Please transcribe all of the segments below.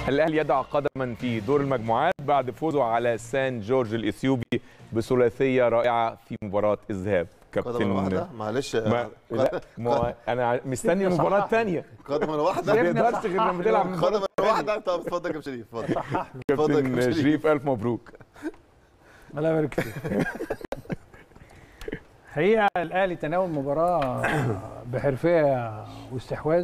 الاهلي يضع قدما في دور المجموعات بعد فوزه على سان جورج الاثيوبي بثلاثيه رائعه في مباراه الذهاب قدما واحده معلش ما لا ما انا مستني المباراه الثانيه قدما ما واحده بيقدرش غير لما بيلعب المباراة قدما واحده طب اتفضل يا كابتن شريف اتفضل اتفضل يا كابتن كابتن شريف. شريف الف مبروك الله يبارك فيك حقيقة الأهلي تناول مباراة بحرفية واستحواذ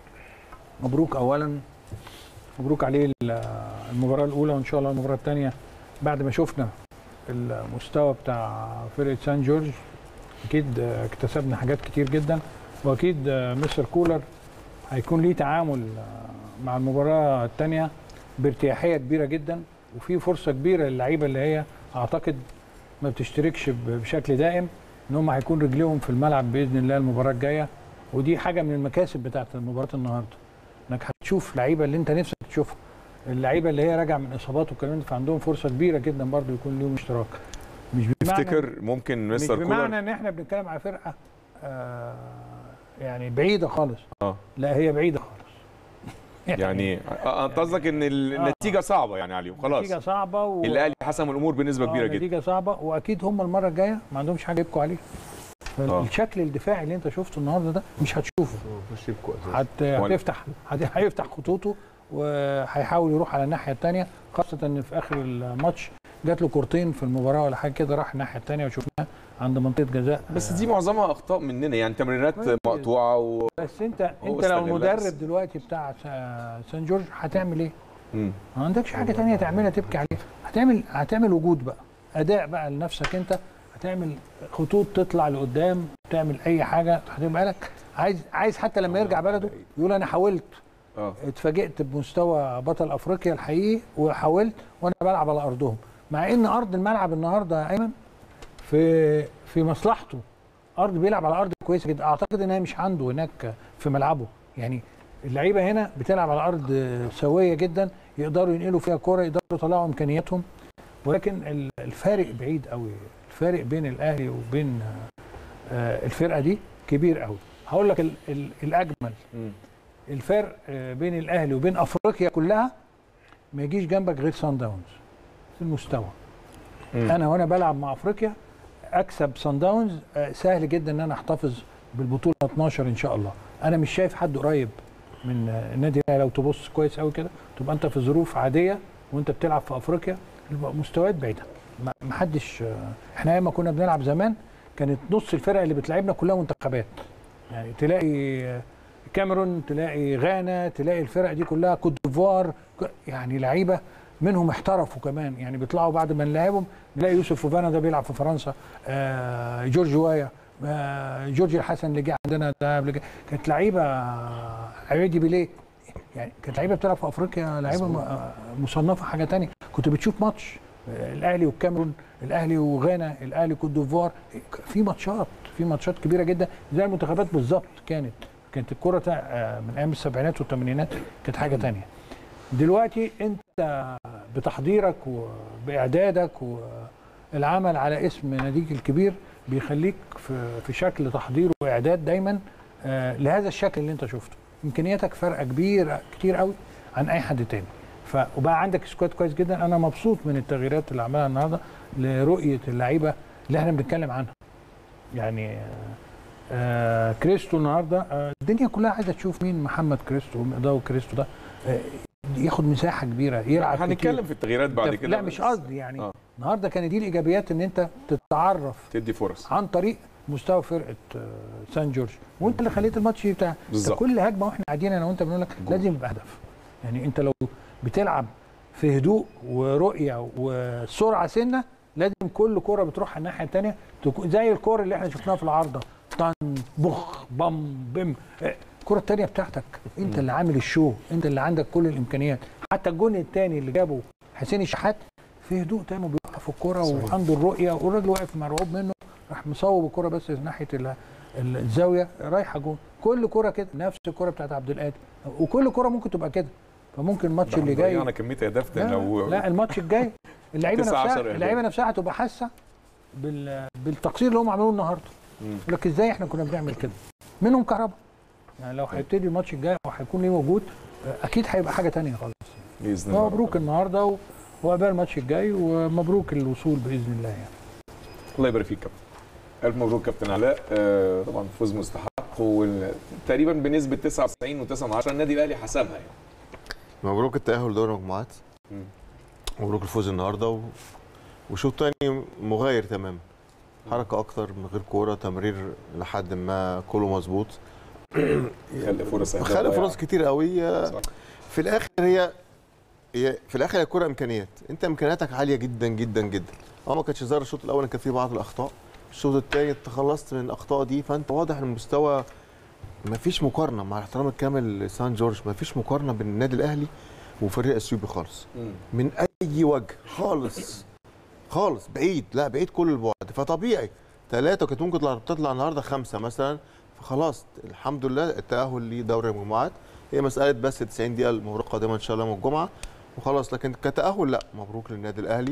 مبروك أولا مبروك عليه ال- المباراة الأولى وإن شاء الله المباراة الثانية بعد ما شفنا المستوى بتاع فرقة سان جورج أكيد اكتسبنا حاجات كتير جدا وأكيد مستر كولر هيكون ليه تعامل مع المباراة الثانية بارتياحية كبيرة جدا وفي فرصة كبيرة للعيبة اللي هي أعتقد ما بتشتركش ب- بشكل دائم ان هم هيكون رجليهم في الملعب باذن الله المباراه الجايه ودي حاجه من المكاسب بتاعت مباراه النهارده انك هتشوف لعيبه اللي انت نفسك تشوفها اللعيبه اللي هي راجعه من اصابات والكلام ده فعندهم فرصه كبيره جدا برضو يكون ليهم اشتراك مش بمعنى تفتكر ممكن مش مستر بمعنى كولر ان احنا بنتكلم على فرقه آه يعني بعيده خالص اه لا هي بعيده خالص يعني آه، انت قصدك ان النتيجه صعبه يعني عليهم خلاص نتيجه صعبه و... الاهلي حسم الامور بنسبه آه، كبيره جدا نتيجه صعبه واكيد هم المره الجايه ما عندهمش حاجه يبكوا عليها فالشكل الدفاعي اللي انت شفته النهارده ده مش هتشوفه مش يبكوا اساسا هت... هتفتح هت... هيفتح خطوطه وهيحاول يروح على الناحيه الثانيه خاصه ان في اخر الماتش جات له كورتين في المباراه ولا حاجه كده راح الناحيه الثانيه وشفناه عند منطقه جزاء بس دي معظمها اخطاء مننا يعني تمريرات مقطوعه و... بس انت هو انت لو استغلها بس. المدرب دلوقتي بتاع سا- سان جورج هتعمل ايه؟ مم. ما عندكش حاجه تانية تعملها تبكي عليها هتعمل هتعمل وجود بقى اداء بقى لنفسك انت هتعمل خطوط تطلع لقدام تعمل اي حاجه هتبقى لك عايز عايز حتى لما يرجع بلده يقول انا حاولت اه اتفاجئت بمستوى بطل افريقيا الحقيقي وحاولت وانا بلعب على ارضهم مع ان ارض الملعب النهارده يا ايمن في في مصلحته ارض بيلعب على ارض كويسه جدا اعتقد ان هي مش عنده هناك في ملعبه يعني اللعيبه هنا بتلعب على ارض سويه جدا يقدروا ينقلوا فيها كوره يقدروا يطلعوا امكانياتهم ولكن ال- الفارق بعيد قوي الفارق بين الاهلي وبين آه، الفرقه دي كبير قوي هقول لك ال- ال- الاجمل مم. الفرق آه، بين الاهلي وبين افريقيا كلها ما يجيش جنبك غير سان داونز في المستوى مم. انا وانا بلعب مع افريقيا اكسب سان داونز آه، سهل جدا ان انا احتفظ بالبطوله 12 ان شاء الله انا مش شايف حد قريب من آه، النادي الاهلي لو تبص كويس قوي كده تبقى انت في ظروف عاديه وانت بتلعب في افريقيا يبقى مستويات بعيده ما ما حدش آه، احنا ايام ما كنا بنلعب زمان كانت نص الفرق اللي بتلعبنا كلها منتخبات يعني تلاقي آه، كاميرون تلاقي غانا تلاقي الفرق دي كلها كوت ديفوار ك- يعني لعيبه منهم احترفوا كمان يعني بيطلعوا بعد ما نلعبهم نلاقي يوسف فوفانا ده بيلعب في فرنسا آه جورج وايا آه جورج الحسن اللي جه عندنا ده قبل كده. كانت لعيبه آه، عبيدي بيليه يعني كانت لعيبه بتلعب في افريقيا لعيبه م- آه، مصنفه حاجه تانية كنت بتشوف ماتش آه، الاهلي والكاميرون الاهلي وغانا الاهلي كوت ديفوار في ماتشات في ماتشات كبيره جدا زي المنتخبات بالظبط كانت كانت الكره تا- آه، من ايام السبعينات والثمانينات كانت حاجه تانية دلوقتي انت بتحضيرك وباعدادك والعمل على اسم ناديك الكبير بيخليك في في شكل تحضير واعداد دايما آه، لهذا الشكل اللي انت شفته امكانياتك فرقه كبيره كتير قوي عن اي حد تاني ف وبقى عندك سكواد كويس جدا انا مبسوط من التغييرات اللي عملها النهارده لرؤيه اللعيبه اللي احنا بنتكلم عنها يعني آه، آه كريستو النهارده آه الدنيا كلها عايزه تشوف مين محمد كريستو ومقداو كريستو ده آه ياخد مساحه كبيره يلعب كتير. هنتكلم في التغييرات بعد كده لا مش بس قصدي يعني آه. النهارده كان دي الايجابيات ان انت تتعرف تدي فرص عن طريق مستوى فرقه آه، سان جورج وانت اللي خليت الماتش بتاع بالظبط. كل هجمه واحنا قاعدين انا وانت بنقول لك لازم يبقى هدف يعني انت لو بتلعب في هدوء ورؤيه وسرعه سنه لازم كل كره بتروح على الناحيه الثانيه تكون زي الكوره اللي احنا شفناها في العارضه طن بخ بم بم آه، الكره الثانيه بتاعتك انت اللي عامل الشو انت اللي عندك كل الامكانيات حتى الجون الثاني اللي جابه حسين الشحات في هدوء تام وبيوقف الكره وعنده الرؤيه والراجل واقف مرعوب منه راح مصوب الكره بس ناحيه ال- ال- الزاويه رايحه جون كل كره كده نفس الكره بتاعت عبد القادر وكل كره ممكن تبقى كده فممكن الماتش اللي جاي ضيعنا كميه اهداف لا, لو لا الماتش الجاي اللعيبه 19 نفسها أهداف. اللعيبه نفسها هتبقى حاسه بال بالتقصير اللي هم عملوه النهارده مم. يقول لك ازاي احنا كنا بنعمل كده منهم كهربا يعني لو هيبتدي الماتش الجاي او هيكون ليه وجود آه، اكيد هيبقى حاجه تانية خالص باذن الله مبروك النهارده و- وعقبال الماتش الجاي ومبروك الوصول باذن الله يعني الله يبارك فيك كابتن الف مبروك كابتن علاء آه، طبعا فوز مستحق وتقريبا بنسبه 99 و9 من 10 النادي الاهلي حسمها يعني مبروك التاهل لدوري المجموعات مم. مبروك الفوز النهارده و... وشوط تاني مغاير تماما حركه اكتر من غير كوره تمرير لحد ما كله مظبوط خلق فرص أهداف خلق ضايعة. فرص كتير قوي صح. في الاخر هي هي في الاخر هي الكوره امكانيات انت امكانياتك عاليه جدا جدا جدا اه ما كانتش ظاهره الشوط الاول كان فيه بعض الاخطاء الشوط الثاني تخلصت من الاخطاء دي فانت واضح ان المستوى ما فيش مقارنه مع احترام الكامل لسان جورج ما فيش مقارنه بين النادي الاهلي وفريق اثيوبي خالص مم. من اي وجه خالص خالص بعيد لا بعيد كل البعد فطبيعي ثلاثه كانت ممكن تطلع تطلع النهارده خمسه مثلا فخلاص الحمد لله التاهل لدوري المجموعات هي مساله بس 90 دقيقه المباراه القادمه ان شاء الله يوم الجمعه وخلاص لكن كتاهل لا مبروك للنادي الاهلي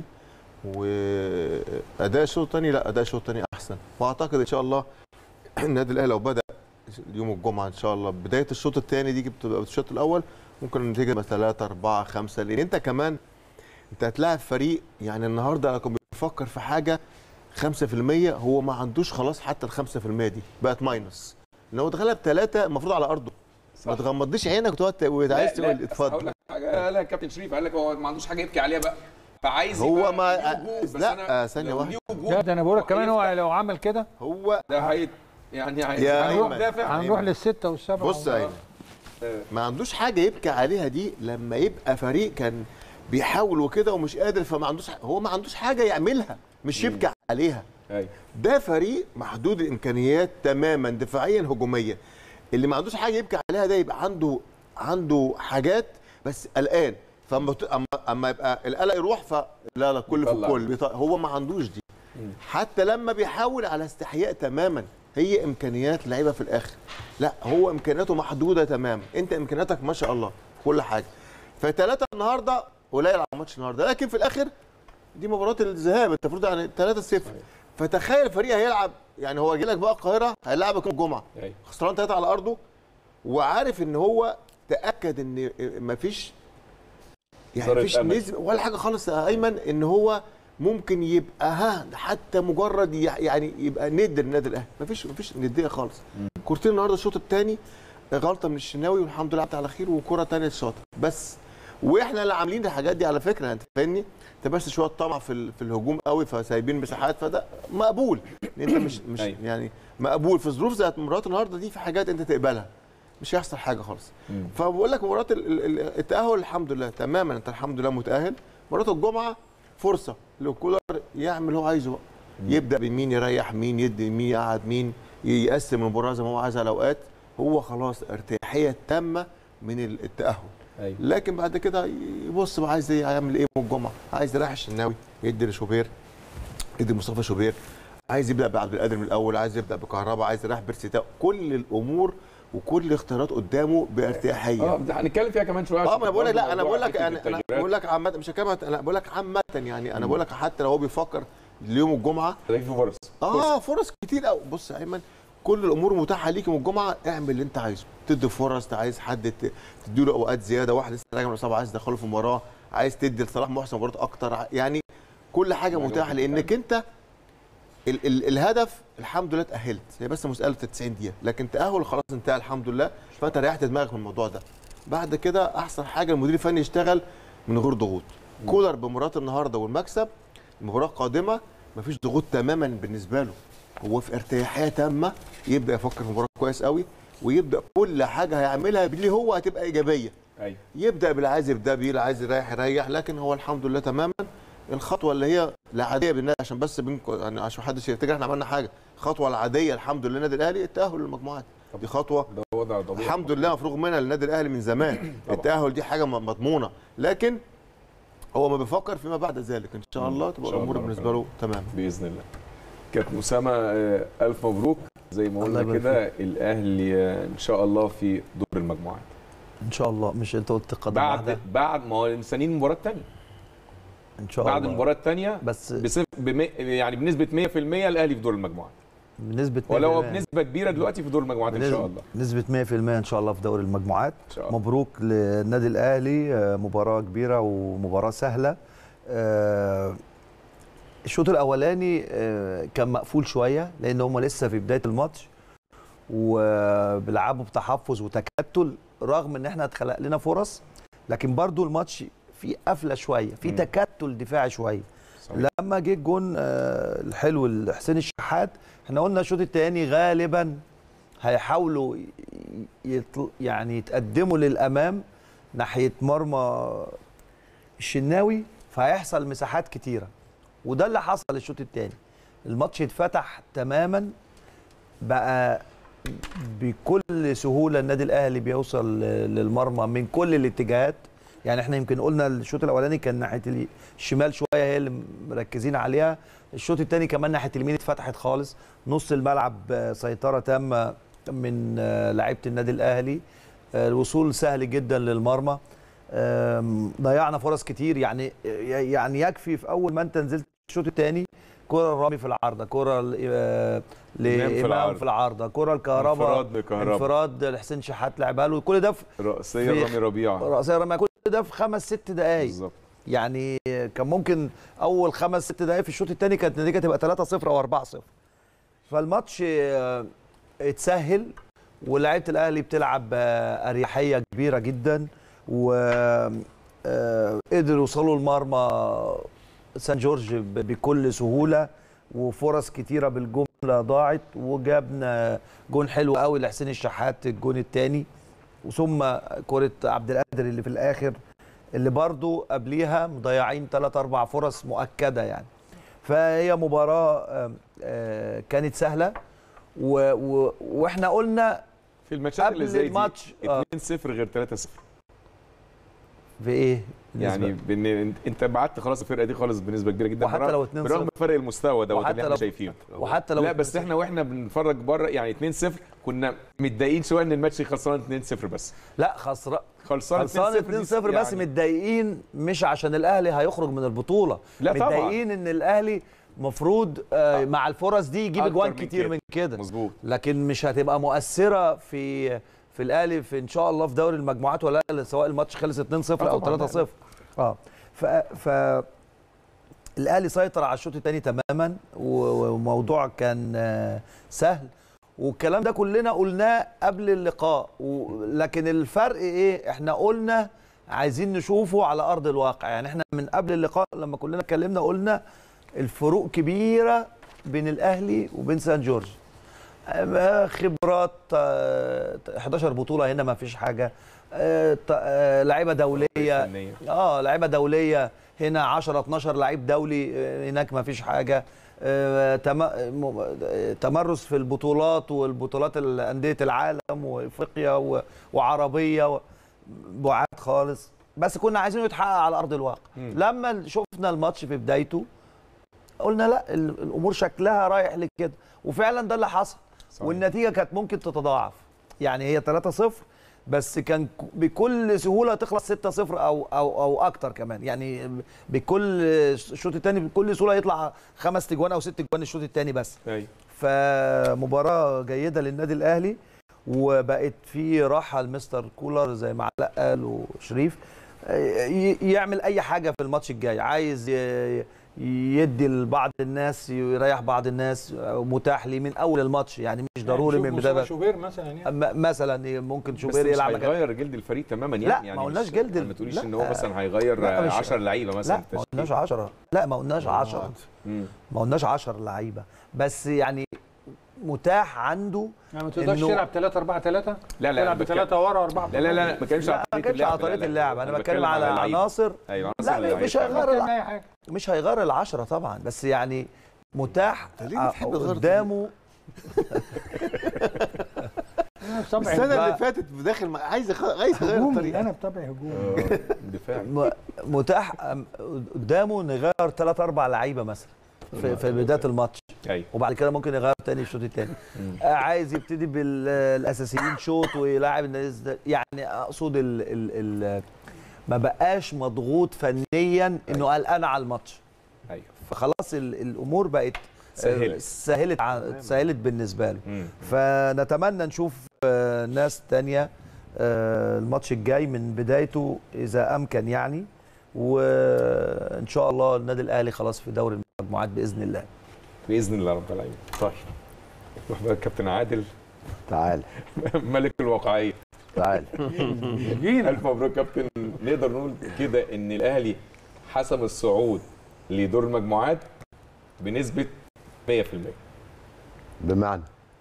واداء الشوط الثاني لا اداء الشوط الثاني احسن واعتقد ان شاء الله النادي الاهلي لو بدا يوم الجمعه ان شاء الله بدايه الشوط الثاني دي بتبقى الشوط الاول ممكن النتيجه تبقى 3 4 5 لان انت كمان انت هتلاعب فريق يعني النهارده كان بيفكر في حاجه 5% هو ما عندوش خلاص حتى ال 5% دي بقت ماينس لو اتغلب ثلاثه المفروض على ارضه صح. ما تغمضيش عينك وتقعد وعايز لا، لا، تقول بس هقول اتفضل لك حاجه قالها كابتن شريف قال لك هو ما عندوش حاجه يبكي عليها بقى فعايز هو يبقى ما- ليه وجود، بس لا، أنا آه، ثانية لو واحدة. ليه وجود لا ده انا بقول لك كمان هو هيفتح. لو عمل كده هو ده هي يعني يا هيروح أيمن. دافع هنروح للسته والسبعه بص يا ايمن آه. ما عندوش حاجه يبكي عليها دي لما يبقى فريق كان بيحاول وكده ومش قادر فما عندوش هو ما عندوش حاجه يعملها مش يبكي عليها ايوه ده فريق محدود الامكانيات تماما دفاعيا هجوميا اللي ما عندوش حاجه يبكي عليها ده يبقى عنده عنده حاجات بس قلقان فاما ت- اما اما يبقى القلق يروح فلا لا كل في بيطلع. الكل بيط- هو ما عندوش دي مم. حتى لما بيحاول على استحياء تماما هي امكانيات لعيبه في الاخر لا هو امكانياته محدوده تماما انت امكانياتك ما شاء الله كل حاجه فثلاثه النهارده قليل على ماتش النهارده لكن في الاخر دي مباراه الذهاب انت المفروض يعني 3 0 فتخيل فريق هيلعب يعني هو جاي لك بقى القاهره هيلعبك يوم الجمعه ايوه خسران ثلاثه على ارضه وعارف ان هو تاكد ان مفيش يعني ذرة مفيش أمل. نسبه ولا حاجه خالص يا ايمن ان هو ممكن يبقى ها حتى مجرد يع- يعني يبقى ند النادي الاهلي مفيش مفيش نديه خالص كورتين النهارده الشوط الثاني غلطه من الشناوي والحمد لله عدت على خير وكره ثانيه الشاطر بس واحنا اللي عاملين الحاجات دي على فكره انت فاهمني انت بس شويه طمع في ال- في الهجوم قوي فسايبين مساحات فده مقبول انت مش مش أيوة. يعني مقبول في ظروف زي مباراه النهارده دي في حاجات انت تقبلها مش هيحصل حاجه خالص مم. فبقول لك مباراه ال- ال- ال- التاهل الحمد لله تماما انت الحمد لله متاهل مباراه الجمعه فرصه لكولر يعمل اللي هو عايزه بقى يبدا بمين يريح مين يدي مين يقعد مين يقسم المباراه زي ما هو عايز على اوقات هو خلاص ارتياحيه تامه من ال- التاهل ايوه لكن بعد كده يبص بقى عايز ايه هيعمل ايه يوم الجمعه عايز يريح الشناوي يدي لشوبير يدي مصطفى شوبير عايز يبدا بعبد القادر من الاول عايز يبدا بكهرباء عايز يريح بيرسيتاو كل الامور وكل الاختيارات قدامه بارتياحيه اه ده هنتكلم فيها كمان شويه اه عشان ما انا بقول لك لا برضه انا موضوع بقول لك حتة انا انا التغييرات. بقول لك عامه مش هكلمك انا بقول لك عامه يعني انا بقول لك حتى لو هو بيفكر ليوم الجمعه ده في فرص اه فرص كتير قوي بص يا ايمن كل الامور متاحه ليك يوم الجمعه اعمل اللي انت عايزه تدي فرص عايز حد ت- تديله اوقات زياده واحد لسه راجع من الاصابه عايز تدخله في المباراه عايز تدي لصلاح محسن مباراه اكتر ع- يعني كل حاجه حاجة متاحه لانك انت ال ال الهدف الحمد لله اتاهلت هي بس مساله 90 دقيقه لكن تاهل خلاص انتهى الحمد لله فانت ريحت دماغك من الموضوع ده بعد كده احسن حاجه المدير الفني يشتغل من غير ضغوط كولر بمباراه النهارده والمكسب المباراه القادمه مفيش ضغوط تماما بالنسبه له هو في ارتياحيه تامه يبدا يفكر في المباراه كويس قوي ويبدا كل حاجه هيعملها اللي هو هتبقى ايجابيه ايوه يبدا باللي عايز يبدا بيه اللي عايز يريح يريح لكن هو الحمد لله تماما الخطوه اللي هي العاديه بالناس عشان بس بينكم يعني عشان محدش يفتكر احنا عملنا حاجه الخطوه العاديه الحمد لله النادي الاهلي التاهل للمجموعات دي خطوه ده وضع طبيعي الحمد لله مفروغ منها للنادي الاهلي من زمان طبعا. التاهل دي حاجه م- مضمونه لكن هو ما بيفكر فيما بعد ذلك ان شاء الله إن تبقى شاء الامور الله بالنسبه له تمام باذن الله كابتن اسامه آه، الف مبروك زي ما الله قلنا يبارك كده الاهلي آه، ان شاء الله في دور المجموعات ان شاء الله مش انت قلت قدم بعد واحده بعد ما هو مستنيين المباراه الثانيه ان شاء بعد الله المباراه الثانيه بس بصف بم... يعني بنسبه 100% الاهلي في دور المجموعات بنسبه 100% ولو بنسبه كبيره دلوقتي في دور المجموعات ان شاء الله نسبه 100% ان شاء الله في دوري المجموعات ان شاء الله مبروك للنادي الاهلي آه، مباراه كبيره ومباراه سهله آه، الشوط الاولاني آه، كان مقفول شويه لان هم لسه في بدايه الماتش وبيلعبوا بتحفظ وتكتل رغم ان احنا اتخلق لنا فرص لكن برضو الماتش فيه قفله شويه في مم. تكتل دفاعي شويه صحيح. لما جه الجون آه، الحلو لحسين الشحات احنا قلنا الشوط الثاني غالبا هيحاولوا ي- يطل يعني يتقدموا للامام ناحيه مرمى الشناوي فهيحصل مساحات كتيره وده اللي حصل الشوط الثاني الماتش اتفتح تماما بقى بكل سهوله النادي الاهلي بيوصل للمرمى من كل الاتجاهات يعني احنا يمكن قلنا الشوط الاولاني كان ناحيه الشمال شويه هي اللي مركزين عليها الشوط الثاني كمان ناحيه اليمين اتفتحت خالص نص الملعب آه، سيطره تامه من آه، لعيبه النادي الاهلي آه، الوصول سهل جدا للمرمى آم، ضيعنا فرص كتير يعني يعني يكفي في اول ما انت نزلت الشوط الثاني كره رامي في العارضه كره ل- آه، إمام في لامام العارضة. في العارضه كره الكهرباء انفراد لكهرباء انفراد لحسين شحات لعبها له كل ده في رأسية في- رامي ربيعة رأسية رمي كل ده في خمس ست دقائق بالظبط يعني كان ممكن اول خمس ست دقائق في الشوط الثاني كانت النتيجه تبقى 3-0 او 4-0 فالماتش آه، اتسهل ولاعيبه الاهلي بتلعب آه، اريحيه كبيره جدا و آه، قدروا يوصلوا المرمى سان جورج ب- بكل سهوله وفرص كتيره بالجمله ضاعت وجابنا جون حلو قوي لحسين الشحات الجون الثاني ثم كره عبد القادر اللي في الاخر اللي برضو قبليها مضيعين ثلاث اربع فرص مؤكده يعني فهي مباراه آم، آه، كانت سهله و و واحنا قلنا في الماتشات قبل اللي زي دي الماتش، آه. 2-0 غير 3-0 في ايه يعني بان انت بعدت خلاص الفرقه دي خالص بنسبه كبيره جدا وحتى برغم- لو 2-0 برغم فرق المستوى دوت وحتى اللي احنا لو- شايفينه وحتى لو لا بس 2-0. احنا واحنا بنتفرج بره يعني 2-0 كنا متضايقين شويه ان الماتش خلصان 2-0 بس لا خسران خلصان خلصان 2-0 2-0 دي بس يعني- متضايقين مش عشان الاهلي هيخرج من البطوله لا طبعا. متضايقين ان الاهلي مفروض آه مع الفرص دي يجيب أكتر اجوان من كتير كده. من كده مظبوط لكن مش هتبقى مؤثره في في الاهلي في ان شاء الله في دوري المجموعات ولا لا سواء الماتش خلص 2-0 آه او طبعاً، 3-0 اه ف ف الاهلي سيطر على الشوط الثاني تماما و- وموضوع كان آه، سهل والكلام ده كلنا قلناه قبل اللقاء و- لكن الفرق ايه احنا قلنا عايزين نشوفه على ارض الواقع يعني احنا من قبل اللقاء لما كلنا اتكلمنا قلنا الفروق كبيره بين الاهلي وبين سان جورج آه، خبرات آه، 11 بطوله هنا ما فيش حاجه آه، ط- آه، لعيبه دوليه فنية. اه لعيبه دوليه هنا 10 12 لعيب دولي آه، هناك ما فيش حاجه آه، تم- م- آه، تمرس في البطولات والبطولات انديه العالم وافريقيا و- وعربيه و- بعاد خالص بس كنا عايزينه يتحقق على ارض الواقع مم. لما شفنا الماتش في بدايته قلنا لا ال- الامور شكلها رايح لكده وفعلا ده اللي حصل صحيح. والنتيجه كانت ممكن تتضاعف يعني هي 3-0 بس كان ك- بكل سهوله تخلص 6-0 او او او اكتر كمان يعني بكل الشوط الثاني بكل سهوله يطلع خمس تجوان او ست تجوان الشوط الثاني بس ايوه فمباراه جيده للنادي الاهلي وبقت في راحه لمستر كولر زي ما علاء قال وشريف ي- يعمل اي حاجه في الماتش الجاي عايز ي- يدي لبعض الناس يريح بعض الناس متاح ليه من اول الماتش يعني مش ضروري من بدايه شوبير مثلا يعني م- مثلا ممكن بس شوبير مش يلعب مكان هيغير جلد الفريق تماما يعني لا، يعني ما قلناش مش- جلد ما تقوليش لا. ان هو مثلا هيغير لا، مش- 10 لعيبه مثلا لا في ما التشكيل. قلناش 10 لا ما قلناش 10 مم. ما قلناش 10 لعيبه بس يعني متاح عنده يعني ما تقدرش إنه- تلعب 3 4 3 لا لا تلعب بتكلم- بثلاثه ورا واربعه لا لا لا ما بتكلمش لا على ما طريقه كانش على اللعب لا، طريقه لا. اللعب انا بتكلم على اللعيبة. عناصر ايوه لا، عناصر مش اللعيبة. هيغير غير اي حاجه مش هيغير العشرة طبعا بس يعني متاح أنت ليه بتحب تغير قدامه طبعا السنه بقى- اللي فاتت داخل مع- عايز يغ- عايز يغير هجومي الطريقه انا بطبعي هجومي آه، دفاعي م- متاح أم- قدامه نغير ثلاث اربع لعيبه مثلا في, في بدايه الماتش ايوه وبعد كده ممكن يغير تاني الشوط الثاني عايز يبتدي بالاساسيين شوط ويلاعب الناس ده يعني اقصد ال ال ال ما بقاش مضغوط فنيا انه قلقان على الماتش ايوه فخلاص ال- الامور بقت سهلت. سهلت ع- سهلت بالنسبه له مم. فنتمنى نشوف آه، ناس تانية آه، الماتش الجاي من بدايته اذا امكن يعني وان شاء الله النادي الاهلي خلاص في دوري المجموعات باذن الله باذن الله رب العالمين طيب نروح بقى الكابتن عادل تعال ملك الواقعيه تعال الف مبروك كابتن نقدر نقول كده ان الاهلي حسم الصعود لدور المجموعات بنسبه 100% بمعنى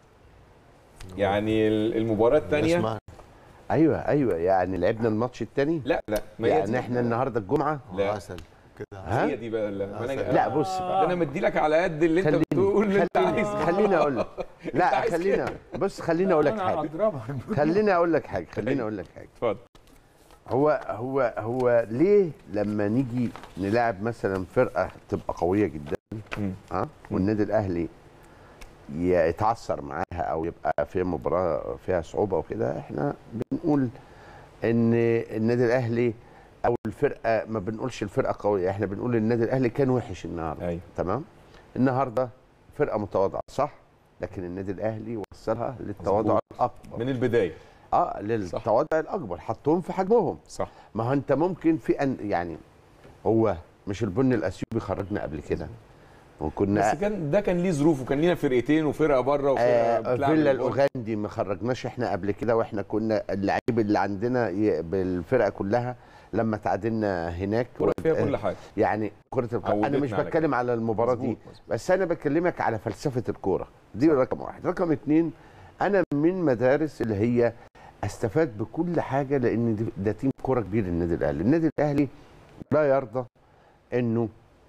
يعني ال- المباراه الثانيه اسمع ايوه ايوه يعني لعبنا الماتش الثاني لا لا ما هي يعني دي. احنا النهارده الجمعه لا. عسل كده ها؟ هي دي بقى اللي ما أنا- لا بص ده بقى انا مدي لك على قد اللي انت خليني بتقول اللي انت خليني, عايزه خليني اقول لك لا عايز خلينا بص خليني اقول لك انا حاجه اضربها خليني اقول لك حاجه خليني اقول لك حاجه اتفضل هو هو هو ليه لما نيجي نلاعب مثلا فرقه تبقى قويه جدا مم. ها والنادي الاهلي يتعثر معاها او يبقى في مباراه فيها صعوبه وكده احنا بنقول ان النادي الاهلي او الفرقه ما بنقولش الفرقه قويه احنا بنقول النادي الاهلي كان وحش النهارده ايوه تمام النهارده فرقه متواضعه صح لكن النادي الاهلي وصلها للتواضع مظبوط. الاكبر من البدايه اه للتواضع الاكبر حطهم في حجمهم صح ما هو انت ممكن في أن يعني هو مش البن الاسيوبي خرجنا قبل كده وكنا بس كان ده كان ليه ظروف وكان لينا فرقتين وفرقه بره وفرقه آه بتلعب فيلا الجول. الاوغندي ما خرجناش احنا قبل كده واحنا كنا اللعيب اللي عندنا ي- بالفرقه كلها لما تعادلنا هناك كرة فيها آه، كل حاجه يعني كره القدم انا عودتنا مش على بتكلم على المباراه دي مظبوط، مظبوط. بس انا بكلمك على فلسفه الكوره دي رقم واحد رقم اتنين انا من مدارس اللي هي استفاد بكل حاجه لان دي- ده تيم كوره كبير النادي الاهلي النادي الاهلي لا يرضى انه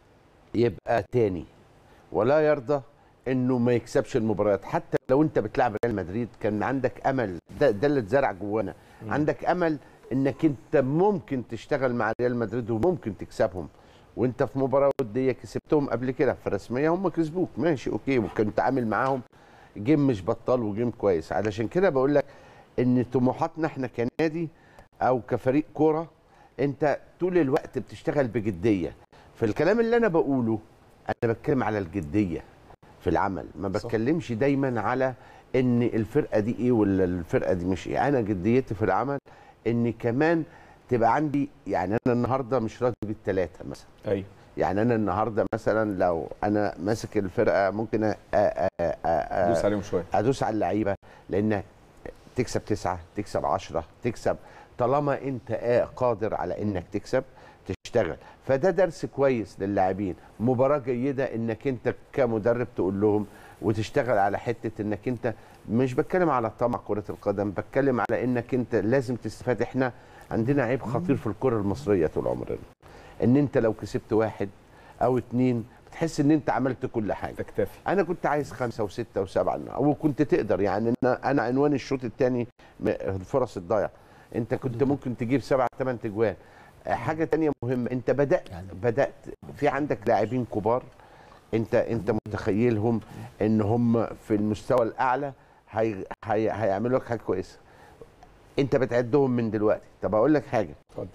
يبقى تاني ولا يرضى انه ما يكسبش المباريات حتى لو انت بتلعب ريال مدريد كان عندك امل ده, ده اللي اتزرع جوانا عندك امل انك انت ممكن تشتغل مع ريال مدريد وممكن تكسبهم وانت في مباراه وديه كسبتهم قبل كده في رسميه هم كسبوك ماشي اوكي وكنت عامل معاهم جيم مش بطال وجيم كويس علشان كده بقول لك ان طموحاتنا احنا كنادي او كفريق كوره انت طول الوقت بتشتغل بجديه في الكلام اللي انا بقوله انا بتكلم على الجديه في العمل ما صح. بتكلمش دايما على ان الفرقه دي ايه ولا الفرقه دي مش ايه انا جديتي في العمل ان كمان تبقى عندي يعني انا النهارده مش راضي بالثلاثه مثلا ايوه يعني انا النهارده مثلا لو انا ماسك الفرقه ممكن أ- أ- أ- أ- دوس عليهم شويه ادوس على اللعيبه لان تكسب تسعه تكسب عشرة تكسب طالما انت آه قادر على انك تكسب تشتغل فده درس كويس للاعبين مباراه جيده انك انت كمدرب تقول لهم وتشتغل على حته انك انت مش بتكلم على طمع كره القدم بتكلم على انك انت لازم تستفاد احنا عندنا عيب خطير في الكره المصريه طول عمرنا ان انت لو كسبت واحد او اتنين بتحس ان انت عملت كل حاجه تكتفي انا كنت عايز خمسه وسته وسبعه وكنت تقدر يعني انا انا عنوان الشوط الثاني الفرص الضايعه انت كنت ممكن تجيب سبعه ثمان تجوان آه، حاجه تانية مهمه انت بدات بدات في عندك لاعبين كبار انت انت متخيلهم ان هم في المستوى الاعلى هي هي هيعملوا لك حاجه كويسه انت بتعدهم من دلوقتي طب اقول لك حاجه اتفضل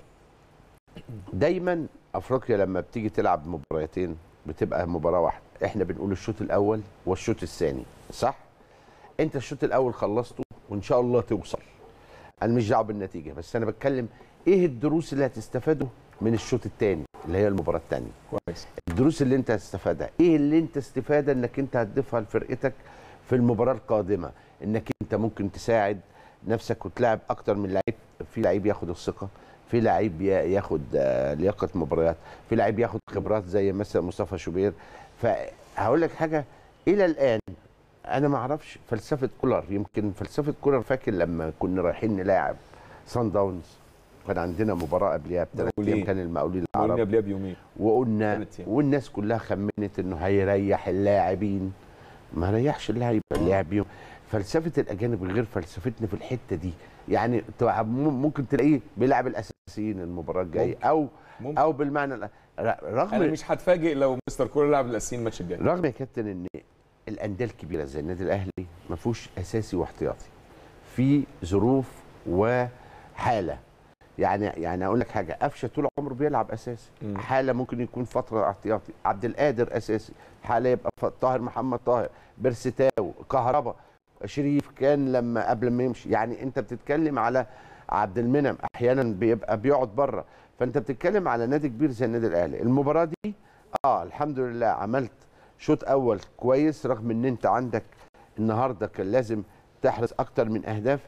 دايما افريقيا لما بتيجي تلعب مباراتين بتبقى مباراه واحده احنا بنقول الشوط الاول والشوط الثاني صح انت الشوط الاول خلصته وان شاء الله توصل انا مش دعوه بالنتيجه بس انا بتكلم ايه الدروس اللي هتستفاده من الشوط الثاني اللي هي المباراه الثانيه كويس الدروس اللي انت هتستفادها ايه اللي انت استفاده انك انت هتضيفها لفرقتك في المباراه القادمه انك انت ممكن تساعد نفسك وتلعب اكتر من لعيب في لعيب ياخد الثقه في لعيب يا- ياخد آه، لياقه مباريات في لعيب ياخد خبرات زي مثلا مصطفى شوبير فهقول لك حاجه الى الان انا ما اعرفش فلسفه كولر يمكن فلسفه كولر فاكر لما كنا رايحين نلاعب سان داونز كان عندنا مباراه قبلها بثلاث مقاولين. ايام كان المقاولين قلنا العرب قبلها بيومين وقلنا ثلاث أيام. والناس كلها خمنت انه هيريح اللاعبين ما ريحش اللاعب اللاعب يوم فلسفه الاجانب غير فلسفتنا في الحته دي يعني تبقى مم- ممكن تلاقيه بيلعب الاساسيين المباراه الجايه او ممكن. او بالمعنى الأ- ر- رغم انا مش هتفاجئ لو مستر كولر لعب الاساسيين الماتش الجاي رغم يا كابتن ان الانديه الكبيره زي النادي الاهلي ما فيهوش اساسي واحتياطي في ظروف وحاله يعني يعني اقول لك حاجه قفشه طول عمره بيلعب اساسي مم. حاله ممكن يكون فتره احتياطي عبد القادر اساسي حاله يبقى ف- طاهر محمد طاهر بيرستاو كهربا شريف كان لما قبل ما يمشي يعني انت بتتكلم على عبد المنعم احيانا بيبقى بيقعد بره فانت بتتكلم على نادي كبير زي النادي الاهلي المباراه دي اه الحمد لله عملت شوط اول كويس رغم ان انت عندك النهارده كان لازم تحرز اكتر من اهداف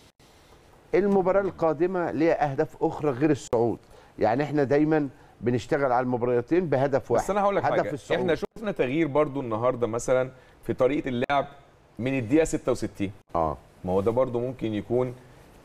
المباراه القادمه ليها اهداف اخرى غير الصعود يعني احنا دايما بنشتغل على المباراتين بهدف واحد بس انا هقول لك هدف حاجه الصعود. احنا شفنا تغيير برضو النهارده مثلا في طريقه اللعب من الدقيقه 66 اه ما هو ده برضو ممكن يكون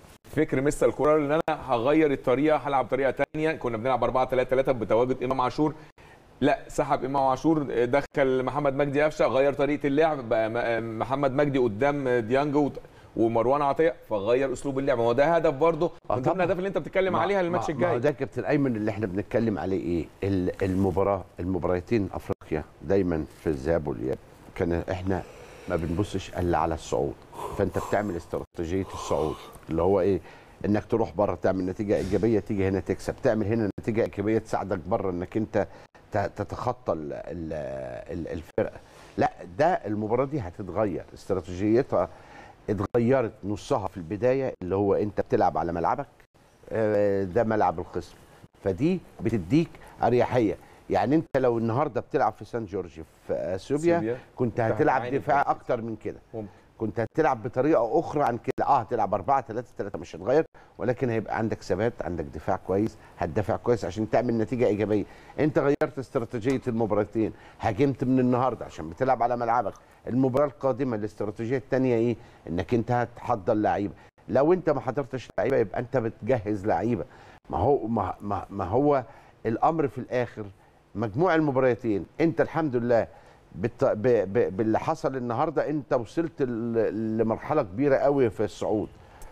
فكر مستر الكوره ان انا هغير الطريقه هلعب طريقه تانية كنا بنلعب 4 3 3 بتواجد امام عاشور لا سحب امام عاشور دخل محمد مجدي قفشه غير طريقه اللعب بقى م- محمد مجدي قدام ديانج وت- ومروان عطيه فغير اسلوب اللعب ما هو ده هدف برضه آه من ضمن طبعاً. الاهداف اللي انت بتتكلم ما- عليها الماتش ما- ما هو الجاي ده كابتن ايمن اللي احنا بنتكلم عليه ايه ال- المباراه المباراتين افريقيا دايما في الذهاب والاياب كان احنا ما بنبصش الا على الصعود فانت بتعمل استراتيجيه الصعود اللي هو ايه انك تروح بره تعمل نتيجه ايجابيه تيجي هنا تكسب تعمل هنا نتيجه ايجابيه تساعدك بره انك انت ت- تتخطى ال- ال- ال- الفرقه لا ده المباراه دي هتتغير استراتيجيتها اتغيرت نصها في البدايه اللي هو انت بتلعب على ملعبك آه، ده ملعب الخصم فدي بتديك اريحيه يعني انت لو النهارده بتلعب في سان جورج في اثيوبيا سوريا. كنت كنت هتلعب هتعاني دفاع في اكتر من كده ممكن. كنت هتلعب بطريقه اخرى عن كده اه هتلعب 4 3 3 مش هتغير ولكن هيبقى عندك ثبات عندك دفاع كويس هتدافع كويس عشان تعمل نتيجه ايجابيه انت غيرت استراتيجيه المباراتين هاجمت من النهارده عشان بتلعب على ملعبك المباراه القادمه الاستراتيجيه الثانيه ايه انك انت هتحضر لعيبه لو انت ما حضرتش لعيبه يبقى انت بتجهز لعيبه ما هو ما, ما, ما هو الامر في الاخر مجموع المباراتين انت الحمد لله بالت... ب... ب... باللي حصل النهارده انت وصلت ل... لمرحله كبيره قوي في الصعود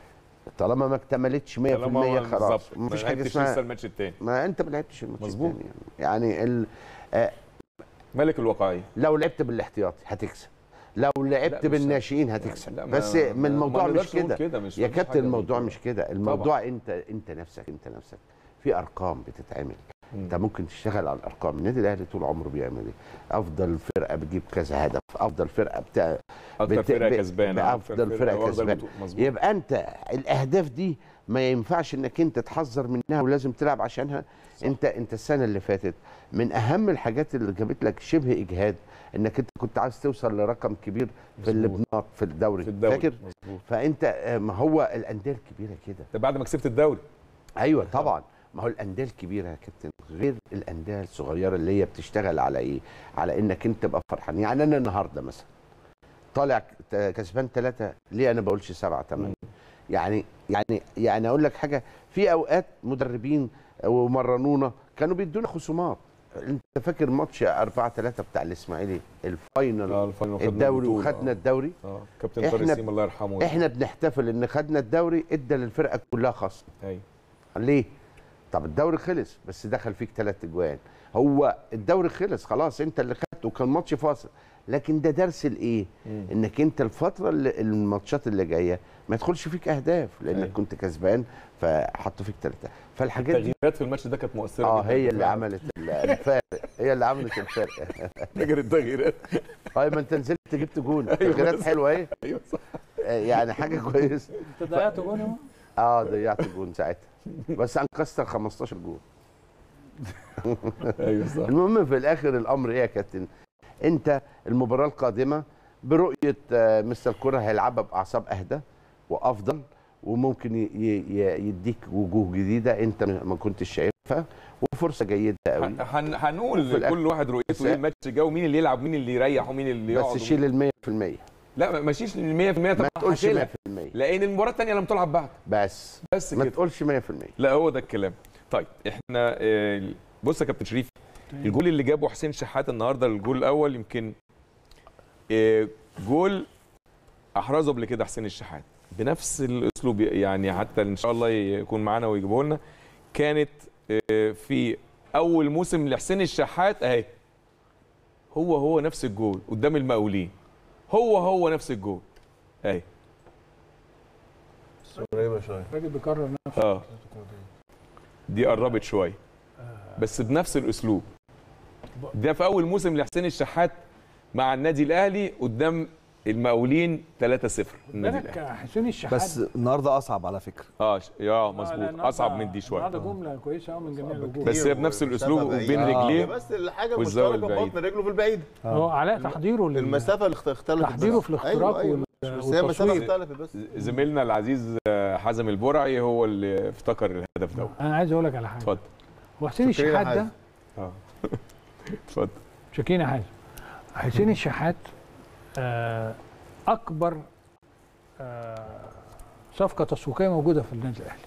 طالما ما اكتملتش 100% طالما خلاص بالظبط. مفيش ما حاجه لعبتش اسمها لسه الماتش الثاني ما انت ما لعبتش الماتش مظبوط. التاني يعني, يعني ال... آه ملك الواقعيه لو لعبت بالاحتياطي هتكسب لو لعبت مش- بالناشئين هتكسب لا، ما- بس ما- من الموضوع ما مش نقدرش نقول كده كده، مش- يا مفيش كابتن حاجة الموضوع بالكورة. مش كده الموضوع انت انت نفسك انت نفسك في ارقام بتتعمل انت ممكن تشتغل على الارقام النادي الاهلي طول عمره بيعمل ايه افضل فرقه بتجيب كذا هدف افضل فرقه بتاع اكتر بت- فرقه ب- كسبانه بافضل فرقه واخدة كسبانه البطولة. مظبوط. يبقى انت الاهداف دي ما ينفعش انك انت تحذر منها ولازم تلعب عشانها صح. انت انت السنه اللي فاتت من اهم الحاجات اللي جابت لك شبه اجهاد انك انت كنت عايز توصل لرقم كبير في اللبنات في الدوري, في الدوري فاكر مظبوط فانت آه، ما هو الانديه الكبيره كده ده بعد ما كسبت الدوري ايوه طبعا ما هو الانديه الكبيره يا كابتن غير الانديه الصغيره اللي هي بتشتغل على ايه على انك انت تبقى فرحان يعني انا النهارده مثلا طالع ك- كسبان ثلاثه ليه انا بقولش سبعه ثمانيه يعني يعني يعني اقول لك حاجه في اوقات مدربين ومرنونا كانوا بيدونا خصومات انت فاكر ماتش 4 3 بتاع الاسماعيلي الفاينل اه الفاينل وخدنا الدوري البطولة. وخدنا الدوري اه كابتن إحنا- طارق سيم الله يرحمه احنا بنحتفل ان خدنا الدوري ادى للفرقه كلها خصم ايوه ليه؟ طب الدوري خلص بس دخل فيك ثلاث اجوان هو الدوري خلص خلاص انت اللي خدته وكان ماتش فاصل لكن ده درس الايه؟ انك انت الفتره اللي الماتشات اللي جايه ما يدخلش فيك اهداف لانك أيوة. كنت كسبان فحطوا فيك ثلاثه فالحاجات دي التغييرات في الماتش ده كانت مؤثره اه جداً. هي اللي عملت ال- الفارق هي اللي عملت الفرق فاكر التغييرات طيب ما انت نزلت جبت جون أيوة تغييرات بس. حلوه اهي ايوه صح آه، يعني حاجه كويسه انت ضيعت جون اهو اه ضيعت جون ساعتها بس انقذت 15 جون ايوه صح المهم في الاخر الامر ايه يا كابتن انت المباراه القادمه برؤيه آه، مستر كوره هيلعبها باعصاب اهدى وافضل وممكن ي- ي- يديك وجوه جديده انت ما كنتش شايفها وفرصه جيده قوي هن- هن- هنقول وفي الآخر- لكل واحد رؤيته بس- ايه الماتش الجاي ومين اللي يلعب مين اللي يريح ومين اللي يقعد بس شيل ال 100% لا ما ماشيش ال 100% ما طبعا تقولش هشيلها. 100% لان المباراه الثانيه لم تلعب بعد بس بس ما كده تقولش 100% لا هو ده الكلام طيب احنا آه، بص يا كابتن شريف الجول اللي جابه حسين شحات النهارده الجول الاول يمكن آه، جول احرزه قبل كده حسين الشحات بنفس الاسلوب يعني حتى ان شاء الله يكون معانا ويجيبه لنا كانت آه، في اول موسم لحسين الشحات اهي هو هو نفس الجول قدام المقاولين هو هو نفس الجول اهي قريبه شويه الراجل بيكرر نفسه اه دي قربت شويه بس بنفس الاسلوب ده في اول موسم لحسين الشحات مع النادي الاهلي قدام المقاولين 3-0 النادي بالك الاهلي حسين الشحات بس النهارده اصعب على فكره اه ش- يا آه، لا، مظبوط النهاردة- اصعب من دي شويه النهارده جمله كويسه قوي من جميع الوجوه بس هي بنفس الاسلوب بعيد. وبين آه. رجليه بس الحاجه والزاوية مشتركه البعيدة. بطن رجله في البعيد هو علاء تحضيره لل- المسافه اللي اخت- اختلفت تحضيره بس. في الاختراق أيوة وال- أيوة. بس هي المسافه والتصوير. اختلفت بس زميلنا العزيز آه، حازم البرعي هو اللي افتكر الهدف ده انا عايز اقول لك على حاجه اتفضل هو حسين شكرا يا الشحات ده حازم. اه اتفضل شاكين يا حازم حسين الشحات آه، اكبر آه، صفقه تسويقيه موجوده في النادي الاهلي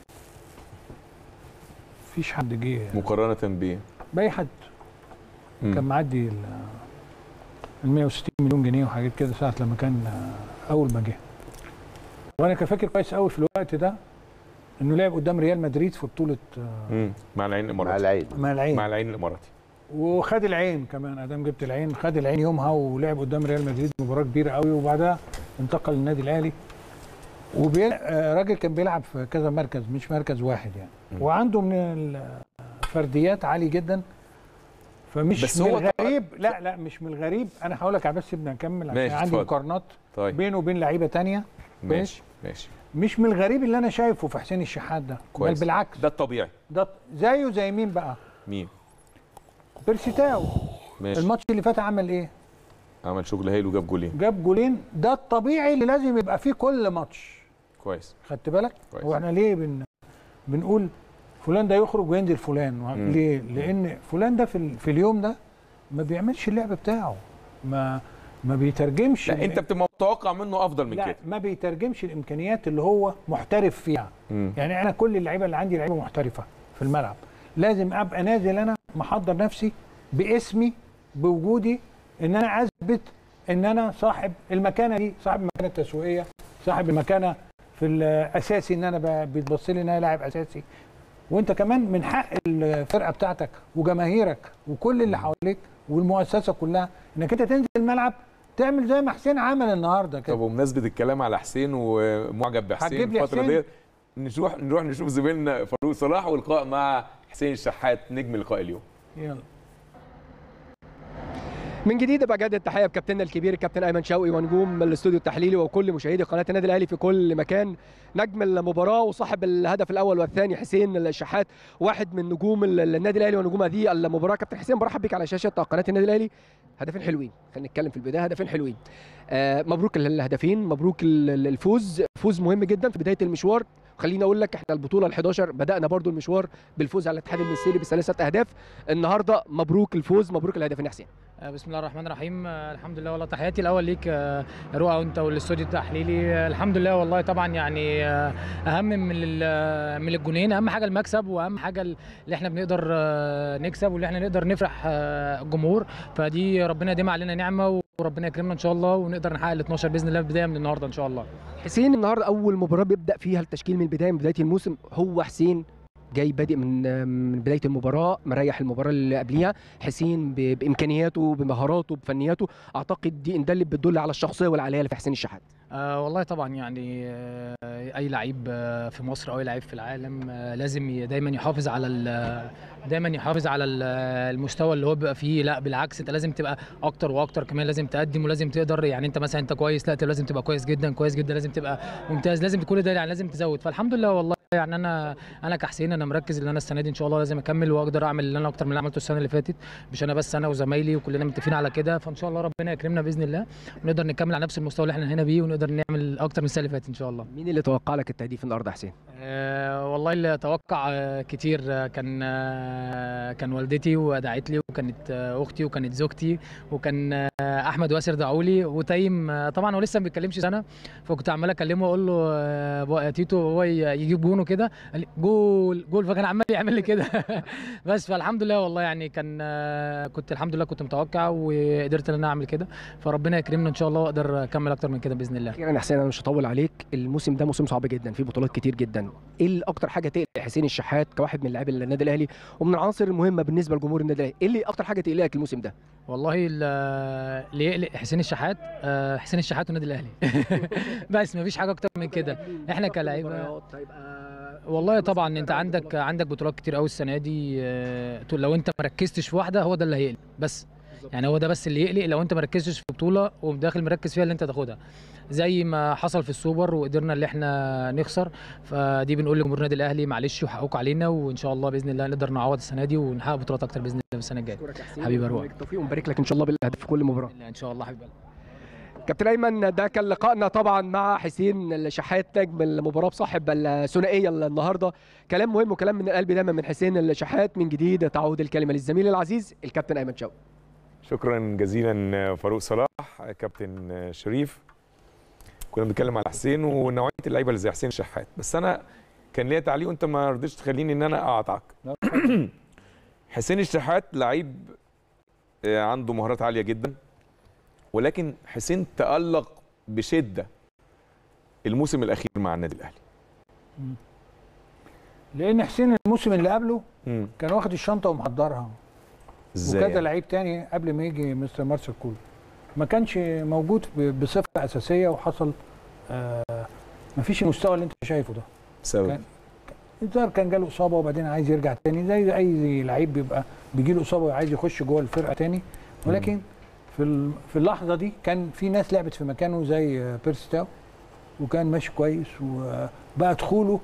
مفيش حد جه مقارنه بيه باي حد مم. كان معدي ال ال 160 مليون جنيه وحاجات كده ساعه لما كان آه، اول ما جه وانا كان فاكر كويس قوي في الوقت ده انه لعب قدام ريال مدريد في بطوله آه، مم. مع العين مع الاماراتي العين مع العين مع العين الاماراتي وخد العين كمان ادام جبت العين خد العين يومها ولعب قدام ريال مدريد مباراه كبيره قوي وبعدها انتقل للنادي الاهلي وراجل كان بيلعب في كذا مركز مش مركز واحد يعني مم. وعنده من الفرديات عالي جدا فمش بس من هو الغريب لا لا مش من الغريب انا هقول لك بس سيبنا نكمل عشان ماشي، عندي اتفضل. مقارنات طيب بينه وبين لعيبه تانية ماشي ماشي مش من الغريب اللي انا شايفه في حسين الشحات ده بل كويس. بالعكس ده الطبيعي ده زيه زي مين بقى مين بيرسيتاو ماشي الماتش اللي فات عمل ايه عمل شغل هايل وجاب جولين جاب جولين ده الطبيعي اللي لازم يبقى فيه كل ماتش كويس خدت بالك كويس. هو احنا ليه بن بنقول فلان ده يخرج وينزل فلان مم. ليه لان فلان ده في, ال... في اليوم ده ما بيعملش اللعب بتاعه ما ما بيترجمش لا انت بتبقى متوقع منه افضل من لا كده ما بيترجمش الامكانيات اللي هو محترف فيها مم. يعني انا كل اللعيبه اللي عندي لعيبه محترفه في الملعب لازم ابقى نازل انا محضر نفسي باسمي بوجودي ان انا اثبت ان انا صاحب المكانه دي صاحب المكانه التسويقيه صاحب المكانه في الاساسي ان انا ب- بيتبص لي ان انا لاعب اساسي وانت كمان من حق الفرقه بتاعتك وجماهيرك وكل اللي حواليك والمؤسسه كلها انك انت تنزل الملعب تعمل زي ما حسين عمل النهارده طب كده وبمناسبه الكلام على حسين ومعجب بحسين هتجيب لي الفتره حسين؟ ديت نروح نروح نشوف زميلنا فاروق صلاح واللقاء مع حسين الشحات نجم لقاء اليوم يلا من جديد بجدد التحيه بكابتننا الكبير الكابتن ايمن شوقي ونجوم الاستوديو التحليلي وكل مشاهدي قناه النادي الاهلي في كل مكان نجم المباراه وصاحب الهدف الاول والثاني حسين الشحات واحد من نجوم ال- النادي الاهلي ونجوم هذه المباراه كابتن حسين برحب بك على شاشه قناه النادي الاهلي هدفين حلوين خلينا نتكلم في البدايه هدفين حلوين آه مبروك الهدفين مبروك ال- ال- الفوز فوز مهم جدا في بدايه المشوار خليني اقول لك احنا البطوله ال11 بدانا برضو المشوار بالفوز على الاتحاد المصري بثلاثه اهداف النهارده مبروك الفوز مبروك الهدفين يا حسين آه، بسم الله الرحمن الرحيم آه، الحمد لله والله تحياتي الاول ليك آه، يا رؤى وانت والاستوديو التحليلي آه، الحمد لله والله طبعا يعني آه، اهم من ال- من الجونين اهم حاجه المكسب واهم حاجه اللي احنا بنقدر آه، نكسب واللي احنا نقدر نفرح آه، الجمهور فدي ربنا يديم علينا نعمه وربنا يكرمنا ان شاء الله ونقدر نحقق ال 12 باذن الله بدايه من النهارده ان شاء الله حسين النهارده اول مباراه بيبدا فيها التشكيل من البدايه من بدايه الموسم هو حسين جاي بادئ من من بدايه المباراه مريح المباراه اللي قبليها حسين ب- بامكانياته بمهاراته بفنياته اعتقد دي ان ده اللي بتدل على الشخصيه والعاليه اللي في حسين الشحات آه والله طبعا يعني آه اي لعيب آه في مصر او اي لعيب في العالم آه لازم ي- دايما يحافظ على ال- دايما يحافظ على ال- المستوى اللي هو بيبقى فيه لا بالعكس انت لازم تبقى اكتر واكتر كمان لازم تقدم ولازم تقدر يعني انت مثلا انت كويس لا انت لازم تبقى كويس جدا كويس جدا لازم تبقى ممتاز لازم كل ده يعني لازم تزود فالحمد لله والله يعني انا انا كحسين انا مركز ان انا السنه دي ان شاء الله لازم اكمل واقدر اعمل اللي انا اكتر من اللي عملته السنه اللي فاتت مش انا بس انا وزمايلي وكلنا متفقين على كده فان شاء الله ربنا يكرمنا باذن الله ونقدر نكمل على نفس المستوى اللي احنا هنا بيه ونقدر نعمل اكتر من السنه اللي فاتت ان شاء الله مين اللي توقع لك التهديف النهارده يا حسين أه والله اللي اتوقع آه، كتير آه، كان آه، كان والدتي ودعت لي وكانت آه، اختي وكانت زوجتي وكان آه، احمد واسر دعوا لي وتايم آه، طبعا هو لسه ما بيتكلمش سنه فكنت عمال اكلمه واقول له آه، بقى يا تيتو هو ي- يجيب جون وكده قال لي جول جول فكان عمال يعمل لي كده بس فالحمد لله والله يعني كان آه، كنت الحمد لله كنت متوقع وقدرت ان انا اعمل كده فربنا يكرمنا ان شاء الله واقدر اكمل اكتر من كده باذن الله اخيرا يا حسين انا مش هطول عليك الموسم ده موسم صعب جدا فيه بطولات كتير جدا ايه اللي اكتر حاجه تقلق حسين الشحات كواحد من لاعبي النادي الاهلي ومن العناصر المهمه بالنسبه لجمهور النادي الاهلي ايه اللي اكتر حاجه تقلقك الموسم ده والله ال- اللي يقلق حسين الشحات آه، حسين الشحات والنادي الاهلي بس مفيش حاجه اكتر من كده احنا كلاعيبه هيبقى والله طبعا انت عندك عندك بطولات كتير قوي السنه دي آه، لو انت ما ركزتش في واحده هو ده اللي هيقلق بس يعني هو ده بس اللي يقلق لو انت ما ركزتش في بطوله وداخل مركز فيها اللي انت تاخدها زي ما حصل في السوبر وقدرنا اللي احنا نخسر فدي بنقول لجمهور النادي الاهلي معلش وحقوق علينا وان شاء الله باذن الله نقدر نعوض السنه دي ونحقق بطولات اكتر باذن الله في السنه الجايه حبيبي يا روح. بالتوفيق ونبارك لك ان شاء الله بالاهداف في كل مباراه ان شاء الله حبيبي كابتن ايمن ده كان لقائنا طبعا مع حسين الشحات نجم المباراه بصاحب الثنائيه النهارده كلام مهم وكلام من القلب دايما من حسين الشحات من جديد تعود الكلمه للزميل العزيز الكابتن ايمن شوقي شكرا جزيلا فاروق صلاح كابتن شريف كنا بنتكلم على حسين ونوعيه اللعيبه اللي زي حسين شحات بس انا كان ليا تعليق وانت ما رضيتش تخليني ان انا اقاطعك حسين الشحات لعيب آه، عنده مهارات عاليه جدا ولكن حسين تالق بشده الموسم الاخير مع النادي الاهلي لان حسين الموسم اللي قبله مم. كان واخد الشنطه ومحضرها ازاي وكذا يعني؟ لعيب تاني قبل ما يجي مستر مارسيل كولر ما كانش موجود ب- بصفه اساسيه وحصل آه مفيش المستوى اللي انت شايفه ده سبب كان- الظاهر كان جاله اصابه وبعدين عايز يرجع تاني زي اي لعيب بيبقى بيجي له اصابه وعايز يخش جوه الفرقه تاني ولكن في ال- في اللحظه دي كان في ناس لعبت في مكانه زي آه، بيرسي تاو وكان ماشي كويس وبقى دخوله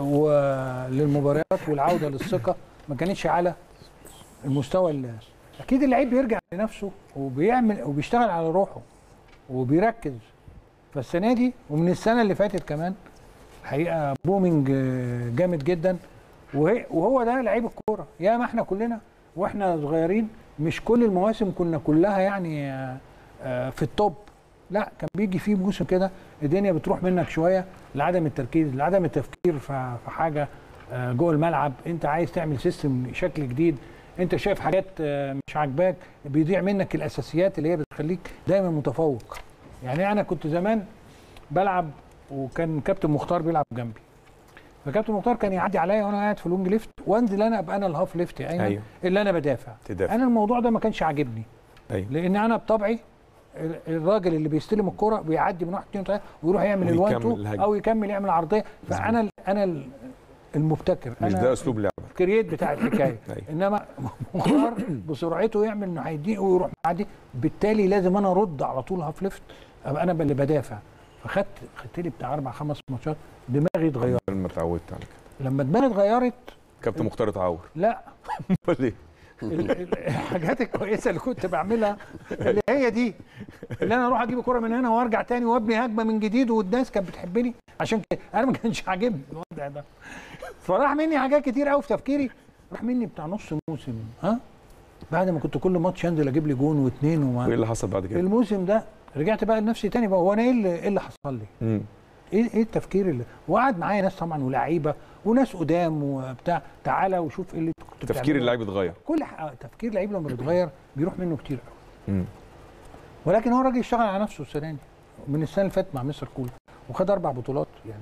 و- للمباريات والعوده للثقه ما كانتش على المستوى اللي اكيد اللعيب بيرجع لنفسه وبيعمل وبيشتغل على روحه وبيركز فالسنه دي ومن السنه اللي فاتت كمان الحقيقه بومينج آه، جامد جدا وهي- وهو ده لعيب الكوره يا ما احنا كلنا واحنا صغيرين مش كل المواسم كنا كلها يعني آه، آه، في التوب لا كان بيجي فيه موسم كده الدنيا بتروح منك شويه لعدم التركيز لعدم التفكير في في حاجه آه، جوه الملعب انت عايز تعمل سيستم شكل جديد انت شايف حاجات آه، مش عاجباك بيضيع منك الاساسيات اللي هي بتخليك دايما متفوق يعني انا كنت زمان بلعب وكان كابتن مختار بيلعب جنبي فكابتن مختار كان يعدي عليا وانا قاعد في اللونج ليفت وانزل انا ابقى انا الهاف ليفت يا ايمن ايوه اللي انا بدافع تدافع انا الموضوع ده ما كانش عاجبني ايوه لان انا بطبعي ال- الراجل اللي بيستلم الكرة بيعدي من واحد اتنين تلاته ويروح يعمل الوان ويكمل تو الهجمة. او يكمل يعمل عرضيه فانا ال- انا ال- المبتكر مش انا ده اسلوب لعبك الكرييت بتاع الحكايه أيوة. انما مختار بسرعته يعمل انه هيديه ويروح معدي بالتالي لازم انا ارد على طول هاف ليفت ابقى انا اللي بدافع فخدت خدت لي بتاع اربع خمس ماتشات دماغي اتغيرت ما اتعودت على كده لما دماغي اتغيرت كابتن مختار اتعور لا ليه؟ ال- ال- الحاجات الكويسه اللي كنت بعملها اللي هي دي اللي انا اروح اجيب الكوره من هنا وارجع تاني وابني هجمه من جديد والناس كانت بتحبني عشان كده انا ما كانش عاجبني الوضع ده فراح مني حاجات كتير قوي في تفكيري راح مني بتاع نص موسم ها بعد ما كنت كل ماتش انزل اجيب لي جون واثنين وايه وما اللي حصل بعد كده؟ الموسم ده رجعت بقى لنفسي تاني بقى هو انا ايه اللي, إيه اللي حصل لي؟ مم. ايه ايه التفكير اللي وقعد معايا ناس طبعا ولاعيبه وناس قدام وبتاع تعالى وشوف ايه اللي كنت تفكير بتعمله. اللعيب اتغير كل ح- تفكير لعيب لما بيتغير بيروح منه كتير قوي مم. ولكن هو الراجل اشتغل على نفسه السنه دي من السنه اللي فاتت مع مستر كولر وخد اربع بطولات يعني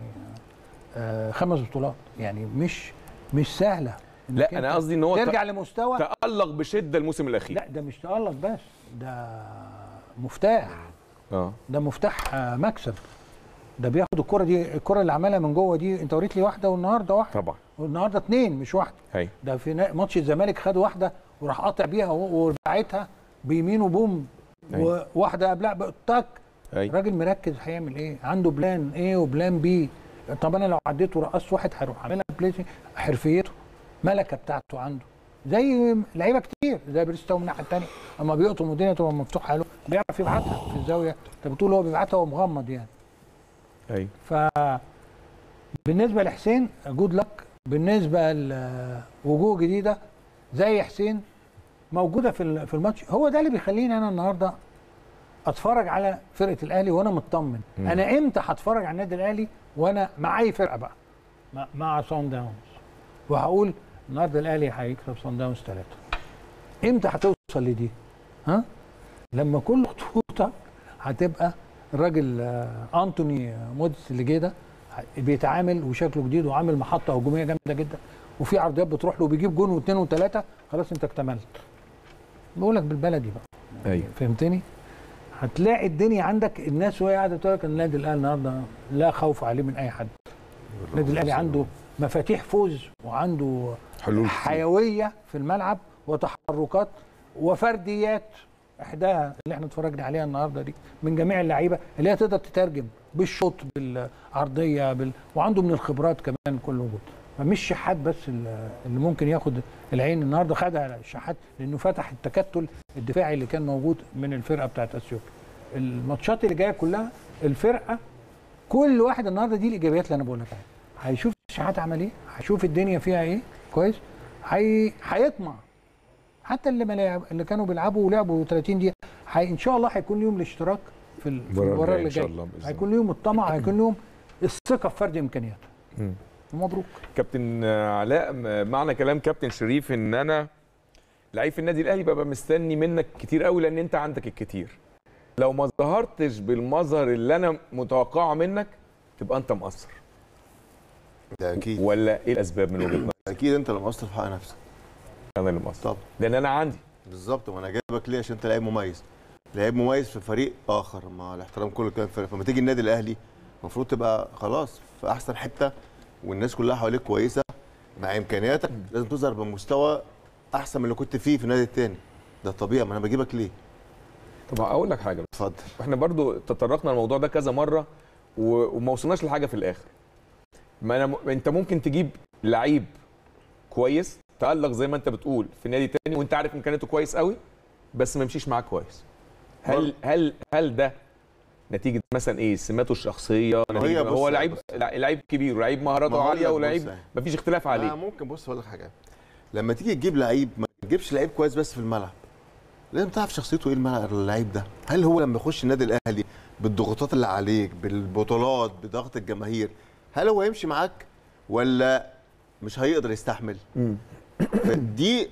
آه خمس بطولات يعني مش مش سهله إنك لا انا أنت قصدي ان هو ترجع لمستوى تالق بشده الموسم الاخير لا ده مش تألق بس ده مفتاح اه ده مفتاح آه، مكسب ده بياخد الكره دي الكره اللي عملها من جوه دي انت وريت لي واحده والنهارده واحده طبعا والنهارده اثنين مش واحده هي ده في نا- ماتش الزمالك خد واحده وراح قاطع بيها و- وربعتها بيمينه بوم أيوة. وواحده قبلها بقى تك هي راجل مركز هيعمل ايه عنده بلان ايه وبلان بي طب انا لو عديت ورقصت واحد هروح اعملها بلاي حرفيته ملكه بتاعته عنده زي لعيبه كتير زي بريستو من الناحيه الثانيه اما بيقطم والدنيا تبقى مفتوحه له بيعرف يبعتها في الزاويه انت بتقول هو بيبعتها وهو مغمض يعني هي ف بالنسبه لحسين جود لك بالنسبه لوجوه جديده زي حسين موجوده في ال- في الماتش هو ده اللي بيخليني انا النهارده اتفرج على فرقه الاهلي وانا مطمن مم. انا امتى هتفرج على النادي الاهلي وانا مع اي فرقه بقى مع- مع صن داونز وهقول النهارده الاهلي هيكسب صن داونز ثلاثه امتى هتوصل لدي ها لما كل خطوطك هتبقى الراجل آه، انتوني موديس اللي جه ده بيتعامل وشكله جديد وعامل محطه هجوميه جامده جدا وفي عرضيات بتروح له وبيجيب جون واثنين وثلاثه خلاص انت اكتملت بقول لك بالبلدي بقى ايوه فهمتني هتلاقي الدنيا عندك الناس وهي قاعده بتقول لك النادي الاهلي النهارده لا خوف عليه من اي حد النادي الاهلي عنده مفاتيح فوز وعنده حلول كتير. حيويه في الملعب وتحركات وفرديات احداها اللي احنا اتفرجنا عليها النهارده دي من جميع اللعيبه اللي هي تقدر تترجم بالشوط بالعرضيه بال... وعنده من الخبرات كمان كل وجود فمش شحات بس ال- اللي ممكن ياخد العين النهارده خدها الشحات لانه فتح التكتل الدفاعي اللي كان موجود من الفرقه بتاعت اثيوبيا الماتشات اللي جايه كلها الفرقه كل واحد النهارده دي الايجابيات اللي انا بقول لك عليها هيشوف الشحات عمل ايه هيشوف الدنيا فيها ايه كويس هي... هيطمع حتى اللي ما لعب اللي كانوا بيلعبوا ولعبوا 30 دقيقه هي... ان شاء الله هيكون ليهم الاشتراك في ال- في المباراة المباراه الجاية اللي إن شاء جايه الله بإذن الله. هيكون ليهم الطمع هيكون ليهم الثقه في فرد امكانياتهم مم. ومبروك كابتن علاء م- معنى كلام كابتن شريف ان انا لعيب في النادي الاهلي ببقى مستني منك كتير قوي لان انت عندك الكتير لو ما ظهرتش بالمظهر اللي انا متوقعه منك تبقى انت مقصر ده اكيد ولا ايه الاسباب من وجهه نظرك اكيد انت اللي مقصر في حق نفسك انا اللي مقصر طب لان انا عندي بالظبط وانا جايبك ليه عشان انت لعيب مميز لعيب مميز في فريق اخر مع الاحترام كل كان فريق فلما تيجي النادي الاهلي المفروض تبقى خلاص في احسن حته والناس كلها حواليك كويسه مع امكانياتك لازم تظهر بمستوى احسن من اللي كنت فيه في النادي التاني ده طبيعي ما انا بجيبك ليه طب اقول لك حاجه اتفضل احنا برضو تطرقنا الموضوع ده كذا مره و... وما وصلناش لحاجه في الاخر ما أنا م... انت ممكن تجيب لعيب كويس تألق زي ما انت بتقول في نادي تاني وانت عارف امكانياته كويس قوي بس ما يمشيش معاك كويس هل هل هل ده نتيجه مثلا ايه سماته الشخصيه نتيجة بص- هو لعيب لعيب كبير ولعيب ما مهاراته هقول عاليه لك ولعيب بص يعني. مفيش اختلاف آه عليه ممكن بص اقول لك حاجه لما تيجي تجيب لعيب ما تجيبش لعيب كويس بس في الملعب لازم تعرف شخصيته ايه الملعب اللعيب ده هل هو لما يخش النادي الاهلي بالضغوطات اللي عليك بالبطولات بضغط الجماهير هل هو يمشي معاك ولا مش هيقدر يستحمل دي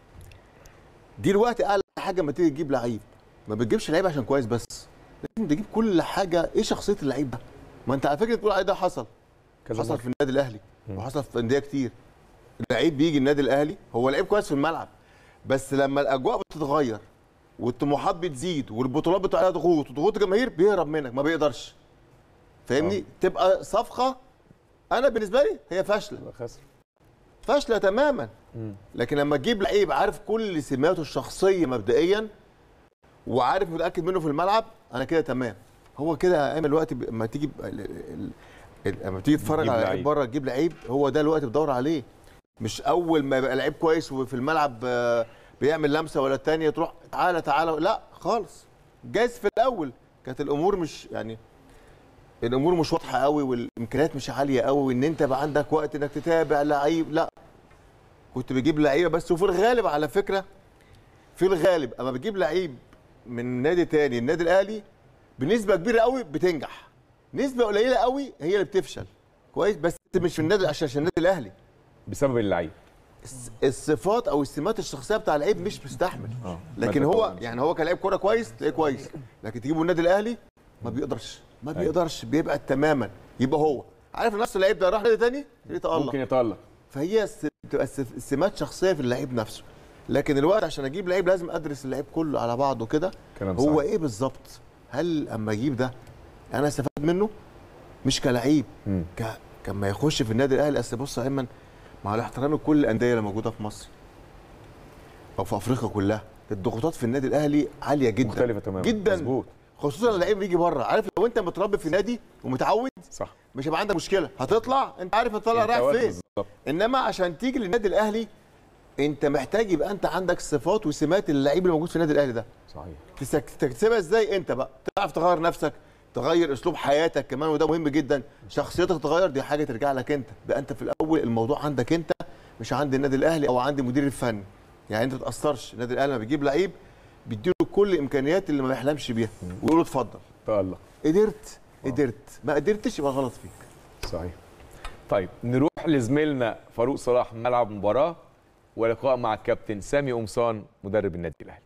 دي الوقت اعلى حاجه لما تيجي تجيب لعيب ما بتجيبش لعيب عشان كويس بس لازم تجيب كل حاجه ايه شخصيه اللعيب ده ما انت على فكره تقول عليه ده حصل كذا حصل مرة. في النادي الاهلي مم. وحصل في انديه كتير اللعيب بيجي النادي الاهلي هو لعيب كويس في الملعب بس لما الاجواء بتتغير والطموحات بتزيد والبطولات بتبقى عليها ضغوط وضغوط الجماهير بيهرب منك ما بيقدرش فاهمني تبقى صفقه انا بالنسبه لي هي فاشله يبقى خسر فاشله تماما مم. لكن لما تجيب لعيب عارف كل سماته الشخصيه مبدئيا وعارف متاكد منه في الملعب انا كده تمام هو كده ايام الوقت ب- لما تيجي ب- ال- ال- ال- لما تيجي تتفرج تجيب على لعيب. لعيب بره تجيب لعيب هو ده الوقت بتدور عليه مش اول ما يبقى لعيب كويس وفي الملعب آه، بيعمل لمسه ولا الثانيه تروح تعالى تعالى لا خالص جايز في الاول كانت الامور مش يعني الامور مش واضحه قوي والامكانيات مش عاليه قوي وان انت يبقى عندك وقت انك تتابع لعيب لا كنت بجيب لعيبه بس وفي الغالب على فكره في الغالب اما بجيب لعيب من نادي تاني النادي الاهلي بنسبه كبيره قوي بتنجح نسبه قليله قوي هي اللي بتفشل كويس بس مش في النادي عشان عشان النادي الاهلي بسبب اللعيب الس- الصفات او السمات الشخصيه بتاع اللعيب مش مستحمل اه لكن ما هو تتطورش. يعني هو كلاعب كوره كويس تلاقيه كويس لكن تجيبه النادي الاهلي ما بيقدرش ما أيوة. بيقدرش بيبقى تماما يبقى هو عارف نفس اللعيب ده راح نادي تاني تلاقيه تألق ممكن يتألق فهي الس- بتبقى الس- السمات شخصيه في اللعيب نفسه لكن الوقت عشان اجيب لعيب لازم ادرس اللعيب كله على بعضه كده كلام هو صحيح. ايه بالظبط هل اما اجيب ده انا استفاد منه مش كلعيب مم. ك... كما يخش في النادي الاهلي اصل بص يا ايمن مع الاحترام لكل الانديه اللي موجوده في مصر او في افريقيا كلها الضغوطات في النادي الاهلي عاليه جدا مختلفه تماما جدا مظبوط خصوصا اللعيب بيجي بره عارف لو انت متربي في نادي ومتعود صح مش هيبقى عندك مشكله هتطلع انت عارف هتطلع انت رايح واخد فين بالظبط انما عشان تيجي للنادي الاهلي انت محتاج يبقى انت عندك صفات وسمات اللعيب اللي موجود في النادي الاهلي ده صحيح تسك- تكتسبها ازاي انت بقى تعرف تغير نفسك تغير اسلوب حياتك كمان وده مهم جدا شخصيتك تغير دي حاجه ترجع لك انت بقى انت في الاول الموضوع عندك انت مش عند النادي الاهلي او عند المدير الفني يعني انت ما تاثرش النادي الاهلي لما بيجيب لعيب بيديله كل الامكانيات اللي ما بيحلمش بيها ويقول له اتفضل تألق قدرت قدرت ما قدرتش يبقى غلط فيك صحيح طيب نروح لزميلنا فاروق صلاح ملعب مباراة ولقاء مع الكابتن سامي قمصان مدرب النادي الاهلي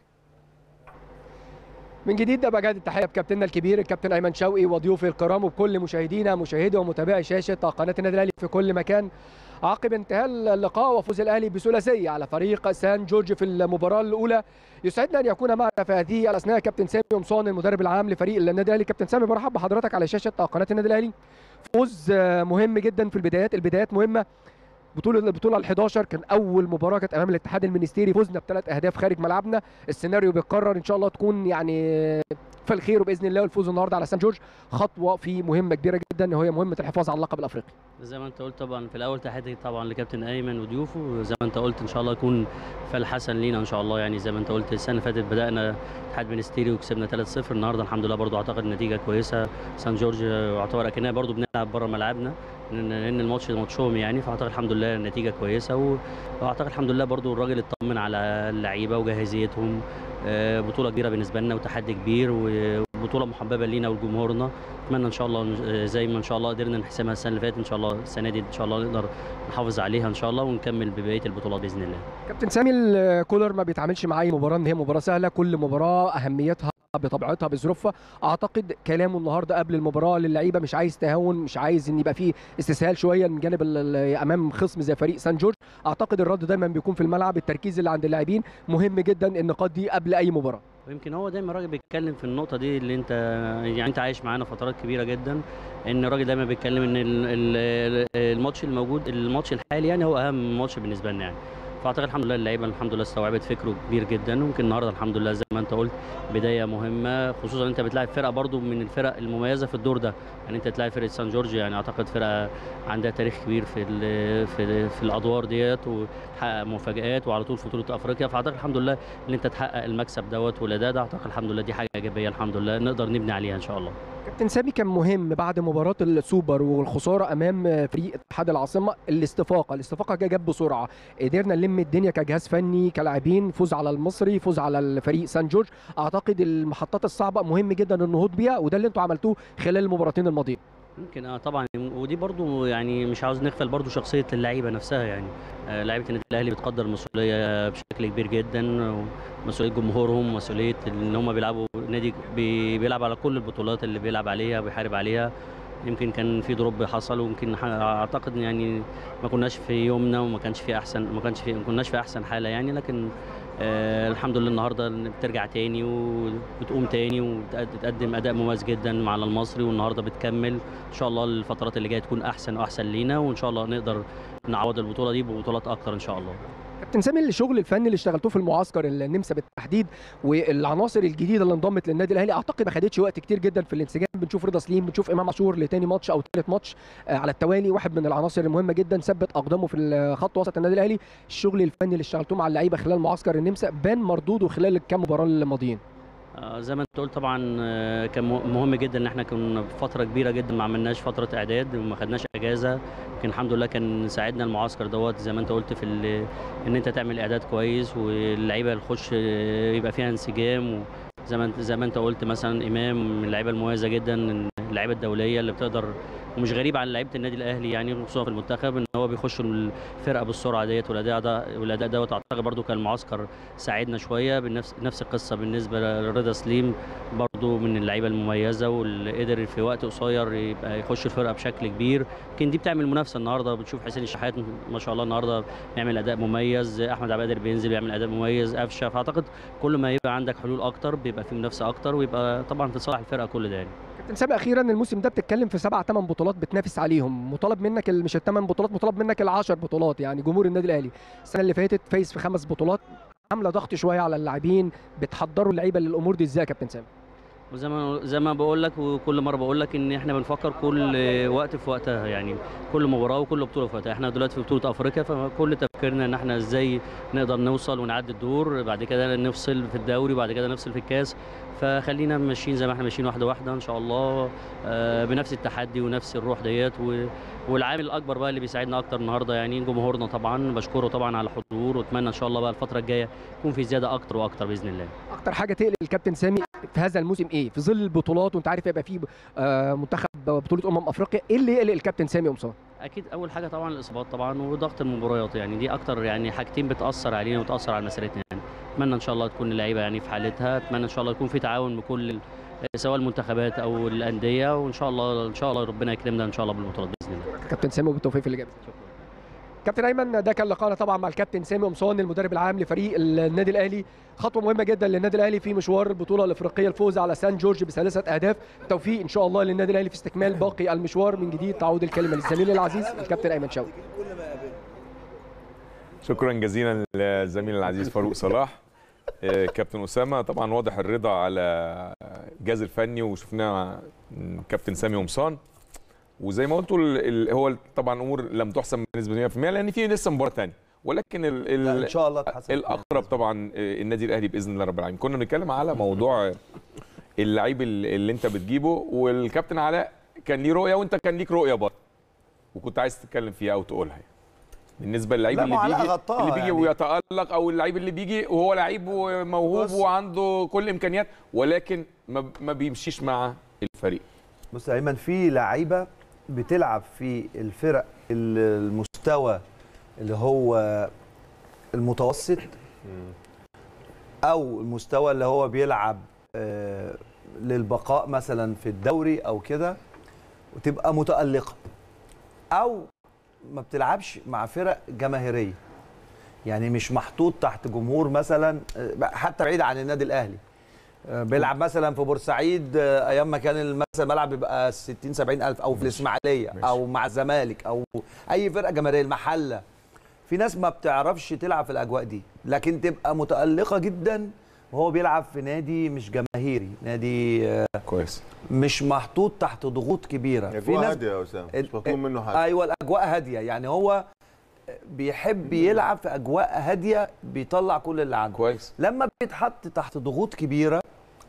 من جديد ده بجد التحيه بكابتننا الكبير الكابتن ايمن شوقي وضيوفي الكرام وبكل مشاهدينا مشاهدي ومتابعي شاشه قناه النادي الاهلي في كل مكان عقب انتهاء اللقاء وفوز الاهلي بثلاثيه على فريق سان جورج في المباراه الاولى يسعدنا ان يكون معنا في هذه الاثناء كابتن سامي قمصان المدرب العام لفريق النادي الاهلي كابتن سامي برحب بحضرتك على شاشه قناه النادي الاهلي فوز آه، مهم جدا في البدايات البدايات مهمه بطولة البطولة ال 11 كان أول مباراة كانت أمام الاتحاد المنستيري فزنا بثلاث أهداف خارج ملعبنا السيناريو بيتكرر إن شاء الله تكون يعني في الخير وبإذن الله والفوز النهاردة على سان جورج خطوة في مهمة كبيرة جدا وهي مهمة الحفاظ على اللقب الأفريقي زي ما انت قلت طبعا في الاول تحياتي طبعا لكابتن ايمن وضيوفه زي ما انت قلت ان شاء الله يكون فال حسن لينا ان شاء الله يعني زي ما انت قلت السنه اللي فاتت بدانا اتحاد منستيري وكسبنا 3-0 النهارده الحمد لله برضو اعتقد النتيجه كويسه سان جورج يعتبر اكننا برضو بنلعب بره ملعبنا لان لأن الماتش ماتشهم يعني فاعتقد الحمد لله النتيجه كويسه و- واعتقد الحمد لله برضو الراجل اطمن على اللعيبه وجاهزيتهم آه، بطوله كبيره بالنسبه لنا وتحدي كبير وبطوله محببه لينا ولجمهورنا اتمنى ان شاء الله آه، زي ما ان شاء الله قدرنا نحسمها السنه اللي فاتت ان شاء الله السنه دي ان شاء الله نقدر نحافظ عليها ان شاء الله ونكمل ببقيه البطولات باذن الله كابتن سامي الكولر ما بيتعاملش مع أي مباراة إن هي مباراة سهلة كل مباراة أهميتها بطبيعتها بظروفها اعتقد كلامه النهارده قبل المباراه للعيبه مش عايز تهاون مش عايز ان يبقى فيه استسهال شويه من جانب ال- ال- امام خصم زي فريق سان جورج اعتقد الرد دايما بيكون في الملعب التركيز اللي عند اللاعبين مهم جدا النقاط دي قبل اي مباراه ويمكن هو دايما الراجل بيتكلم في النقطه دي اللي انت يعني انت عايش معانا فترات كبيره جدا ان الراجل دايما بيتكلم ان ال- ال- الماتش الموجود الماتش الحالي يعني هو اهم ماتش بالنسبه لنا يعني فاعتقد الحمد لله اللعيبه الحمد لله استوعبت فكره كبير جدا ويمكن النهارده الحمد لله زي ما انت قلت بدايه مهمه خصوصا انت بتلاعب فرقه برضو من الفرق المميزه في الدور ده يعني انت تلاعب فرقه سان جورج يعني اعتقد فرقه عندها تاريخ كبير في ال في, في الادوار ديت وتحقق مفاجات وعلى طول في بطوله افريقيا فاعتقد الحمد لله ان انت تحقق المكسب دوت والاداء ده اعتقد الحمد لله دي حاجه ايجابيه الحمد لله نقدر نبني عليها ان شاء الله كابتن سامي كان مهم بعد مباراه السوبر والخساره امام فريق اتحاد العاصمه الاستفاقه الاستفاقه جا جت بسرعه قدرنا نلم الدنيا كجهاز فني كلاعبين فوز على المصري فوز على الفريق سان جورج اعتقد المحطات الصعبه مهم جدا النهوض بيها وده اللي انتوا عملتوه خلال المباراتين الماضيين يمكن اه طبعا ودي برضو يعني مش عاوز نغفل برضو شخصيه اللعيبه نفسها يعني آه لعيبه النادي الاهلي بتقدر المسؤوليه بشكل كبير جدا ومسؤوليه جمهورهم مسؤوليه ان هم بيلعبوا نادي بي- بيلعب على كل البطولات اللي بيلعب عليها بيحارب عليها يمكن كان في دروب حصل ويمكن ح- اعتقد يعني ما كناش في يومنا وما كانش في احسن ما كانش في ما كناش في احسن حاله يعني لكن آه الحمد لله النهارده بترجع تاني وبتقوم تاني وتقدم اداء مميز جدا على المصري والنهارده بتكمل ان شاء الله الفترات اللي جايه تكون احسن واحسن لينا وان شاء الله نقدر نعوض البطوله دي ببطولات اكتر ان شاء الله كابتن سامي الشغل الفني اللي اشتغلتوه في المعسكر النمسا بالتحديد والعناصر الجديده اللي انضمت للنادي الاهلي اعتقد ما خدتش وقت كتير جدا في الانسجام بنشوف رضا سليم بنشوف امام عاشور لتاني ماتش او تالت ماتش آه، على التوالي واحد من العناصر المهمه جدا ثبت اقدامه في خط وسط النادي الاهلي الشغل الفني اللي اشتغلتوه مع اللعيبه خلال معسكر النمسا بان مردوده خلال الكام مباراه الماضيين آه، زي ما انت قلت طبعا آه، كان مه- مهم جدا ان احنا كنا فتره كبيره جدا ما عملناش فتره اعداد وما خدناش اجازه يمكن الحمد لله كان ساعدنا المعسكر دوت زي ما انت قلت في ال- ان انت تعمل اعداد كويس واللعيبه تخش آه، يبقى فيها انسجام وزي ما انت زي ما انت قلت مثلا امام من اللعيبه المميزه جدا اللعيبه الدوليه اللي بتقدر ومش غريب عن لعيبه النادي الاهلي يعني خصوصا في المنتخب ان هو بيخش الفرقه بالسرعه ديت والاداء ده والاداء دوت اعتقد برضو كان المعسكر ساعدنا شويه بنفس نفس القصه بالنسبه لرضا سليم برضو من اللعيبه المميزه واللي قدر في وقت قصير يبقى يخش الفرقه بشكل كبير يمكن دي بتعمل منافسه النهارده بتشوف حسين الشحات ما شاء الله النهارده بيعمل اداء مميز احمد عبد القادر بينزل بيعمل اداء مميز قفشه فاعتقد كل ما يبقى عندك حلول اكتر بيبقى في منافسه اكتر ويبقى طبعا في صالح الفرقه كل ده يعني كابتن سامي اخيرا الموسم ده بتتكلم في سبع ثمان بطولات بتنافس عليهم مطالب منك ال- مش الثمان بطولات مطالب منك العشر بطولات يعني جمهور النادي الاهلي السنه اللي فاتت فايز في خمس بطولات عامله ضغط شويه على اللاعبين بتحضروا اللعيبه للامور دي ازاي يا كابتن سامي وزي ما زي ما بقول لك وكل مره بقول لك ان احنا بنفكر كل وقت في وقتها يعني كل مباراه وكل بطوله في وقتها احنا دلوقتي في بطوله افريقيا فكل تفكيرنا ان احنا ازاي نقدر نوصل ونعدي الدور بعد كده نفصل في الدوري وبعد كده نفصل في الكاس فخلينا ماشيين زي ما احنا ماشيين واحده واحده ان شاء الله آه، بنفس التحدي ونفس الروح ديت و- والعامل الاكبر بقى اللي بيساعدنا اكتر النهارده يعني جمهورنا طبعا بشكره طبعا على الحضور واتمنى ان شاء الله بقى الفتره الجايه يكون في زياده اكتر واكتر باذن الله اكتر حاجه تقلق الكابتن سامي في هذا الموسم ايه في ظل البطولات وانت عارف يبقى فيه آه، منتخب بطوله امم افريقيا ايه اللي يقلق الكابتن سامي قمصان اكيد اول حاجه طبعا الاصابات طبعا وضغط المباريات يعني دي اكتر يعني حاجتين بتاثر علينا وتاثر على مسيرتنا يعني اتمنى ان شاء الله تكون اللعيبه يعني في حالتها اتمنى ان شاء الله يكون في تعاون بكل ال- سواء المنتخبات او الانديه وان شاء الله ان شاء الله ربنا يكرمنا ان شاء الله بالبطولات باذن الله كابتن سامي وبالتوفيق في اللي جاي كابتن ايمن ده كان لقاءنا طبعا مع الكابتن سامي قمصان المدرب العام لفريق النادي الاهلي خطوه مهمه جدا للنادي الاهلي في مشوار البطوله الافريقيه الفوز على سان جورج بثلاثه اهداف توفيق ان شاء الله للنادي الاهلي في استكمال باقي المشوار من جديد تعود الكلمه للزميل العزيز الكابتن ايمن شوقي شكرا جزيلا للزميل العزيز فاروق صلاح آه، كابتن اسامه طبعا واضح الرضا على الجهاز الفني وشفناه من كابتن سامي قمصان وزي ما قلتوا ال- ال- هو طبعا امور لم تحسم بنسبه 100% لان في لسه مباراه ثانيه ولكن ال ال لا، ان شاء الله تحسن الاقرب طبعا آه، النادي الاهلي باذن الله رب العالمين كنا بنتكلم على موضوع آه، اللعيب ال- اللي انت بتجيبه والكابتن علاء كان ليه رؤيه وانت كان ليك رؤيه برضه وكنت عايز تتكلم فيها او تقولها يعني. بالنسبه للعيب لا، اللي ما علاء بيجي غطاها اللي بيجي يعني. ويتالق او اللعيب اللي بيجي وهو لعيب وموهوب بص. وعنده كل الامكانيات ولكن ما, ما بيمشيش مع الفريق بص يا ايمن في لعيبه بتلعب في الفرق ال- المستوى اللي هو المتوسط او المستوى اللي هو بيلعب آه، للبقاء مثلا في الدوري او كده وتبقى متالقه او ما بتلعبش مع فرق جماهيريه يعني مش محطوط تحت جمهور مثلا آه، حتى بعيد عن النادي الاهلي آه، بيلعب مثلا في بورسعيد آه، ايام ما كان مثلا الملعب بيبقى 60 70 الف او في الاسماعيليه ماشي. او مع الزمالك او اي فرقه جماهيريه المحله في ناس ما بتعرفش تلعب في الاجواء دي لكن تبقى متالقه جدا وهو بيلعب في نادي مش جماهيري نادي آه، كويس مش محطوط تحت ضغوط كبيره في ناس هاديه يا اسامه مش مطلوب منه حاجه ايوه الاجواء هاديه يعني هو بيحب يلعب في اجواء هاديه بيطلع كل اللي عنده كويس لما بيتحط تحت ضغوط كبيره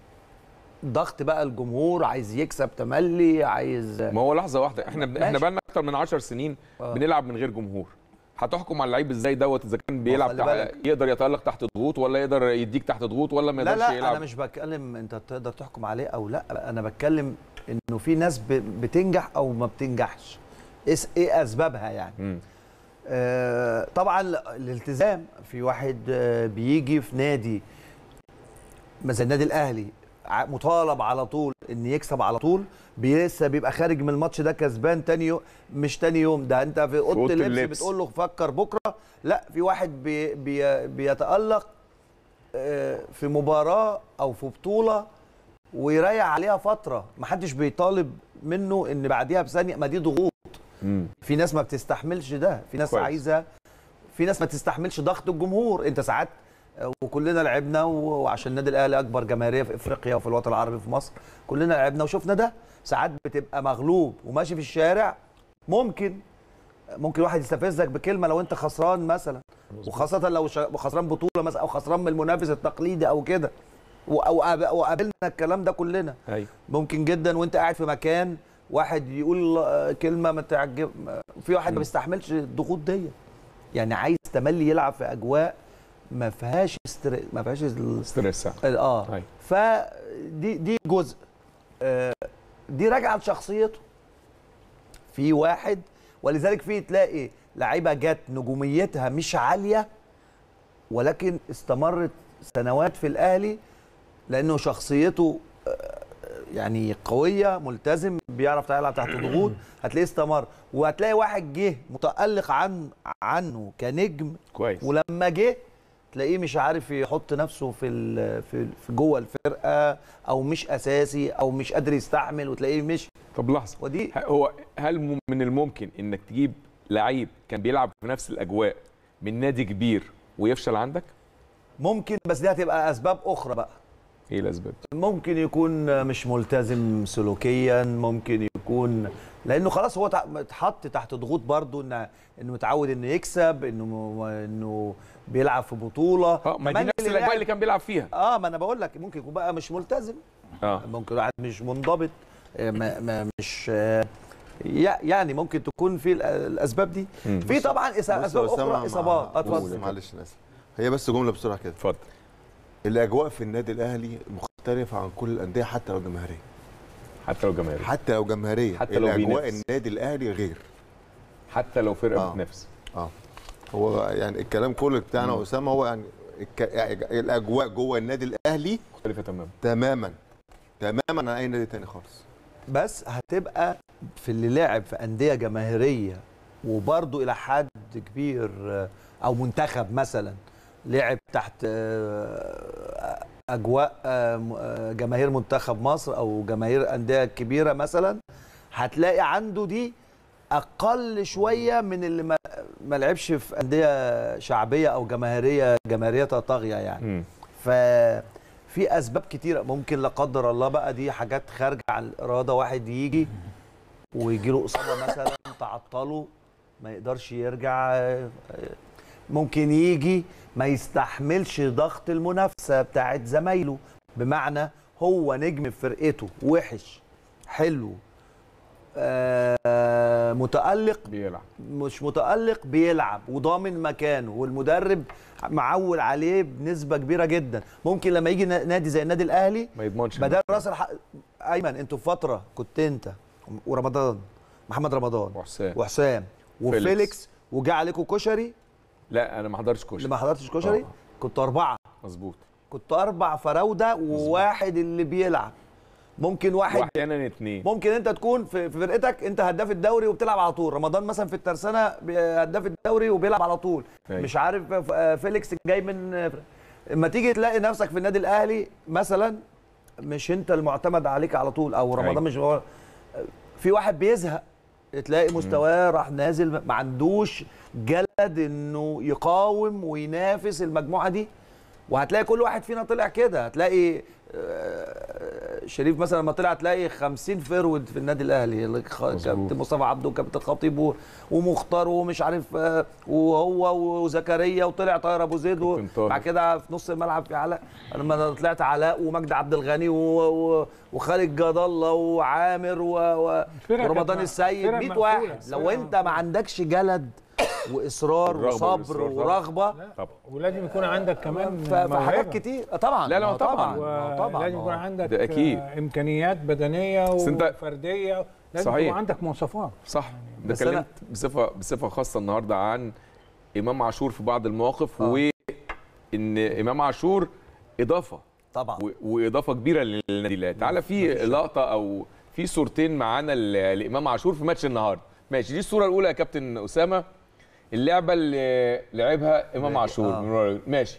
ضغط بقى الجمهور عايز يكسب تملي عايز ما هو لحظه واحده احنا ب... احنا ماشي. بقالنا اكتر من 10 سنين آه. بنلعب من غير جمهور هتحكم على اللعيب ازاي دوت اذا كان بيلعب خلي تع... بالك. يقدر يتالق تحت ضغوط ولا يقدر يديك تحت ضغوط ولا ما لا يقدرش لا يلعب انا مش بتكلم انت تقدر تحكم عليه او لا انا بتكلم انه في ناس ب- بتنجح او ما بتنجحش إس- ايه اسبابها يعني مم. آه، طبعا ال- الالتزام في واحد آه، بيجي في نادي مثلا النادي الاهلي ع- مطالب على طول ان يكسب على طول بي- لسه بيبقى خارج من الماتش ده كسبان تاني يوم مش تاني يوم ده انت في اوضه أوضة اللبس, اللبس. بتقول له فكر بكره لا في واحد بي بي بيتالق آه، في مباراه او في بطوله ويريح عليها فتره محدش بيطالب منه ان بعديها بثانيه ما دي ضغوط مم. في ناس ما بتستحملش ده في ناس كويس. عايزه في ناس ما تستحملش ضغط الجمهور انت ساعات آه، وكلنا لعبنا و- وعشان النادي الاهلي اكبر جماهيريه في افريقيا وفي الوطن العربي في مصر كلنا لعبنا وشفنا ده ساعات بتبقى مغلوب وماشي في الشارع ممكن ممكن واحد يستفزك بكلمه لو انت خسران مثلا وخاصه لو شا- خسران بطوله مثلا او خسران من المنافس التقليدي او كده و- او قاب- وقابلنا الكلام ده كلنا ايوه ممكن جدا وانت قاعد في مكان واحد يقول آه، كلمه ما تعجب في واحد ما بيستحملش الضغوط دي يعني عايز تملي يلعب في اجواء ما فيهاش استر... ما فيهاش ال... ستريس اه أيوة. فدي دي جزء آه، دي راجعه لشخصيته في واحد ولذلك في تلاقي لعيبه جت نجوميتها مش عاليه ولكن استمرت سنوات في الاهلي لانه شخصيته آه، يعني قويه ملتزم بيعرف يلعب تحت ضغوط هتلاقيه استمر وهتلاقي واحد جه متالق عن عنه كنجم كويس ولما جه تلاقيه مش عارف يحط نفسه في ال- في في جوه الفرقه او مش اساسي او مش قادر يستحمل وتلاقيه مش طب لحظه ودي ه- هو هل م- من الممكن انك تجيب لعيب كان بيلعب في نفس الاجواء من نادي كبير ويفشل عندك ممكن بس دي هتبقى اسباب اخرى بقى ايه الاسباب ممكن يكون مش ملتزم سلوكيا ممكن يكون لانه خلاص هو تع- اتحط تحت ضغوط برضه ان انه متعود انه يكسب انه انه بيلعب في بطوله اه ما دي كمان نفس اللي الاجواء لاعب- اللي كان بيلعب فيها اه ما انا بقول لك ممكن يكون بقى مش ملتزم اه ممكن واحد مش منضبط آه، ما ما مش آه، يع- يعني ممكن تكون في الأ- الاسباب دي مم. في طبعا إس- بص يا اسباب أسامة اخرى مع- اصابات بص، اتفضل معلش انا اسف هي بس جمله بسرعه كده اتفضل الاجواء في النادي الاهلي مختلفه عن كل الانديه حتى لو جماهيريه حتى لو جماهيري حتى لو جماهيريه حتى لو الاجواء بينافس. النادي الاهلي غير حتى لو فرقه آه. بتنافس هو يعني الكلام كله بتاعنا اسامه هو يعني الك... يعني الاجواء جوه النادي الاهلي مختلفه تماما تماما تماما عن اي نادي تاني خالص بس هتبقى في اللي لعب في انديه جماهيريه وبرضه الى حد كبير آه، او منتخب مثلا لعب تحت آه، اجواء آه، م- آه، جماهير منتخب مصر او جماهير انديه كبيره مثلا هتلاقي عنده دي اقل شويه من اللي ما ما لعبش في انديه شعبيه او جماهيريه جماهيريتها طاغيه يعني مم. ففي اسباب كتيره ممكن لا قدر الله بقى دي حاجات خارجه عن الاراده واحد يجي ويجي له اصابه مثلا تعطله ما يقدرش يرجع ممكن يجي ما يستحملش ضغط المنافسه بتاعت زمايله بمعنى هو نجم في فرقته وحش حلو آه متألق بيلعب مش متألق بيلعب وضامن مكانه والمدرب معول عليه بنسبة كبيرة جدا ممكن لما يجي نادي زي النادي الأهلي ما يضمنش بدل راس الح... أيمن أنتوا في فترة كنت أنت ورمضان محمد رمضان وحسام وحسام وفيليكس وجا عليكم كشري لا انا ما حضرتش اللي كوشه ما حضرتش كشري آه. كنتوا أربعة مظبوط كنتوا أربع فراودة وواحد اللي بيلعب ممكن واحد واحيانا اتنين ممكن انت تكون في في فرقتك انت هداف الدوري وبتلعب على طول رمضان مثلا في الترسانه بي- هداف الدوري وبيلعب على طول أيوة. مش عارف ف- آه، فيليكس جاي من آه، اما تيجي تلاقي نفسك في النادي الاهلي مثلا مش انت المعتمد عليك على طول او رمضان أيوة. مش هو في واحد بيزهق تلاقي مستواه راح نازل ما عندوش جلد انه يقاوم وينافس المجموعه دي وهتلاقي كل واحد فينا طلع كده هتلاقي آه، شريف مثلا لما طلع تلاقي 50 فرود في النادي الاهلي اللي خ- مظبوط. كابتن مصطفى عبده وكابتن خطيب و- ومختار ومش عارف آه، وهو وزكريا وطلع طاهر ابو زيد و- كابتن طاهر. بعد كده في نص الملعب في علاء لما طلعت علاء ومجدي عبد الغني و... و... وخالد جد الله وعامر و... و... فرقة ورمضان كانت- السيد فرقة 100 مقفولة. واحد لو فرقة انت ما عندكش جلد واصرار والرغبة وصبر والإصرار طبعا. ورغبه طبعا ولازم يكون عندك كمان ف- فحاجات موهبة. كتير آه طبعا لا، لا، ما هو طبعاً. ما هو طبعا لازم ما يكون هو- عندك ده أكيد. آه، امكانيات بدنيه بس أنت- وفرديه لازم صحيح. يكون عندك مواصفات صح ده بس أنا- كلمت بصفه بصفه خاصه النهارده عن امام عاشور في بعض المواقف آه. وان امام عاشور اضافه طبعا و- واضافه كبيره للنادي الاهلي تعالى في لقطه او في صورتين معانا ل- لامام عاشور في ماتش النهارده ماشي دي الصوره الاولى يا كابتن اسامه اللعبه اللي لعبها امام ماشي. عاشور آه. من ورا. ماشي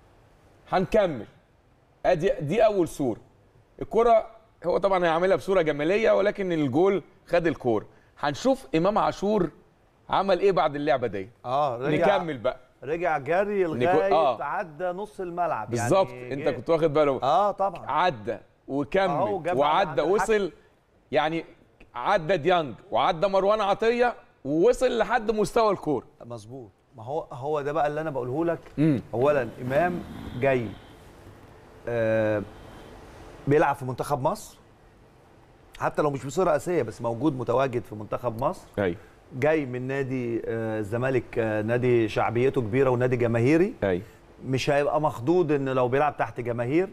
هنكمل ادي دي اول صوره الكره هو طبعا هيعملها بصوره جماليه ولكن الجول خد الكوره هنشوف امام عاشور عمل ايه بعد اللعبه دي اه رجع نكمل بقى رجع جري نكو- لغايه آه. عدى نص الملعب بالظبط يعني انت جه- كنت واخد باله اه طبعا عدى أهو وكمل جاب وعدى عند الحكم. وصل يعني عدى ديانج وعدى مروان عطيه ووصل لحد مستوى الكوره مظبوط ما هو هو ده بقى اللي انا بقوله لك امم اولا امام جاي آه بيلعب في منتخب مصر حتى لو مش بصوره اساسيه بس موجود متواجد في منتخب مصر ايوه جاي من نادي آه، الزمالك آه، نادي شعبيته كبيره ونادي جماهيري ايوه مش هيبقى مخضوض ان لو بيلعب تحت جماهير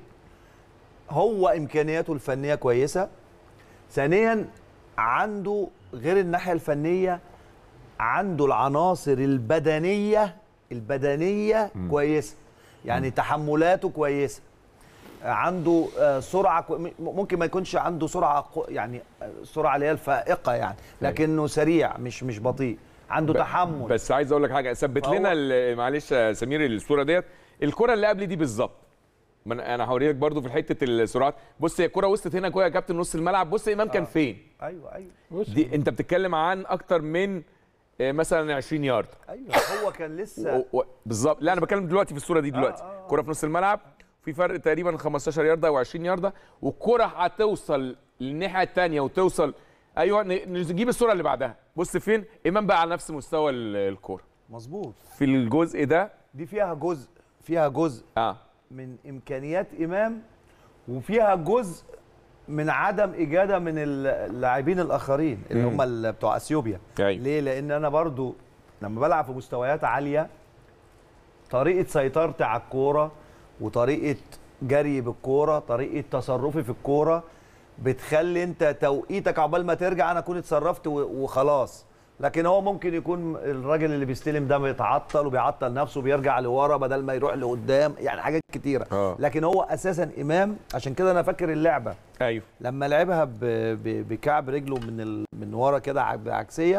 هو امكانياته الفنيه كويسه ثانيا عنده غير الناحيه الفنيه عنده العناصر البدنيه البدنيه مم. كويسه يعني تحملاته كويسه عنده آه، سرعه كو... م- ممكن ما يكونش عنده سرعه قو- يعني آه، السرعه اللي هي الفائقه يعني لكنه سريع مش مش بطيء عنده ب- تحمل بس عايز اقول لك حاجه ثبت فهو- لنا ال- معلش يا سمير الصوره ديت الكره اللي قبل دي بالظبط ما أنا- انا هوريك برضو في حته السرعات بص هي الكره وصلت هنا كويس يا كابتن نص الملعب بص امام كان آه. فين ايوه ايوه بص دي انت بتتكلم عن اكتر من آه، مثلا 20 يارد ايوه هو كان لسه و- و- بالظبط لا انا بتكلم دلوقتي في الصوره دي دلوقتي آه، آه. كره في نص الملعب في فرق تقريبا 15 يارده او 20 يارده والكره هتوصل للناحيه الثانيه وتوصل ايوه ن- نجيب الصوره اللي بعدها بص فين امام بقى على نفس مستوى ال- الكوره مظبوط في الجزء ده دي فيها جزء فيها جزء اه من امكانيات امام وفيها جزء من عدم اجاده من اللاعبين الاخرين اللي مم. هم ال- بتوع اثيوبيا أيوة. ليه لان انا برضو لما بلعب في مستويات عاليه طريقه سيطرتي على الكوره وطريقه جري بالكوره طريقه تصرفي في الكوره بتخلي انت توقيتك عقبال ما ترجع انا اكون اتصرفت و- وخلاص لكن هو ممكن يكون الراجل اللي بيستلم ده بيتعطل وبيعطل نفسه وبيرجع لورا بدل ما يروح لقدام يعني حاجات كتيره آه. لكن هو اساسا امام عشان كده انا فاكر اللعبه ايوه لما لعبها ب- ب- بكعب رجله من ال... من ورا كده ع- بعكسيه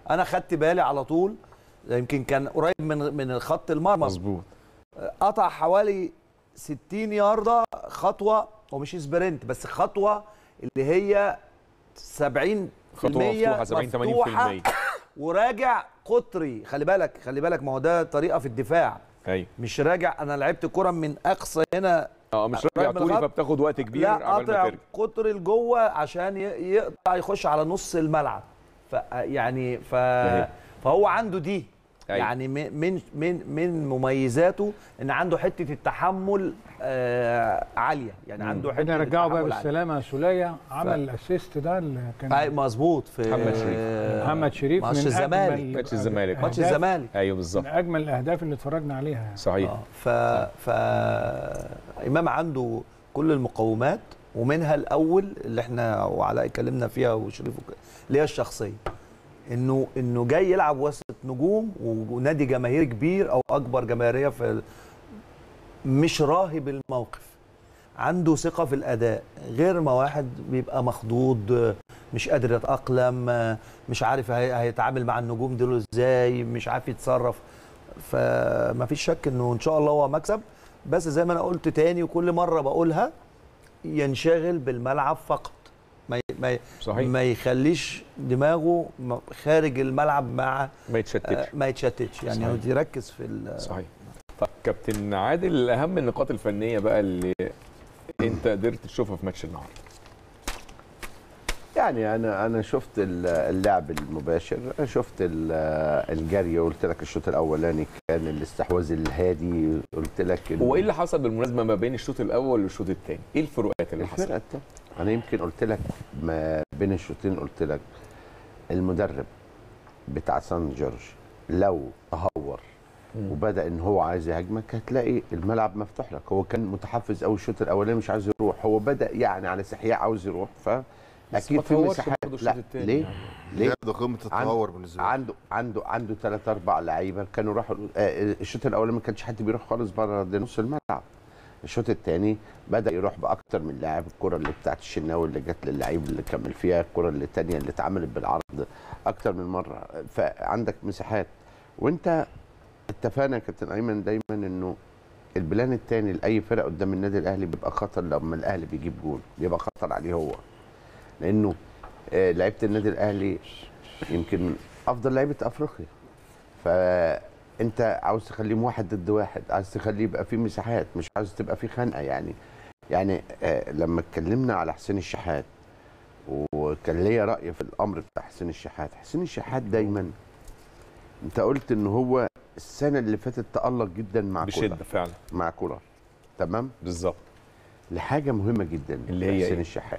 انا خدت بالي على طول يمكن كان قريب من من خط المرمى مظبوط قطع حوالي 60 ياردة خطوة ومش سبرنت بس خطوة اللي هي 70 خطوه مفتوحه 70 80% وراجع قطري خلي بالك خلي بالك ما هو ده طريقة في الدفاع ايوه مش راجع انا لعبت كرة من اقصى هنا اه مش راجع من طولي الخط. فبتاخد وقت كبير لا عبال ما قاطع ترجع قطري لجوه عشان ي- يقطع يخش على نص الملعب ف يعني ف صحيح. فهو عنده دي أيوة. يعني من من من من مميزاته ان عنده حته التحمل آه عاليه يعني مم. عنده حته ربنا يرجعه بقى التحمل عالية. بالسلامه سوليه عمل الاسيست ده اللي كان اي مظبوط في محمد شريف. محمد شريف ماتش من الزمالك أجمل ماتش الزمالك. ماتش أهداف- الزمالك ايوه من بالظبط اجمل الاهداف اللي اتفرجنا عليها يعني. صحيح آه، ف ف امام عنده كل المقومات ومنها الاول اللي احنا وعلاء اتكلمنا فيها وشريف وك- اللي هي الشخصيه انه انه جاي يلعب وسط نجوم ونادي جماهيري كبير او اكبر جماهيريه في ال- مش راهب الموقف عنده ثقه في الاداء غير ما واحد بيبقى مخضوض مش قادر يتاقلم مش عارف هي- هيتعامل مع النجوم دول ازاي مش عارف يتصرف فما فيش شك انه ان شاء الله هو مكسب بس زي ما انا قلت تاني وكل مره بقولها ينشغل بالملعب فقط ما ي- ما ي- صحيح ما يخليش دماغه م- خارج الملعب مع ما يتشتتش آه، ما يتشتتش يعني صحيح. يركز في ال- صحيح طب كابتن عادل اهم النقاط الفنيه بقى اللي انت قدرت تشوفها في ماتش النهارده يعني انا انا شفت ال- اللعب المباشر أنا شفت ال- الجري قلت لك الشوط الاولاني كان الاستحواذ الهادي قلت لك إن هو ايه اللي حصل بالمناسبه ما بين الشوط الاول والشوط الثاني ايه الفروقات اللي حصلت الفرقه التانية. انا يمكن قلت لك ما بين الشوطين قلت لك المدرب بتاع سان جورج لو تهور مم. وبدا ان هو عايز يهاجمك هتلاقي الملعب مفتوح لك هو كان متحفز قوي الشوط الاولاني مش عايز يروح هو بدا يعني على استحياء عاوز يروح بس ما فاكيد في تطورش مساحات برضه الشوط لا التاني ليه يعني. ليه ده قمه التطور بالنسبه لي عنده عنده عنده ثلاث اربع لعيبه كانوا راحوا آه، الشوط الاولاني ما كانش حد بيروح خالص بره ده نص الملعب الشوط الثاني بدا يروح باكتر من لاعب الكره اللي بتاعت الشناوي اللي جت للعيب اللي كمل فيها الكره اللي الثانيه اللي اتعملت بالعرض اكتر من مره فعندك مساحات وانت اتفقنا يا كابتن ايمن دايما انه البلان الثاني لاي فرقه قدام النادي الاهلي بيبقى خطر لما الاهلي بيجيب جول بيبقى خطر عليه هو لانه آه، لعيبه النادي الاهلي يمكن افضل لعيبه افريقيا فانت عاوز تخليهم واحد ضد واحد عايز تخليه يبقى فيه مساحات مش عاوز تبقى فيه خنقه يعني يعني آه لما اتكلمنا على حسين الشحات وكان ليا راي في الامر بتاع حسين الشحات حسين الشحات دايما انت قلت ان هو السنه اللي فاتت تالق جدا مع بشده كولر فعلا مع كولر تمام بالظبط لحاجه مهمه جدا اللي في هي حسين إيه؟ الشحات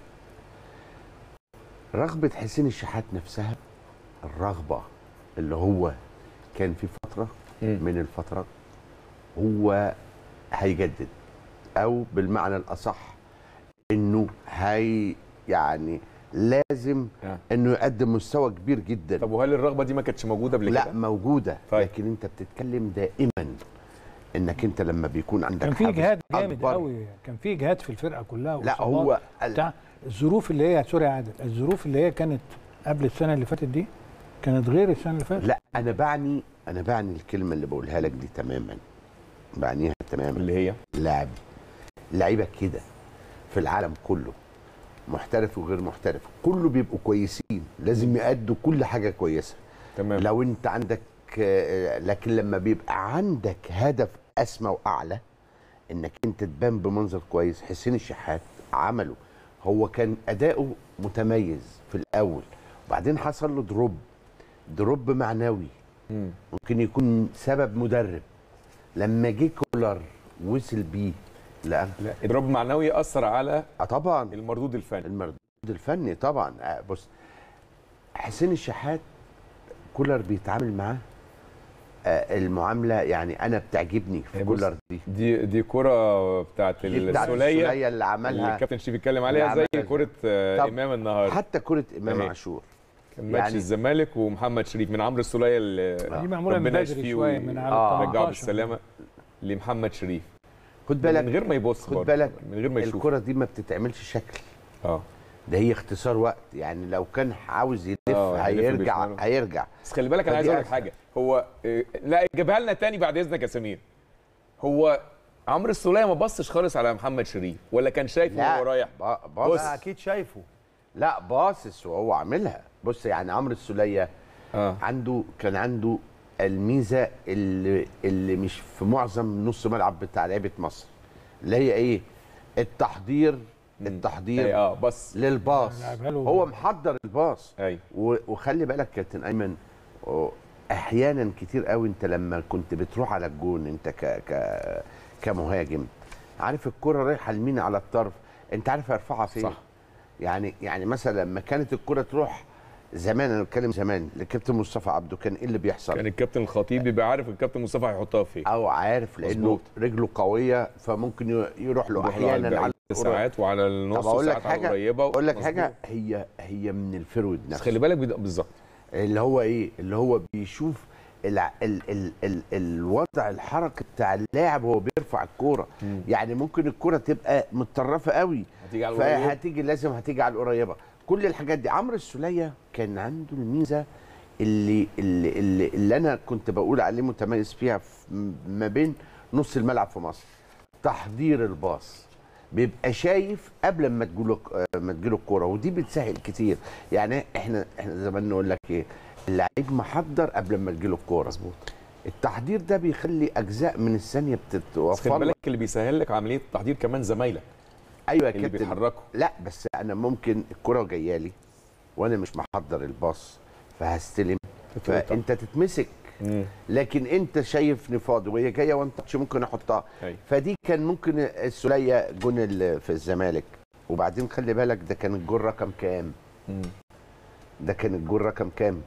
رغبه حسين الشحات نفسها الرغبه اللي هو كان في فتره مم. من الفترات هو هيجدد او بالمعنى الاصح انه هي يعني لازم آه. انه يقدم مستوى كبير جدا طب وهل الرغبه دي ما كانتش موجوده قبل لا كده موجوده طيب. لكن انت بتتكلم دائما انك انت لما بيكون عندك كان في حافز جهاد جامد أكبر. قوي كان في جهاد في الفرقه كلها لا وإصابات هو ال- بتاع الظروف اللي هي سوري يا عادل الظروف اللي هي كانت قبل السنه اللي فاتت دي كانت غير السنه اللي فاتت لا انا بعني انا بعني الكلمه اللي بقولها لك دي تماما بعنيها تماما اللي هي لاعب لعيبه كده في العالم كله محترف وغير محترف كله بيبقوا كويسين لازم يأدوا كل حاجه كويسه تمام لو انت عندك آه، لكن لما بيبقى عندك هدف اسمى واعلى انك انت تبان بمنظر كويس حسين الشحات عمله هو كان اداؤه متميز في الاول وبعدين حصل له دروب دروب معنوي مم. ممكن يكون سبب مدرب لما جه كولر وصل بيه لا لا اضراب معنوي اثر على آه طبعا المردود الفني المردود الفني طبعا آه بص حسين الشحات كولر بيتعامل معاه آه المعامله يعني انا بتعجبني في هي بص، كولر دي دي دي كره بتاعت دي بتاعت السوليه السوليه اللي اللي عملها الكابتن شريف اتكلم اللي عليها زي عملها. كره آه، طب امام النهارده حتى كره امام أهي. عاشور كان ماتش يعني- الزمالك ومحمد شريف من عمرو السوليه اللي دي معموله من ربنا بدري يشفيه شويه من على آه. ال رجعه 18 بالسلامه لمحمد شريف خد من بالك غير ما يبص خد برضه، بالك من غير ما يشوف الكره دي ما بتتعملش شكل اه ده هي اختصار وقت يعني لو كان عاوز يلف آه، هيرجع بيشمله. هيرجع بس خلي بالك انا عايز فدي اقول لك حاجه هو آه، لا جابها لنا تاني بعد اذنك يا سمير هو عمرو السوليه ما بصش خالص على محمد شريف ولا كان شايف وهو رايح با- باص لا اكيد شايفه لا باصص وهو عاملها بص يعني عمرو السوليه اه عنده كان عنده الميزه اللي اللي مش في معظم نص ملعب بتاع لعيبه مصر اللي هي ايه التحضير التحضير أي اه بص للباص لعبها له. هو محضر الباص ايوه و- وخلي بالك كابتن ايمن أو- احيانا كتير قوي انت لما كنت بتروح على الجون انت ك ك كمهاجم عارف الكره رايحه لمين على الطرف انت عارف ارفعها فين صح. يعني يعني مثلا لما كانت الكره تروح زمان انا بتكلم زمان للكابتن مصطفى عبده كان ايه اللي بيحصل كان الكابتن الخطيب بيبقى عارف الكابتن مصطفى هيحطها فين او عارف لانه مظبوط. رجله قويه فممكن ي- يروح له يروح له على احيانا البعيد على القريب. ساعات وعلى النص طب اقول لك وساعات على حاجه القريبه اقول لك مظبوط. حاجه هي هي من الفرود بس نفسه خلي بالك بيد- بالظبط اللي هو ايه اللي هو بيشوف الع... ال... ال... ال... الوضع الحركي بتاع اللاعب وهو بيرفع الكوره يعني ممكن الكوره تبقى متطرفه قوي هتيجي على القريب. فهتيجي لازم هتيجي على القريبه كل الحاجات دي عمرو السوليه كان عنده الميزه اللي اللي, اللي, اللي انا كنت بقول عليه متميز فيها في م- ما بين نص الملعب في مصر تحضير الباص بيبقى شايف قبل ما تجيله ما تجيله الكوره ودي بتسهل كتير يعني احنا احنا زمان نقول لك ايه اللعيب محضر قبل ما تجيله الكوره مظبوط التحضير ده بيخلي اجزاء من الثانيه بس خلي بتتوفر لك. بالك اللي بيسهل لك عمليه التحضير كمان زمايلك ايوه يا اللي كابتن بيتحركوا لا بس انا ممكن الكره جايه لي وانا مش محضر الباص فهستلم تتقطع. فانت تتمسك مم. لكن انت شايفني فاضي وهي جايه وانت ممكن احطها أيوة. فدي كان ممكن السوليه جون ال- في الزمالك وبعدين خلي بالك ده كان الجول رقم كام مم. ده كان الجول رقم كام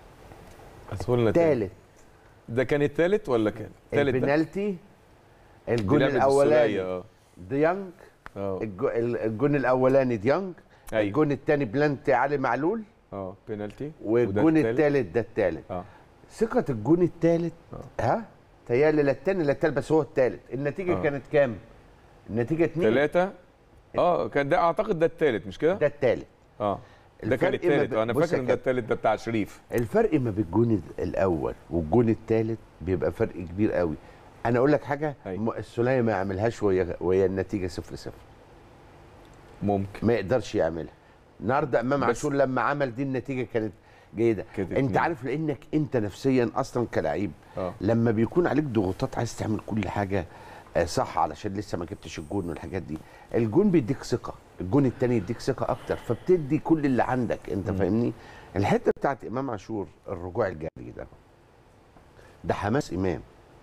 بس قلنا تاني. ثالث ده كان الثالث ولا كان الثالث ده البنالتي دي الجون لعبة الاولاني السولية، اه ديانج اه الجو- الجون الاولاني ديانج أيوة. الجون الثاني بلانتي علي معلول اه بينالتي والجون الثالث ده الثالث اه ثقة الجون الثالث ها تهيألي لا الثاني لا الثالث بس هو الثالث النتيجة آه. كانت كام؟ النتيجة 2 ثلاثة اه كان ده اعتقد ده الثالث مش كده؟ ده الثالث اه ده كان الفرق ما الثالث ب- انا بص يا فاكر ان ده كابتن. الثالث ده بتاع شريف الفرق ما بين الجون الاول والجون الثالث بيبقى فرق كبير قوي انا اقول لك حاجه أيوة. م- السوليه ما يعملهاش وهي وهي النتيجه 0 0 ممكن ما يقدرش يعملها النهارده امام بس- عاشور لما عمل دي النتيجه كانت جيده كانت انت اتنين. عارف لانك انت نفسيا اصلا كلاعب اه لما بيكون عليك ضغوطات عايز تعمل كل حاجه آه، صح علشان لسه ما جبتش الجون والحاجات دي الجون بيديك ثقه الجون التاني يديك ثقه اكتر فبتدي كل اللي عندك انت فاهمني الحته بتاعت امام عاشور الرجوع الجري ده ده حماس امام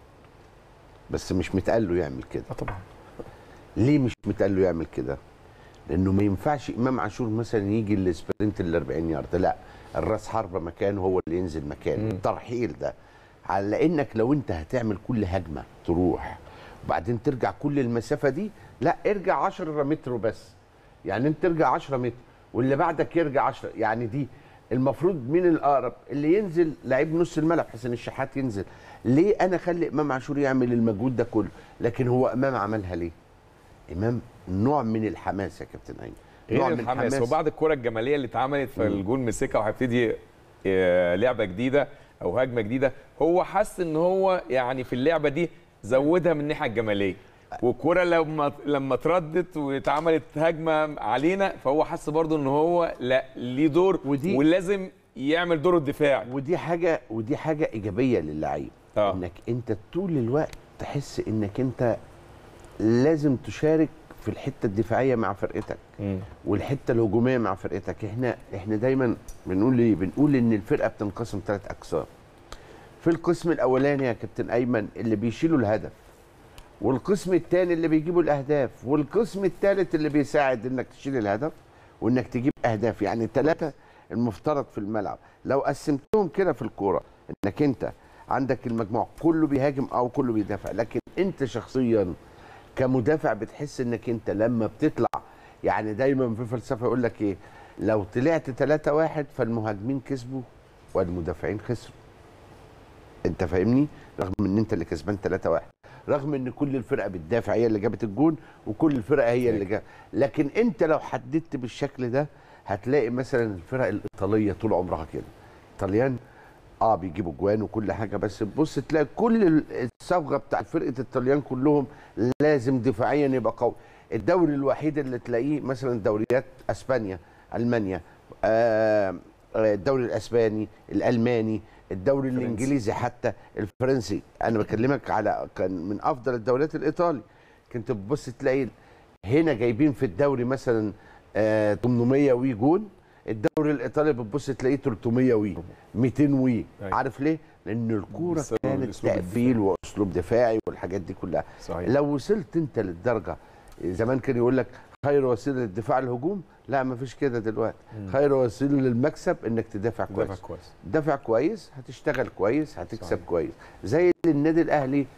بس مش متقال له يعمل كده اه طبعا ليه مش متقال له يعمل كده لانه ما ينفعش امام عاشور مثلا يجي السبرنت ال 40 يارد لا الراس حربه مكانه هو اللي ينزل مكانه الترحيل ده على انك لو انت هتعمل كل هجمه تروح وبعدين ترجع كل المسافه دي لا ارجع 10 متر وبس يعني انت ترجع 10 متر واللي بعدك يرجع 10 يعني دي المفروض مين الاقرب اللي ينزل لعيب نص الملعب حسن الشحات ينزل ليه انا اخلي امام عاشور يعمل المجهود ده كله لكن هو امام عملها ليه امام نوع من الحماس يا كابتن ايمن نوع غير من الحماس وبعد الكرة الجمالية اللي اتعملت فالجول مسكها وهيبتدي آه، لعبة جديدة أو هجمة جديدة هو حس إن هو يعني في اللعبة دي زودها من الناحية الجمالية والكرة لما لما اتردت واتعملت هجمة علينا فهو حس برضو إن هو لا ليه دور ودي- ولازم يعمل دوره الدفاعي ودي حاجه ودي حاجه ايجابيه للعيب آه. انك انت طول الوقت تحس انك انت لازم تشارك في الحته الدفاعيه مع فرقتك والحته الهجوميه مع فرقتك احنا احنا دايما بنقول ايه بنقول ان الفرقه بتنقسم ثلاث اقسام في القسم الاولاني يا كابتن ايمن اللي بيشيلوا الهدف والقسم الثاني اللي بيجيبوا الاهداف والقسم الثالث اللي بيساعد انك تشيل الهدف وانك تجيب اهداف يعني ثلاثه المفترض في الملعب لو قسمتهم كده في الكوره انك انت عندك المجموع كله بيهاجم او كله بيدافع لكن انت شخصيا كمدافع بتحس انك انت لما بتطلع يعني دايما في فلسفه يقول لك ايه لو طلعت 3 1 فالمهاجمين كسبوا والمدافعين خسروا انت فاهمني رغم ان انت اللي كسبان 3 1 رغم ان كل الفرقه بتدافع هي اللي جابت الجون وكل الفرقه هي اللي جابت لكن انت لو حددت بالشكل ده هتلاقي مثلا الفرق الايطاليه طول عمرها كده الطليان اه بيجيبوا جوان وكل حاجه بس بص تلاقي كل ال- الصبغه بتاع فرقه الطليان كلهم لازم دفاعيا يبقى قوي الدوري الوحيد اللي تلاقيه مثلا دوريات اسبانيا المانيا آه آه، الدوري الاسباني الالماني الدوري فرنسي. الانجليزي حتى الفرنسي انا بكلمك على كان من افضل الدوريات الايطالي كنت تبص تلاقي هنا جايبين في الدوري مثلا آه 800 وي جون الدوري الايطالي بتبص تلاقيه 300 وي 200 وي أيوة. عارف ليه؟ لان الكوره بسبب كانت الأسلوب تقفيل واسلوب دفاعي والحاجات دي كلها صحيح لو وصلت انت للدرجه زمان كان يقول لك خير وسيله للدفاع الهجوم لا ما فيش كده دلوقتي خير وسيله للمكسب انك تدافع كويس دافع كويس دافع كويس هتشتغل كويس هتكسب صحيح. صحيح. كويس زي اللي النادي الاهلي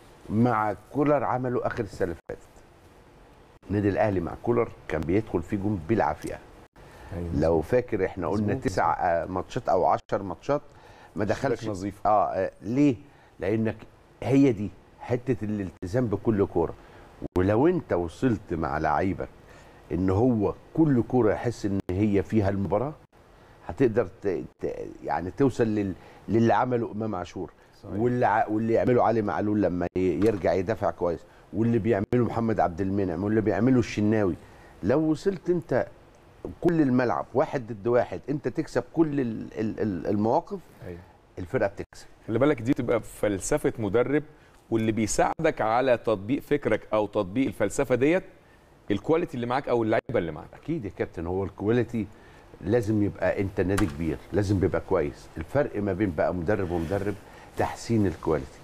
مع كولر عمله اخر السنه اللي فاتت النادي الاهلي مع كولر كان بيدخل فيه جون بالعافيه أيوة. لو فاكر احنا قلنا مظبوط. تسع آه، ماتشات او عشر ماتشات ما دخلش شباك نظيف. اه آه، ليه لانك هي دي حته الالتزام بكل كوره ولو انت وصلت مع لعيبك ان هو كل كوره يحس ان هي فيها المباراه هتقدر ت... ت... يعني توصل لل... للي عمله امام عاشور صحيح. واللي ع... واللي يعمله علي معلول لما ي... يرجع يدافع كويس واللي بيعمله محمد عبد المنعم واللي بيعمله الشناوي لو وصلت انت كل الملعب واحد ضد واحد انت تكسب كل ال- ال- ال- المواقف أيوة. الفرقه بتكسب خلي بالك دي تبقى فلسفه مدرب واللي بيساعدك على تطبيق فكرك او تطبيق الفلسفه ديت الكواليتي اللي معاك او اللعيبه اللي معاك اكيد يا كابتن هو الكواليتي لازم يبقى انت نادي كبير لازم بيبقى كويس الفرق ما بين بقى مدرب ومدرب تحسين الكواليتي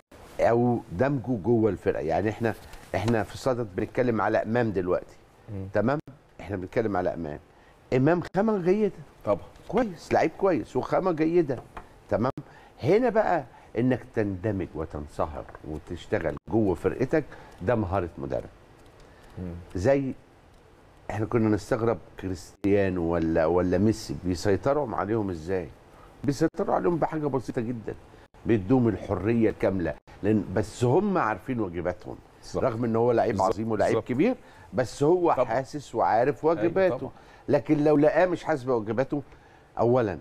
او دمجه جوه الفرقه يعني احنا احنا في الصدد بنتكلم على امام دلوقتي مم. تمام احنا بنتكلم على امام امام خامه جيده طبعا كويس لعيب كويس وخامه جيده تمام هنا بقى انك تندمج وتنصهر وتشتغل جوه فرقتك ده مهاره مدرب مم. زي احنا كنا نستغرب كريستيانو ولا ولا ميسي بيسيطروا عليهم ازاي بيسيطروا عليهم بحاجه بسيطه جدا بيدوهم الحريه كامله لان بس هم عارفين واجباتهم صح. رغم ان هو لعيب بالظبط، عظيم ولاعيب بالظبط. كبير بس هو طبعا. حاسس وعارف أيوة واجباته طبعا. لكن لو لقاه مش حاسس بواجباته اولا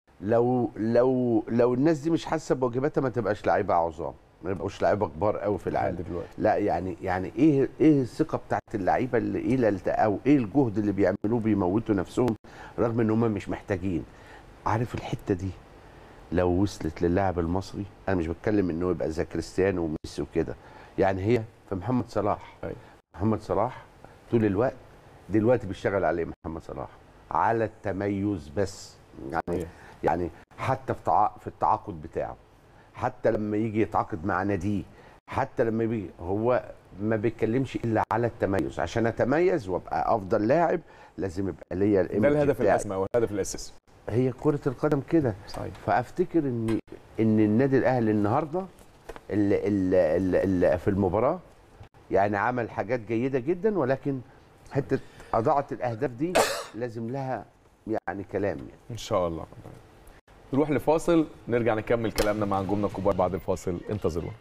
لو لو لو الناس دي مش حاسه بواجباتها ما تبقاش لعيبه عظام ما يبقوش لعيبه كبار قوي في العالم دلوقتي لا يعني يعني ايه ايه الثقه بتاعت اللعيبه اللي ايه الالت- او ايه الجهد اللي بيعملوه بيموتوا نفسهم رغم ان هم مش محتاجين عارف الحته دي لو وصلت للاعب المصري انا مش بتكلم انه يبقى زي كريستيانو وميسي وكده يعني هي في محمد صلاح أيوة. محمد صلاح طول الوقت دلوقتي بيشتغل عليه محمد صلاح على التميز بس يعني أيوة. يعني حتى في تع... في التعاقد بتاعه حتى لما يجي يتعاقد مع ناديه حتى لما بيجي هو ما بيتكلمش الا على التميز عشان اتميز وابقى افضل لاعب لازم يبقى ليا ده الإيمج الهدف بتاعي. الاسمى والهدف الاساسي هي كره القدم كده صحيح فافتكر ان ان النادي الاهلي النهارده اللي اللي اللي في المباراه يعني عمل حاجات جيده جدا ولكن حته اضاعت الاهداف دي لازم لها يعني كلام يعني. ان شاء الله نروح لفاصل نرجع نكمل كلامنا مع نجومنا الكبار بعد الفاصل انتظرونا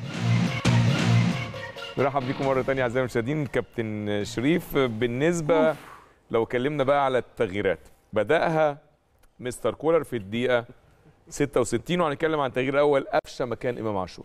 نرحب بيكم مره ثانيه اعزائي المشاهدين كابتن شريف بالنسبه لو اتكلمنا بقى على التغييرات بداها مستر كولر في الدقيقه 66 وهنتكلم عن التغيير الاول قفشه مكان امام عاشور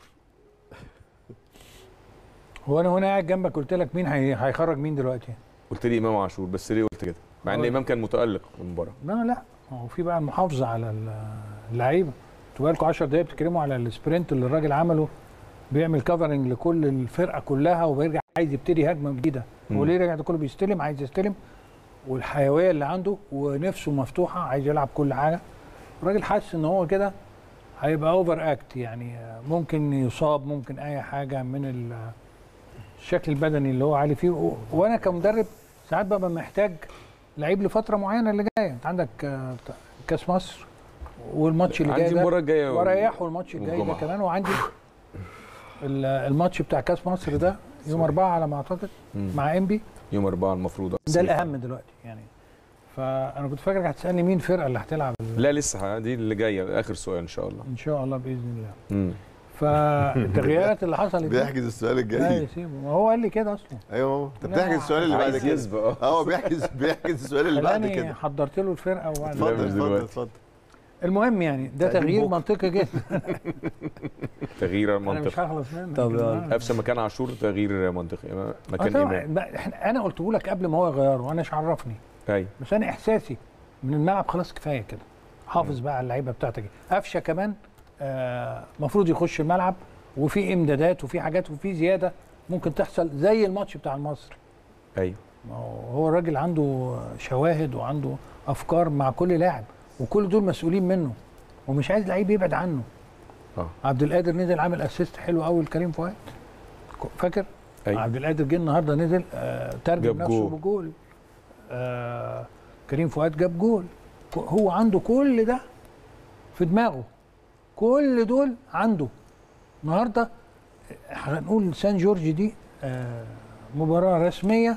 هو انا هنا قاعد جنبك قلت لك مين هي- هيخرج مين دلوقتي قلت لي امام عاشور بس ليه قلت كده مع ان هو- امام كان متالق في المباراه لا لا هو في بقى المحافظه على ال- اللعيبه انتوا بقالكم 10 دقايق بتتكلموا على السبرنت اللي الراجل عمله بيعمل كفرنج لكل الفرقه كلها وبيرجع عايز يبتدي هجمه جديده هو مم. ليه رجع ده كله بيستلم عايز يستلم والحيويه اللي عنده ونفسه مفتوحه عايز يلعب كل حاجه الراجل حاسس ان هو كده هيبقى اوفر اكت يعني ممكن يصاب ممكن اي حاجه من ال- الشكل البدني اللي هو عالي فيه و- وانا كمدرب ساعات ببقى محتاج لعيب لفتره معينه اللي جايه انت عندك آه، بتاع كاس مصر والماتش اللي جاي عندي ده المباراه الجايه وريحوا الماتش الجاي ده والجمعة. كمان وعندي ال- الماتش بتاع كاس مصر ده يوم أربعة على ما اعتقد مم. مع انبي يوم أربعة المفروض ده الاهم دلوقتي يعني فانا كنت فاكرك هتسالني مين الفرقه اللي هتلعب ال- لا لسه دي اللي جايه اخر سؤال ان شاء الله ان شاء الله باذن الله مم. فالتغييرات اللي حصلت دي- بيحجز السؤال لا الجاي يسيبه ما هو قال لي كده اصلا ايوه ماما انت لا، بتحجز السؤال اللي بعد عايز كده يسبق اه اه هو بيحجز بيحجز السؤال اللي بعد خلاني كده حضرت له الفرقه وبعد لا، اتفضل مش اتفضل دلوقتي. اتفضل المهم يعني ده تقديم تغيير بكرة. منطقي جدا تغيير انا مش منطقي هخلص منه طب يلا. آه. قفشه مكان عاشور تغيير منطقي آه مكان طبعا امام بقى إحنا- انا قلته لك قبل ما هو يغيره وانا مش عرفني ايوه بس انا احساسي من الملعب خلاص كفايه كده حافظ بقى على اللعيبه بتاعتك قفشه كمان المفروض يخش الملعب وفي امدادات وفي حاجات وفي زياده ممكن تحصل زي الماتش بتاع المصري ايوه ما هو هو الراجل عنده شواهد وعنده افكار مع كل لاعب وكل دول مسؤولين منه ومش عايز لعيب يبعد عنه اه عبد القادر نزل عامل اسيست حلو قوي لكريم فؤاد ك- فاكر ايوه عبد القادر جه النهارده نزل آه ترجم جاب نفسه جول. بجول آه كريم فؤاد جاب جول ك- هو عنده كل ده في دماغه كل دول عنده النهارده هنقول سان جورج دي آه مباراه رسميه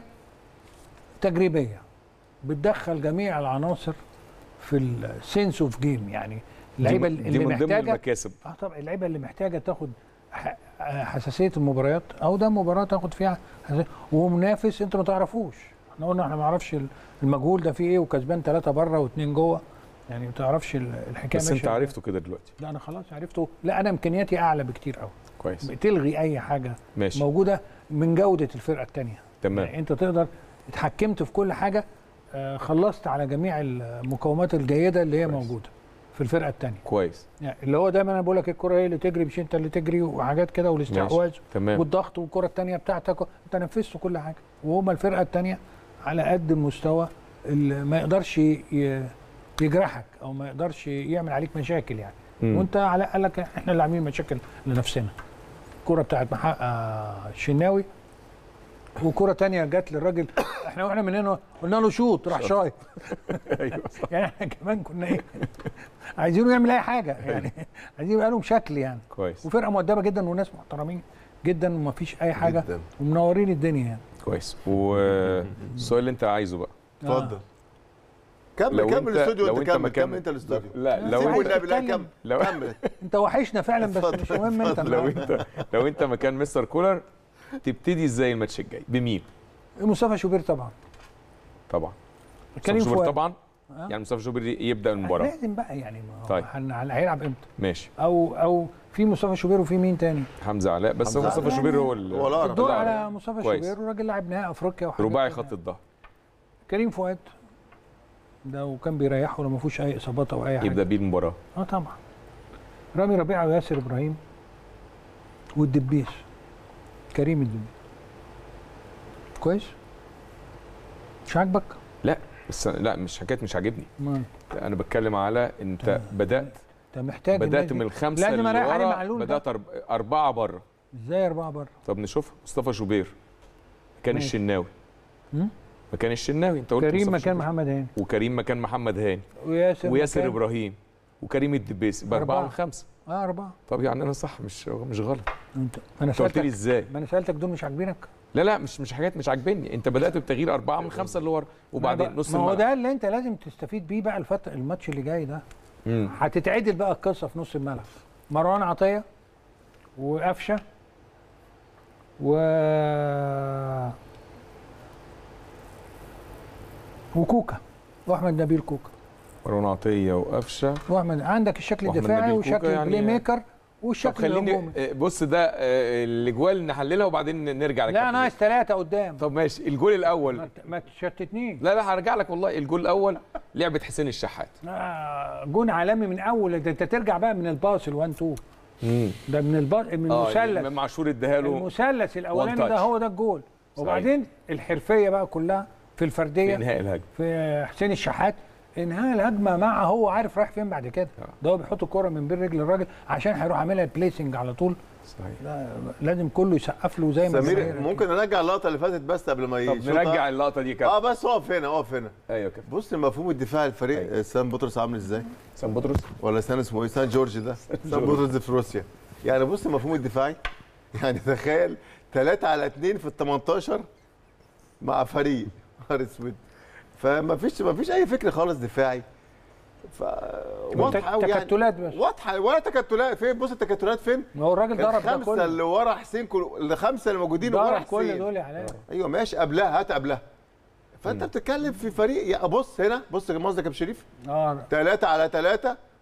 تجريبيه بتدخل جميع العناصر في السنس اوف جيم يعني اللعيبه دي, دي اللي من ضمن محتاجه المكاسب اه طبعا اللعيبه اللي محتاجه تاخد ح- آه، حساسيه المباريات او ده مباراه تاخد فيها حساسية. ومنافس انت ما تعرفوش احنا قلنا احنا ما نعرفش المجهول ده فيه ايه وكسبان ثلاثه بره واثنين جوه يعني ما تعرفش ال- الحكايه بس ماشية انت إزاي. عرفته كده دلوقتي لا انا خلاص عرفته لا انا امكانياتي اعلى بكتير قوي كويس بتلغي اي حاجه ماشي موجوده من جوده الفرقه الثانيه تمام يعني انت تقدر اتحكمت في كل حاجه آه، خلصت على جميع المقومات الجيده اللي هي كويس. موجوده في الفرقه الثانيه كويس يعني اللي هو دايما انا بقول لك الكره هي اللي تجري مش انت اللي تجري وحاجات كده والاستحواذ تمام والضغط والكره الثانيه بتاعتك انت نفذت كل حاجه وهما الفرقه الثانيه على قد المستوى اللي ما يقدرش ي- يجرحك او ما يقدرش يعمل عليك مشاكل يعني مم. وانت على قال لك احنا اللي عاملين مشاكل لنفسنا الكره بتاعت محقق الشناوي وكره تانية جت للراجل احنا واحنا من هنا قلنا له شوط راح شايط ايوه صح يعني احنا كمان كنا ايه عايزينه يعمل اي حاجه يعني عايزين يبقى لهم شكل يعني كويس وفرقه مؤدبه جدا وناس محترمين جدا وما فيش اي حاجه جداً. ومنورين الدنيا يعني كويس والسؤال اللي انت عايزه بقى اتفضل كمل لو كمل انت- الاستوديو لو انت انت كمل مكان- كمل انت الاستوديو لا بس لو عايز انت والنبي لا تتكلم. كمل لو كمل انت وحشنا فعلا بس اتفضل، مش مهم انت لو انت لو انت مكان مستر كولر تبتدي ازاي الماتش الجاي بمين مصطفى شوبير طبعا طبعا كريم مصطفى شوبير فؤاد طبعا آه. يعني مصطفى شوبير يبدا المباراه لازم بقى يعني ما هو طيب. هن- هن- هيلعب امتى ماشي او او في مصطفى شوبير وفي مين تاني حمزه علاء بس هو حمزة مصطفى علاء. شوبير هو ال- هو الأقرب. الدور الأقرب. على مصطفى كويس. شوبير وراجل لاعب نهائي افريقيا وحاجات رباعي كده خط يعني. الظهر كريم فؤاد ده وكان بيريحه لو ما فيهوش اي اصابات او اي حاجه يبدا بيه المباراه اه طبعا رامي ربيعه وياسر ابراهيم والدبيس كريم الدبيس كويس مش عاجبك؟ بس لا مش حكايه مش عاجبني ما انا بتكلم على انت تمام. بدات انت محتاج بدات النادي- من الخمسه لازم اللي اريح علي ورا معلول ده. بدات أرب... اربعه بره ازاي اربعه بره؟ طب نشوف مصطفى شوبير مكان ماشي. الشناوي هم؟ مكان الشناوي انت قلت كريم مصطفى مكان شوبير. محمد هاني وكريم مكان محمد هاني وياسر وياسر مكان- ابراهيم وكريم الدبيس يبقى اربعه أربعة. من خمسه اه اربعه طب يعني انا صح مش مش غلط انت انا انت قلت لي سالتك ازاي ما انا سالتك دول مش عاجبينك لا لا مش مش حاجات مش عاجبني انت بدات بتغيير اربعه من خمسه اللي ورا وبعدين نص ما هو الملعب ده اللي انت لازم تستفيد بيه بقى الفتره الماتش اللي جاي ده مم. هتتعدل بقى القصه في نص الملعب مروان عطيه وقفشه و وكوكا واحمد نبيل كوكا مروان عطيه وقفشه واحمد عندك الشكل وأحمد الدفاعي نبيل وشكل كوكا يعني- البلاي ميكر طب والشكل الهجومي خليني آه، بص ده آه، الاجوال نحللها وبعدين نرجع لا للكابتن. ناقص ثلاثه قدام طب ماشي الجول الاول ما- ما تشتتنيش لا لا هرجع لك والله الجول الاول لعبه حسين الشحات آه، جون عالمي من اول ده انت ترجع بقى من الباص ال1 2 امم ده من الباص من اه المثلث امام عاشور اداها له المثلث الاولاني One ده touch. هو ده الجول صحيح. وبعدين الحرفيه بقى كلها في في الفرديه انهاء الهجمه في حسين الشحات انهاء الهجمه مع هو عارف رايح فين بعد كده آه. ده هو بيحط الكره من بين رجل الراجل عشان هيروح عاملها بليسنج على طول صحيح لا لازم كله يسقف له زي ما سمير الجماهير ممكن نرجع اللقطه اللي فاتت بس قبل ما طب يشوطها؟ نرجع اللقطه دي اه كده بس اقف هنا اقف هنا ايوه كده بص مفهوم الدفاع الفريق أيوة. سان بطرس عامل ازاي سان بطرس ولا سان اسمه ايه سان جورج ده سان جورج. بطرس ده في روسيا يعني بص المفهوم الدفاعي يعني تخيل 3 على 2 في ال 18 مع فريق نهار اسود فما فيش ما فيش اي فكر خالص دفاعي ف واضحه قوي يعني تكتلات بس واضحه ولا تكتلات فين بص التكتلات فين ما هو الراجل ضرب ده الخمسه كله اللي ورا حسين كل الخمسه اللي موجودين ورا ضرب كل حسين دول يا علاء ايوه ماشي قبلها هات قبلها فانت بتتكلم في فريق يا بص هنا بص قصدك يا ابو شريف اه 3 على 3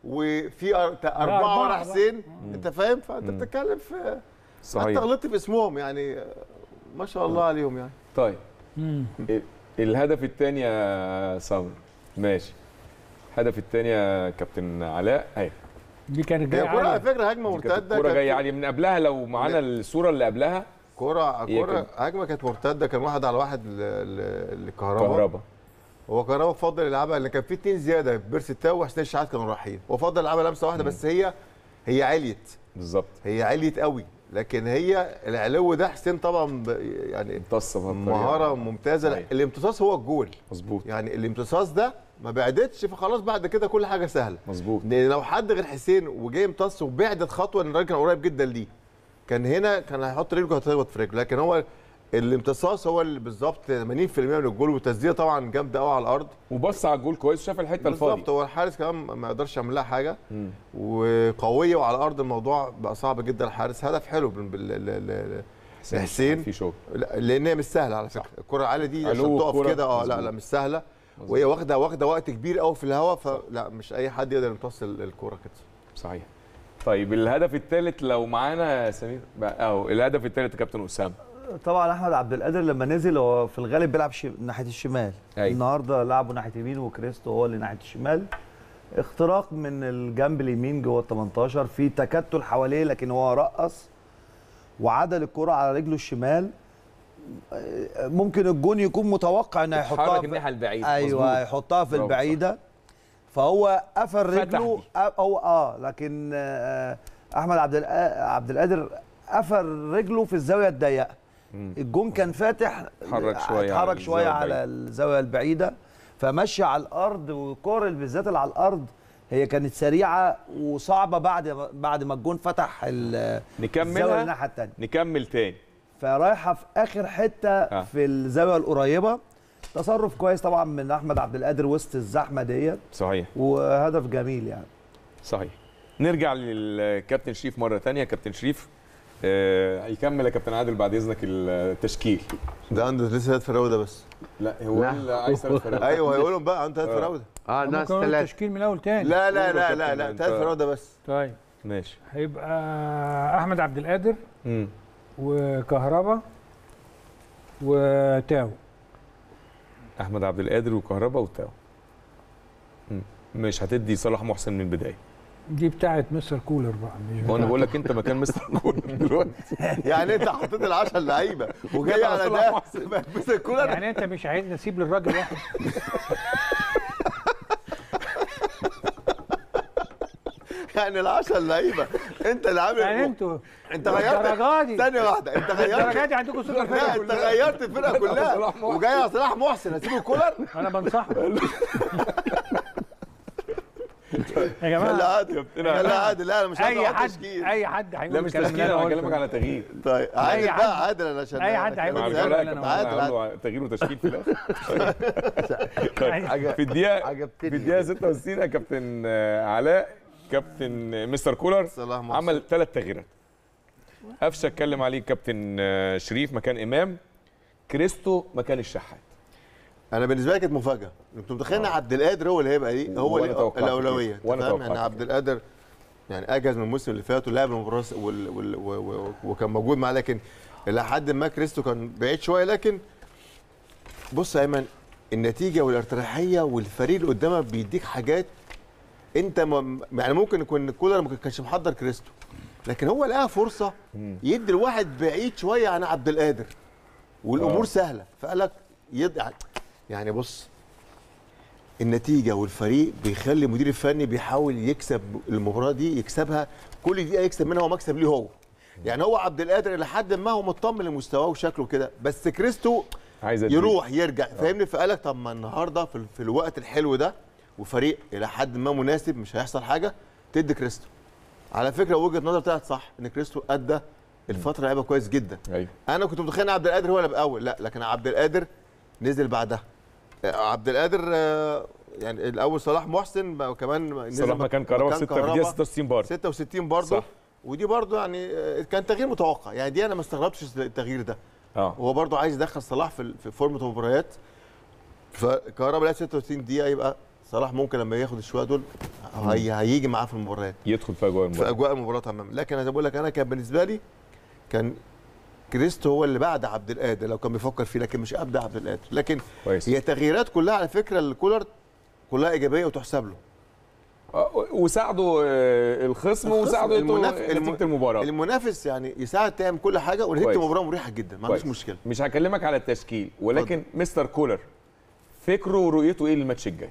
وفي أر- اربعه أربعة ورا بقى. حسين انت فاهم فانت بتتكلم في حتى صحيح غلطت في اسمهم يعني آه، ما شاء الله عليهم يعني طيب مم. ال- الهدف الثاني يا صبري ماشي الهدف الثاني يا كابتن علاء اهي دي كانت هي جايه كوره على عالية. فكره هجمه دي كانت مرتده الكوره كانت- جايه عاليه من قبلها لو معانا الصوره اللي قبلها كوره هي كوره كانت- هجمه كانت مرتده كان واحد على واحد ل- ل- لكهرباء كهربا هو كهرباء فضل يلعبها لان كان في اتنين زياده بيرسي تاو وحسين الشحات كانوا رايحين هو فضل يلعبها لمسه واحده بس هي هي عليت بالظبط هي عليت قوي لكن هي العلو ده حسين طبعا ب- يعني امتص بها بطريقة مهاره ممتازه أيوة. الامتصاص هو الجول مظبوط يعني الامتصاص ده ما بعدتش فخلاص بعد كده كل حاجه سهله مظبوط لان لو حد غير حسين وجاي امتص وبعدت خطوه ان الراجل كان قريب جدا ليه كان هنا كان هيحط رجله هتخبط في رجله لكن هو الامتصاص هو اللي بالظبط 80% من الجول والتسديده طبعا جامده قوي على الارض وبص على الجول كويس شاف الحته بالظبط الفاضيه هو الحارس كمان ما يقدرش يعمل لها حاجه مم. وقويه وعلى الارض الموضوع بقى صعب جدا الحارس هدف حلو بال- بال- ل- ل- ل- حسين في شغل لا، لان هي مش سهله على فكره الكره العاليه دي عشان علو تقف الكرة، كده اه لا مظبوط. لا مش سهله وهي واخده واخده وقت كبير قوي في الهواء فلا مش اي حد يقدر يمتص ال- الكره كده صحيح طيب الهدف الثالث لو معانا يا سمير بقى- اهو الهدف الثالث يا كابتن اسامه طبعا احمد عبد القادر لما نزل هو في الغالب بيلعب شي... ناحيه الشمال أيوة. النهارده لعبه ناحيه اليمين وكريستو هو اللي ناحيه الشمال اختراق من الجنب اليمين جوه ال 18 في تكتل حواليه لكن هو رقص وعدل الكره على رجله الشمال آه، ممكن الجون يكون متوقع انه هيحطها حرك في- الناحيه البعيده ايوه مظبوط. هيحطها في برافو، البعيده فهو قفل فتح رجله دي. أ- هو اه لكن آه احمد عبد الق- عبد القادر قفل رجله في الزاويه الضيقه مم. الجون كان فاتح اتحرك شوية على اتحرك شويه الزاوية على الزاويه البعيده فمشي على الارض والكور اللي بالذات اللي على الارض هي كانت سريعه وصعبه بعد بعد ما الجون فتح ال- الزاويه نكملها الناحيه الثانيه نكمل تاني فرايحه في اخر حته آه. في الزاويه القريبه تصرف كويس طبعا من احمد عبد القادر وسط الزحمه ديت صحيح وهدف جميل يعني صحيح نرجع للكابتن شريف مره تانية كابتن شريف آه يكمل يا كابتن عادل بعد اذنك التشكيل ده عنده لسه ثلاث فراوده بس لا هو لا. اللي عايز ثلاث فرق ايوه هيقولوا بقى عنده ثلاث آه. فراوده اه ممكن ناس نقول ثلاثة التشكيل من الاول تاني لا لا قولوا لا يا لا كابتن، لا أنت- ثلاث فراوده بس طيب ماشي هيبقى احمد عبد القادر مم. وكهربا وتاو احمد عبد القادر وكهربا وتاو مم. مش هتدي صلاح محسن من البدايه دي بتاعت مستر كولر بقى مش هو انا بتاعت- بقول لك انت مكان مستر كولر دلوقتي يعني انت حطيت ال10 لعيبه وجاي على ده بس الكولر يعني انت مش عايزني اسيب للراجل واحد يعني ال10 لعيبه انت اللي عامل يعني انتوا انت غيرت الدرجه دي ثانيه واحده انت الدرجه غيرت دي عندكم سوبر لا فرقه انت غيرت الفرقه كلها صلاح محسن. وجاي على صلاح محسن هسيب الكولر انا بنصحك يا لا جماعه عادي لا عادي لا انا مش عايز اي احط حد تشكيل اي حد هيقول لا مش الكلام تشكيل ده انا هو بكلمك على تغيير طيب عادل حد- بقى عادل انا عشان أي حد أنا هيقول مع كلام الكلام الفرق اللي كمان أنا عادل عادل عنده تغيير وتشكيل في الاخر أي- في الدقيقه عجبتني في الدقيقه 66 يا كابتن آه، علاء كابتن مستر كولر صلاح محسن عمل ثلاث تغييرات قفشه اتكلم عليه كابتن آه، شريف مكان امام كريستو مكان الشحات انا بالنسبه لي كانت مفاجاه كنت متخيل ان عبد القادر هو اللي هيبقى ايه هو وأنا اللي توقعت الاولويه كده. أنت وأنا فاهم؟ توقعت يعني عبد كده. القادر يعني اجهز من الموسم اللي فات ولعب المباراه وال... وال... و... و... وكان موجود معاه لكن الى حد ما كريستو كان بعيد شويه لكن بص يا ايمن النتيجه والارتياحيه والفريق اللي قدامك بيديك حاجات انت م... يعني ممكن يكون كولر ما كانش محضر كريستو لكن هو لقى فرصه يدي الواحد بعيد شويه عن عبد القادر والامور آه. سهله فقال لك يد... يعني بص النتيجه والفريق بيخلي المدير الفني بيحاول يكسب المباراه دي يكسبها كل دقيقه يكسب منها ومكسب ليه هو يعني هو عبد القادر لحد ما هو مطمن لمستواه وشكله كده بس كريستو عايز أديك. يروح يرجع فاهمني فقال لك طب ما النهارده في, في الوقت الحلو ده وفريق الى حد ما مناسب مش هيحصل حاجه تدي كريستو على فكره وجهه نظر طلعت صح ان كريستو ادى الفتره لعبه كويس جدا ايوه انا كنت متخيل ان عبد القادر هو اللي باول لا لكن عبد القادر نزل بعدها آه، عبد القادر آه، يعني الاول صلاح محسن بقى كمان نزل صلاح مكان كهربا في 6 في الدقيقه كهربا. 66 برضه 66 برضه صح. ودي برضه يعني آه، كان تغيير متوقع يعني دي انا ما استغربتش التغيير ده اه هو برضه عايز يدخل صلاح في في فورمه مباريات فكهربا لعب 66 دقيقه يبقى صلاح ممكن لما ياخد الشويه دول هي هيجي معاه في المباريات يدخل في اجواء في المباراه اجواء المباراه تماما لكن انا بقول لك انا كان بالنسبه لي كان كريستو هو اللي بعد عبد القادر لو كان بيفكر فيه لكن مش قبل عبد القادر لكن كويس هي تغييرات كلها على فكره الكولر كلها ايجابيه وتحسب له آه، وساعدوا آه، الخصم الخصم، وساعدوا المناف- نتيجه الم- المباراه المنافس يعني يساعد تعمل كل حاجه ونهايه كويس. المباراه مريحه جدا ما عندوش كويس. مشكله مش هكلمك على التشكيل ولكن مستر كولر فكره ورؤيته ايه للماتش الجاي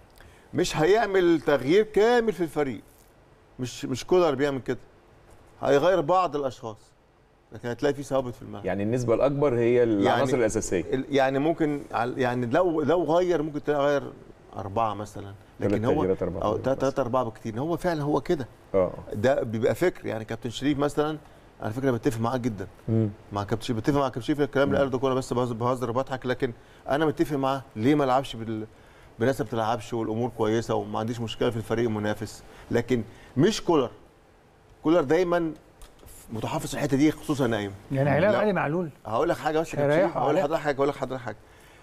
مش هيعمل تغيير كامل في الفريق مش مش كولر بيعمل كده هيغير بعض الاشخاص لكن هتلاقي في ثوابت في الملعب يعني النسبه الاكبر هي العناصر الاساسيه ال- يعني ممكن عل- يعني لو لو غير ممكن تلاقي غير اربعه مثلا لكن ثلاث هو تغييرات، أربعة او تغييرات ثلاثه اربعه بكتير هو فعلا هو كده اه ده بيبقى فكر يعني كابتن شريف مثلا على فكره بتفق معاه جدا مم. مع كابتن شريف بتفق مع كابتن شريف في الكلام اللي قاله ده كله بس بهزر بهزر وبضحك لكن انا متفق معاه ليه ما لعبش بال بناس ما بتلعبش والامور كويسه وما عنديش مشكله في الفريق المنافس لكن مش كولر كولر دايما متحفظ في الحته دي خصوصا نايم يعني هيلاعب لا. علي معلول هقول لك حاجه بس يا هيريحوا كابتن شريف، هقول عليه. لحضرتك حاجه هقول لحضرتك حاجه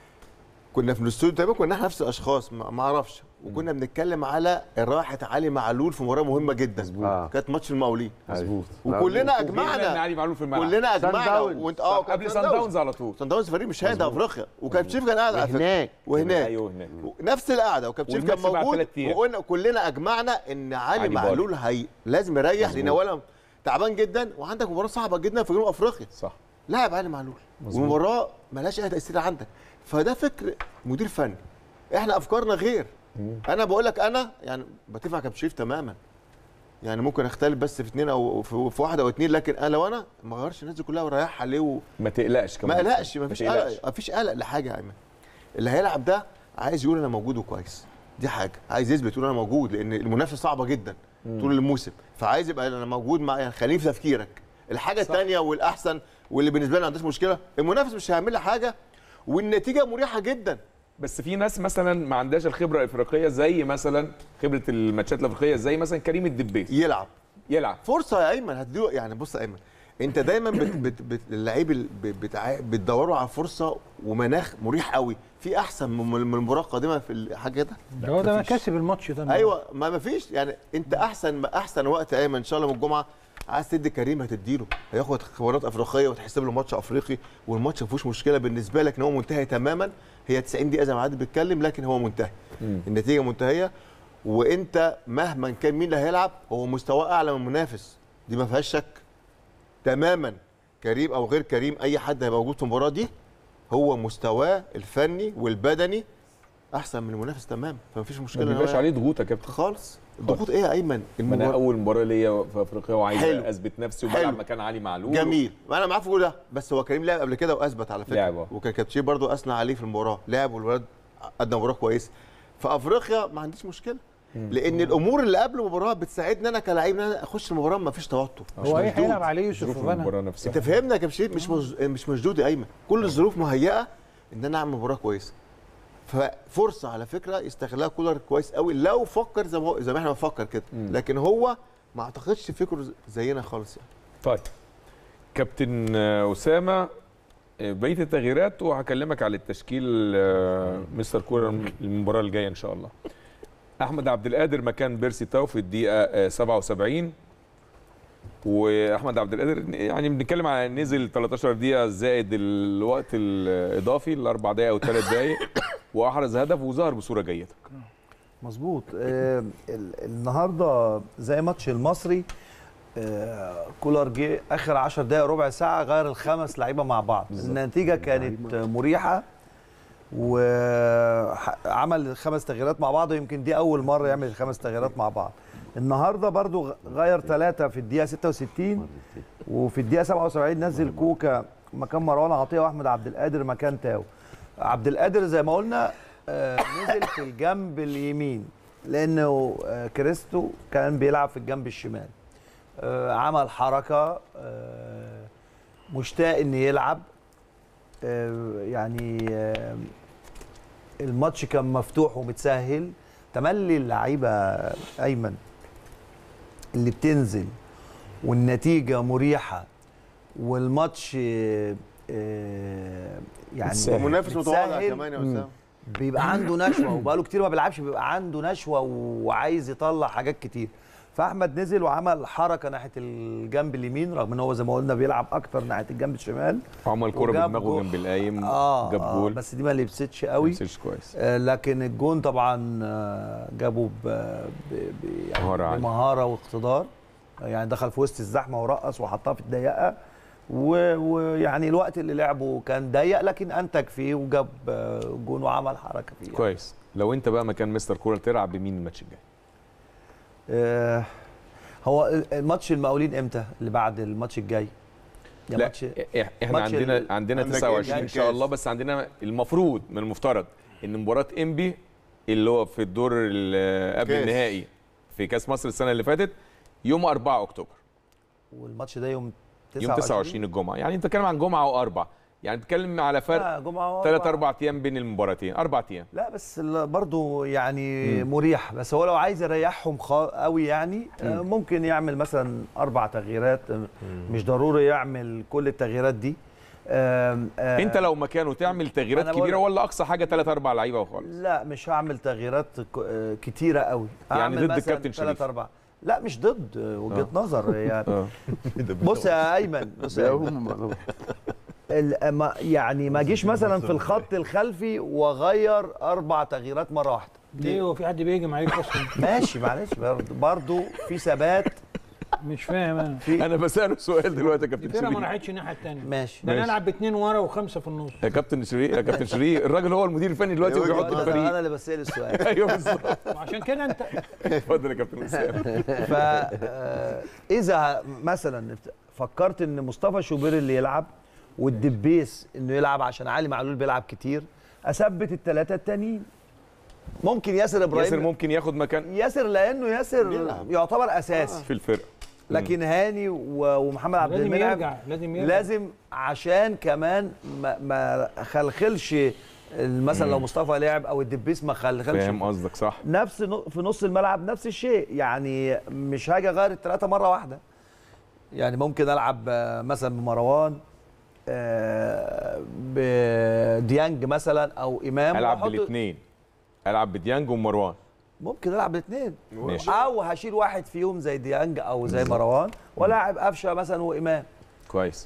كنا في الاستوديو تقريبا كنا احنا نفس الاشخاص ما ما اعرفش وكنا بنتكلم على راحه علي معلول في مباراه مهمه جدا آه. كانت ماتش المقاولين مظبوط وكلنا وجبنا ان اجمعنا علي معلول في الملعب كلنا سان اجمعنا داونز. وانت اه قبل سان داونز على طول سان داونز فريق مش هادي ده افريقيا وكابتن شريف كان قاعد على فكره هناك وهناك ايوه هناك نفس القعده وكابتن شريف كان والماتش بعد موجود ثلاث أيام. وقلنا كلنا اجمعنا ان علي, علي معلول هي لازم يريح مظبوط. لان اولا تعبان جدا وعندك مباراه صعبه جدا في جنوب افريقيا صح لاعب علي معلول مظبوط. والمباراه ملهاش اي تاثير عندك فده فكر مدير فني احنا افكارنا غير انا بقول لك انا يعني بتفق مع كابتن شريف تماما يعني ممكن اختلف بس في اثنين او في, في واحد او اثنين لكن انا لو انا ما غيرش الناس دي كلها واريحها ليه و... ما تقلقش كمان ما قلقش ما فيش تقلقش. قلق ما فيش قلق لحاجه يا ايمن اللي هيلعب ده عايز يقول انا موجود وكويس دي حاجه عايز يثبت يقول انا موجود لان المنافسه صعبه جدا طول الموسم فعايز يبقى انا موجود معايا خليني في تفكيرك الحاجه الثانيه والاحسن واللي بالنسبه لي ما عندهاش مشكله المنافس مش هيعمل لي حاجه والنتيجه مريحه جدا بس في ناس مثلا ما عندهاش الخبره الافريقيه زي مثلا خبره الماتشات الافريقيه زي مثلا كريم الدبيس يلعب يلعب فرصه يا ايمن هتديله يعني بص يا ايمن انت دايما بت بت بت اللعيب ال- ب- بتع... بتدوروا على فرصه ومناخ مريح قوي في احسن من من المباراه القادمه في الحاجه ده ده هو ده مفيش. مكاسب الماتش ده ايوه ما ما فيش يعني انت احسن ما احسن وقت يا ايمن ان شاء الله من الجمعه عايز تدي كريم هتديله هياخد خبرات افريقيه وتحسب له ماتش افريقي والماتش ما فيهوش مشكله بالنسبه لك ان هو منتهي تماما هي 90 دقيقه زي ما عادل بيتكلم لكن هو منتهي النتيجه منتهيه وانت مهما كان مين اللي هيلعب هو مستواه اعلى من المنافس دي ما فيهاش شك تماما كريم او غير كريم اي حد هيبقى موجود في المباراه دي هو مستواه الفني والبدني احسن من المنافس تمام فما فيش مشكله ما إن هو بيبقاش عليه ضغوط يا كابتن خالص الضغوط ايه يا ايمن ما انا المباراة اول مباراه ليا في افريقيا وعايز حلو. اثبت نفسي حلو. وبلعب مكان علي معلول جميل انا معاه في كل ده بس هو كريم لعب قبل كده واثبت على فكره لعب، آه. وكان كابتشي برضو اثنى عليه في المباراه لعب والولد قدم مباراه كويسه في افريقيا ما عنديش مشكله لان الامور اللي قبل المباراه بتساعدني انا كلاعب ان انا اخش المباراه ما فيش توتر مش هو ايه مشدود. هيلعب عليه يوسف ظروف وفانا المباراه نفسها انت فهمنا يا كابتن مش مز... مش مشدود يا ايمن كل الظروف مهيئه ان انا اعمل مباراه كويسه ففرصه على فكره يستغلها كولر كويس قوي لو فكر زي ما هو زي ما احنا بنفكر كده لكن هو ما اعتقدش فكره زينا خالص يعني طيب كابتن آه، اسامه آه، بقيه التغييرات وهكلمك على التشكيل آه، مستر كولر المباراه الجايه ان شاء الله احمد عبد القادر مكان بيرسي تاو في الدقيقه آه، 77 واحمد عبد القادر يعني بنتكلم على نزل 13 دقيقه زائد الوقت الاضافي الاربع دقائق او ثلاث دقائق واحرز هدف وظهر بصوره جيده مظبوط آه ال- النهارده زي ماتش المصري آه كولر جه اخر 10 دقائق ربع ساعه غير الخمس لعيبه مع بعض النتيجه كانت مريحه وعمل خمس تغييرات مع بعض ويمكن دي اول مره يعمل الخمس تغييرات مع بعض النهارده برضو غ- غير ثلاثه في الدقيقه 66 وفي الدقيقه 77 نزل كوكا مكان مروان عطيه واحمد عبد القادر مكان تاو عبد القادر زي ما قلنا آه، نزل في الجنب اليمين لانه آه، كريستو كان بيلعب في الجنب الشمال آه، عمل حركه آه، مشتاق ان يلعب آه، يعني آه، الماتش كان مفتوح ومتسهل تملي اللعيبه ايمن اللي بتنزل والنتيجه مريحه والماتش آه، آه، يعني متسهل. ومنافس متواضع متسهل. كمان يا اسامه بيبقى عنده نشوه وبقاله كتير ما بيلعبش بيبقى عنده نشوه وعايز يطلع حاجات كتير فاحمد نزل وعمل حركه ناحيه الجنب اليمين رغم ان هو زي ما قلنا بيلعب اكتر ناحيه الجنب الشمال عمل كوره وجاب بدماغه جول. جنب القايم اه, جاب آه جول بس دي ما لبستش قوي مسيرش كويس آه لكن الجون طبعا آه جابه ب ب ب يعني مهارة عالية. بمهاره واقتدار يعني دخل في وسط الزحمه ورقص وحطها في الضيقه و- ويعني الوقت اللي لعبه كان ضيق لكن انتج فيه وجاب آه، جون وعمل حركه فيه يعني. كويس لو انت بقى مكان مستر كوره تلعب بمين الماتش الجاي آه هو ماتش المقاولين امتى اللي بعد الماتش الجاي يا لا ماتش إح- احنا ماتش عندنا ال- عندنا عندك 29 ان الكاس. شاء الله بس عندنا المفروض من المفترض ان مباراه انبي اللي هو في الدور ال- قبل كاس. النهائي في كاس مصر السنه اللي فاتت يوم 4 اكتوبر والماتش ده يوم 29 يوم 29 الجمعه يعني انت بتتكلم عن جمعه واربع يعني بتتكلم على فرق لا جمعه ثلاث وأربعة. اربع ايام بين المباراتين اربع ايام لا بس ال- برضو يعني مم. مريح بس هو لو عايز يريحهم خا- قوي يعني آه، ممكن يعمل مثلا اربع تغييرات آه، مش ضروري يعمل كل التغييرات دي آم، آه، انت لو مكانه تعمل تغييرات أنا بقول كبيره لك- ولا اقصى حاجه ثلاث اربع لعيبه وخلاص لا مش هعمل تغييرات ك- آه، كتيره قوي يعني هعمل ضد مثلاً الكابتن تلات شريف. اربع لا مش ضد آه، وجهه آه. نظر يعني اه بص يا ايمن بص يا أيمن. هم ال- ما يعني ما اجيش مثلا في الخط الخلفي واغير اربع تغييرات مره واحده ليه هو في حد بيهجم عليك اصلا ماشي معلش برضه برضه في ثبات مش فاهم انا انا بساله سؤال دلوقتي يا كابتن الفرقه ما شريف راحتش الناحيه الثانيه ماشي ده ماشي. نلعب باثنين ورا وخمسه في النص يا كابتن شريف يا كابتن شريف الراجل هو المدير الفني دلوقتي يا وبيحط وجهة الفريق انا اللي بسال السؤال ايوه بالظبط وعشان كده انت اتفضل يا كابتن اسامه ف آه، اذا مثلا فكرت ان مصطفى شوبير اللي يلعب والدبيس انه يلعب عشان علي معلول بيلعب كتير اثبت الثلاثه التانيين ممكن ياسر ابراهيم ياسر ممكن ياخد مكان ياسر لانه ياسر بيلعب. يعتبر اساسي في الفرقه لكن هاني و- ومحمد عبد لازم المنعم يرجع لازم يرجع لازم عشان كمان ما, ما خلخلش مثلا لو مصطفى لعب او الدبيس ما خلخلش فاهم قصدك صح نفس نو- في نص الملعب نفس الشيء يعني مش هاجي اغير الثلاثه مره واحده يعني ممكن العب آه، مثلا بمروان آه، بديانج مثلا او امام العب وأحط- بالاثنين العب بديانج ومروان ممكن العب الاثنين ماشي او هشيل واحد فيهم زي ديانج او زي مروان ولاعب قفشه مثلا وامام كويس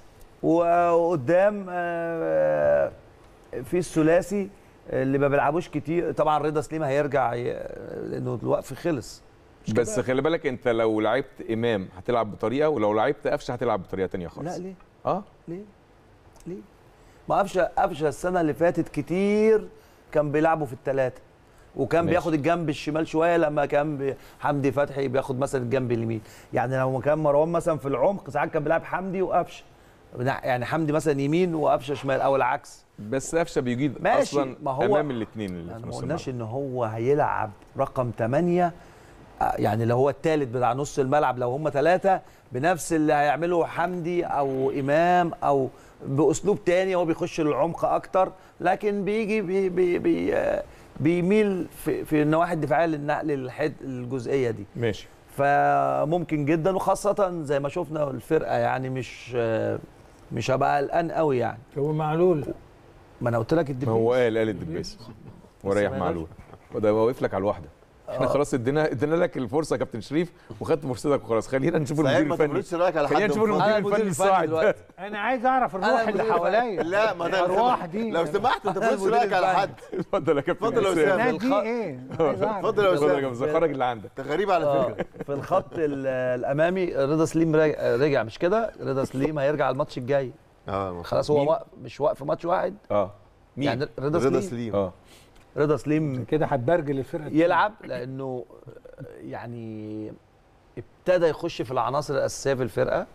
وقدام آه، في الثلاثي اللي ما بيلعبوش كتير طبعا رضا سليم هيرجع ي- لانه الوقت خلص بس خلي بالك انت لو لعبت امام هتلعب بطريقه ولو لعبت قفشه هتلعب بطريقه تانية خالص لا ليه اه ليه ليه ما قفشه قفشه السنه اللي فاتت كتير كان بيلعبوا في الثلاثه وكان ماشي. بياخد الجنب الشمال شويه لما كان بي- حمدي فتحي بياخد مثلا الجنب اليمين يعني لو كان مروان مثلا في العمق ساعات كان بيلعب حمدي وقفشه يعني حمدي مثلا يمين وقفشه شمال او العكس بس قفشه بيجيد ماشي، اصلا ما هو- امام الاثنين اللي يعني في ما نص قلناش الملعب ان هو هيلعب رقم 8 يعني اللي هو الثالث بتاع نص الملعب لو هم ثلاثه بنفس اللي هيعمله حمدي او امام او باسلوب تاني هو بيخش للعمق اكتر لكن بيجي بي بي بي آه، بيميل في, في النواحي الدفاعيه للنقل الحد الجزئيه دي ماشي فممكن جدا وخاصه زي ما شفنا الفرقه يعني مش آه، مش هبقى قلقان قوي يعني هو معلول ما انا قلت لك ما الدبيس هو قال قال الدبيس وريح ما معلول وده واقف لك على الواحده احنا آه. خلاص ادينا ادينا لك الفرصه يا كابتن شريف وخدت فرصتك وخلاص خلينا نشوف صحيح المدير ما الفني تقولش رايك على خلينا حد نشوف من فوق. انا المدير المدير الفني الفني الصاعد دلوقتي انا عايز اعرف أنا الروح المدير اللي حواليا لا ما ده الارواح دي لو سمحت ما أنا تقولش المدير رايك على الفني. حد اتفضل يا كابتن اتفضل يا أسامة. أسامة. الناس دي ايه عايز اعرف اتفضل يا اتفضل يا اسامه كابتن خرج اللي عندك انت غريب على آه، فكره في الخط ال- الامامي رضا سليم رجع, رجع مش كده رضا سليم هيرجع الماتش الجاي اه خلاص هو مين؟ وقف مش واقف في ماتش واحد اه مين يعني رضا, رضا سليم سليم اه رضا سليم كده هتبرجل الفرقه يلعب لانه يعني ابتدى يخش في العناصر الاساسيه في الفرقه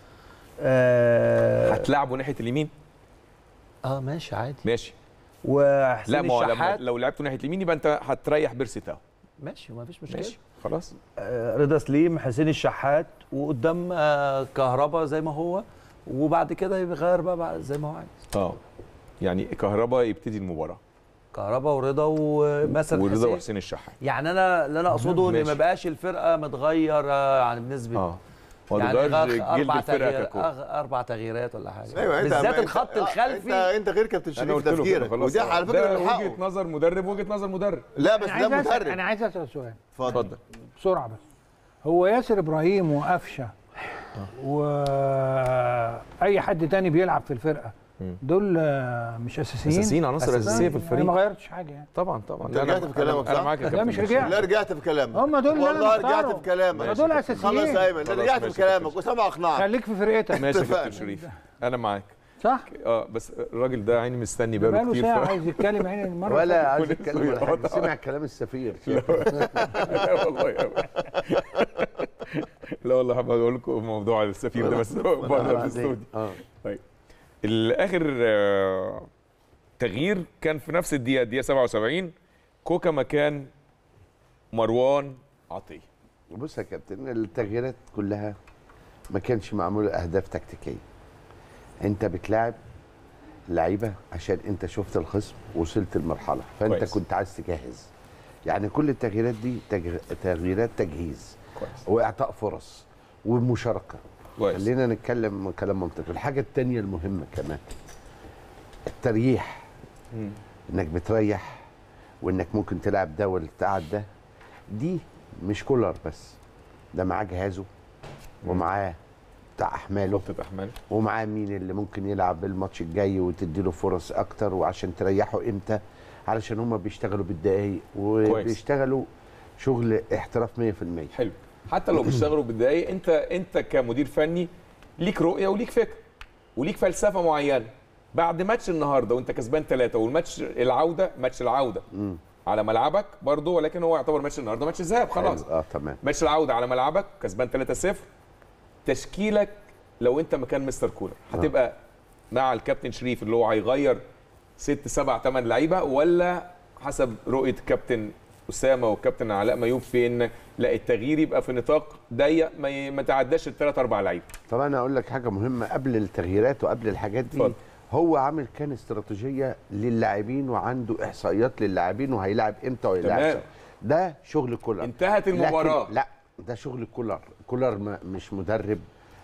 اه, هتلعبه ناحيه اليمين آه ماشي عادي ماشي وحسين لا ما هو لما الشحات لو لعبته ناحيه اليمين يبقى انت هتريح بيرسي تاو ماشي ما فيش مشكله ماشي خلاص آه، رضا سليم حسين الشحات وقدام آه، كهربا زي ما هو وبعد كده يغير بقى بعد- زي ما هو عايز اه يعني كهربا يبتدي المباراه كهربا ورضا ومثلا ورضا حسين وحسين الشحات يعني انا اللي انا اقصده ان ماشي. ما بقاش الفرقه متغيره يعني بنسبه اه ما يعني تغيرش غاخ جلد اربع الفرقه تغيير ككل أغ- اربع تغييرات ولا حاجه ايوه انت بالذات أنت- الخط آه، الخلفي انت انت غير كابتن انا شريف قلت له كده تفكيرك خلاص ودي على فكره ده من وجهه حقه نظر مدرب وجهه نظر مدرب لا بس انا ده عايز أسأل مدرب انا عايز اسال سؤال اتفضل اتفضل بسرعه بس هو ياسر ابراهيم وقفشه واي حد تاني بيلعب في الفرقه مم. دول آه، مش اساسيين اساسيين عناصر اساسيه في انا الفريق ما غيرتش حاجه يعني طبعا طبعا أنت لا، أنا- رجعت في كلامك، انا أنا صح؟ معاك يا لا، كابتن مش بشير. رجعت. لا رجعت في كلامك هم دول اللي والله انا رجعت مختارهم. في كلامك ما دول خلاص اساسيين يا ايمن خلاص، رجعت في ماشي يا كلامك كابتن. وسام اقنعك خليك في فرقتك ماشي يا اتفقنا. كابتن شريف انا معاك صح اه بس الراجل ده عيني مستني بقاله بقاله كتير ساعه ف... عايز يتكلم عين المره اللي ولا عايز كل يتكلم ولا اسبوع. حاجه سمع كلام السفير لا والله أبدا. لا والله حابب اقول لكم موضوع السفير ده بس بره في الاستوديو اه الاخر آه، تغيير كان في نفس الدقيقه الدقيقه 77 كوكا مكان مروان عطيه بص يا كابتن التغييرات كلها ما كانش معمول اهداف تكتيكيه انت بتلاعب لعيبه عشان انت شفت الخصم وصلت المرحله فانت كويس. كويس. كنت عايز تجهز يعني كل التغييرات دي تج- تغييرات تجهيز كويس واعطاء فرص ومشاركه كويس خلينا نتكلم كلام منطقي الحاجه الثانيه المهمه كمان التريح مم. انك بتريح وانك ممكن تلعب ده ولا تقعد ده دي مش كولر بس ده معاه جهازه ومعاه بتاع احماله نقطه احمال ومعاه مين اللي ممكن يلعب الماتش الجاي وتديله فرص اكتر وعشان تريحه امتى علشان هما بيشتغلوا بالدقايق وبيشتغلوا شغل احتراف 100% حلو حتى لو بيشتغلوا بالدقايق انت انت كمدير فني ليك رؤيه وليك فكره وليك فلسفه معينه بعد ماتش النهارده وانت كسبان ثلاثه والماتش العوده ماتش العوده مم. على ملعبك برضه ولكن هو يعتبر ماتش النهارده ماتش الذهاب خلاص حلو. اه تمام ماتش العوده على ملعبك كسبان 3-0 تشكيلك لو انت مكان مستر كولر هتبقى مع الكابتن شريف اللي هو هيغير ست سبع ثمان لعيبه ولا حسب رؤيه كابتن اسامه والكابتن علاء ميوب في ان لا التغيير يبقى في نطاق ضيق ما, ي- ما تعداش الثلاث اربع لعيبه طب انا اقول لك حاجه مهمه قبل التغييرات وقبل الحاجات دي اتفضل. هو عامل كان استراتيجيه للاعبين وعنده احصائيات للاعبين وهيلاعب امتى وهيلاعب تمام. سوا. ده شغل كولر انتهت المباراه لكن لا ده شغل كولر كولر ما مش مدرب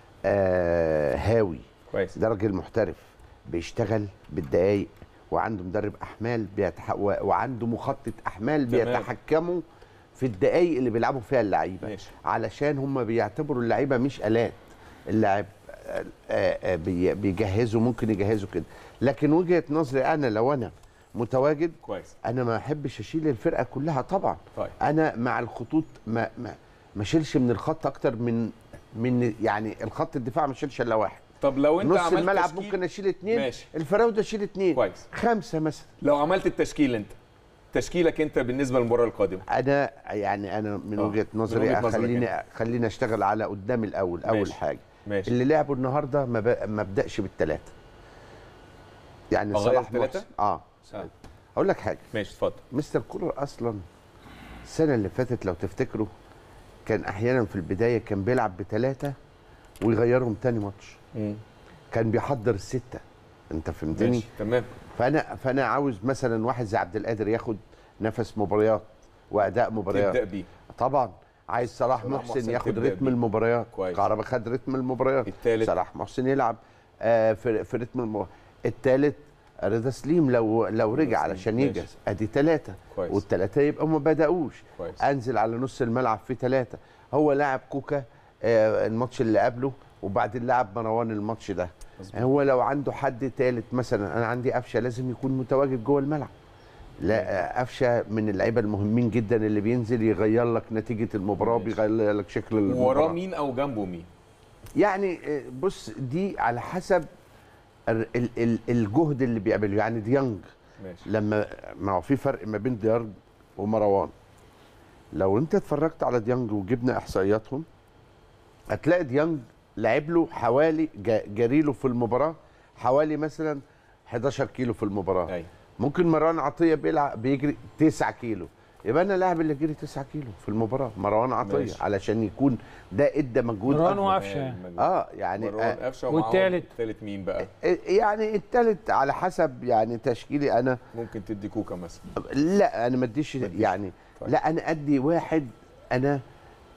آه هاوي كويس ده راجل محترف بيشتغل بالدقايق وعنده مدرب احمال بيتح... و... وعنده مخطط احمال تمام. بيتحكموا في الدقايق اللي بيلعبوا فيها اللعيبه ماشي. علشان هم بيعتبروا اللعيبه مش الات اللاعب آه، آه، بي- بيجهزوا ممكن يجهزوا كده لكن وجهه نظري انا لو انا متواجد كويس انا ما احبش اشيل الفرقه كلها طبعا طيب انا مع الخطوط ما ما ما اشيلش من الخط اكتر من من يعني الخط الدفاع ما اشيلش الا واحد طب لو انت نص عملت الملعب تشكيل- ممكن اشيل اثنين ماشي. الفراوده اشيل اثنين كويس خمسه مثلا لو عملت التشكيل انت تشكيلك انت بالنسبه للمباراه القادمه انا يعني انا من آه، وجهه من نظري وجهة نظرك خليني خليني اشتغل على قدام الاول اول ماشي. حاجه ماشي اللي لعبوا النهارده ما, ب... ما ابداش بالثلاثه يعني أغير صلاح التلاتة؟ محسن اه آه. اقول لك حاجه ماشي اتفضل مستر كولر اصلا السنه اللي فاتت لو تفتكروا كان احيانا في البدايه كان بيلعب بثلاثه ويغيرهم تاني ماتش كان بيحضر السته انت فهمتني ماشي تمام فانا فانا عاوز مثلا واحد زي عبد القادر ياخد نفس مباريات واداء مباريات تبدا بيه طبعا عايز صلاح, صلاح محسن, محسن ياخد تبدأ رتم بيه. المباريات كويس. كهربا خد رتم المباريات التالت صلاح محسن يلعب آه في, في رتم المباريات الثالث رضا سليم لو لو رجع سليم، علشان ماشي. يجهز ادي ثلاثه كويس والثلاثه يبقى ما بداوش كويس انزل على نص الملعب في ثلاثه هو لاعب كوكا آه الماتش اللي قبله وبعدين لعب مروان الماتش ده مظبوط. هو لو عنده حد ثالث مثلا انا عندي قفشه لازم يكون متواجد جوه الملعب لا قفشه من اللعيبه المهمين جدا اللي بينزل يغير لك نتيجه المباراه ماشي. بيغير لك شكل وراه المباراه مين او جنبه مين يعني آه، بص دي على حسب ال- ال- ال- الجهد اللي بيعمله يعني ديانج ماشي لما ما هو في فرق ما بين ديانج ومروان لو انت اتفرجت على ديانج وجبنا احصائياتهم هتلاقي ديانج لعب له حوالي جا- جري له في المباراه حوالي مثلا 11 كيلو في المباراه ايوه ممكن مروان عطيه بيلعب بيجري 9 كيلو يبقى انا لاعب اللي جري 9 كيلو في المباراه مروان عطيه ماشي. علشان يكون ده ادى مجهود مروان أكبر. وقفشه يعني. اه يعني مروان آه قفشه ومعاهم والتالت؟ التالت مين بقى يعني التالت على حسب يعني تشكيلي انا ممكن تدي كوكا مثلا لا انا ما اديش ما تديش. يعني طيب. لا انا ادي واحد انا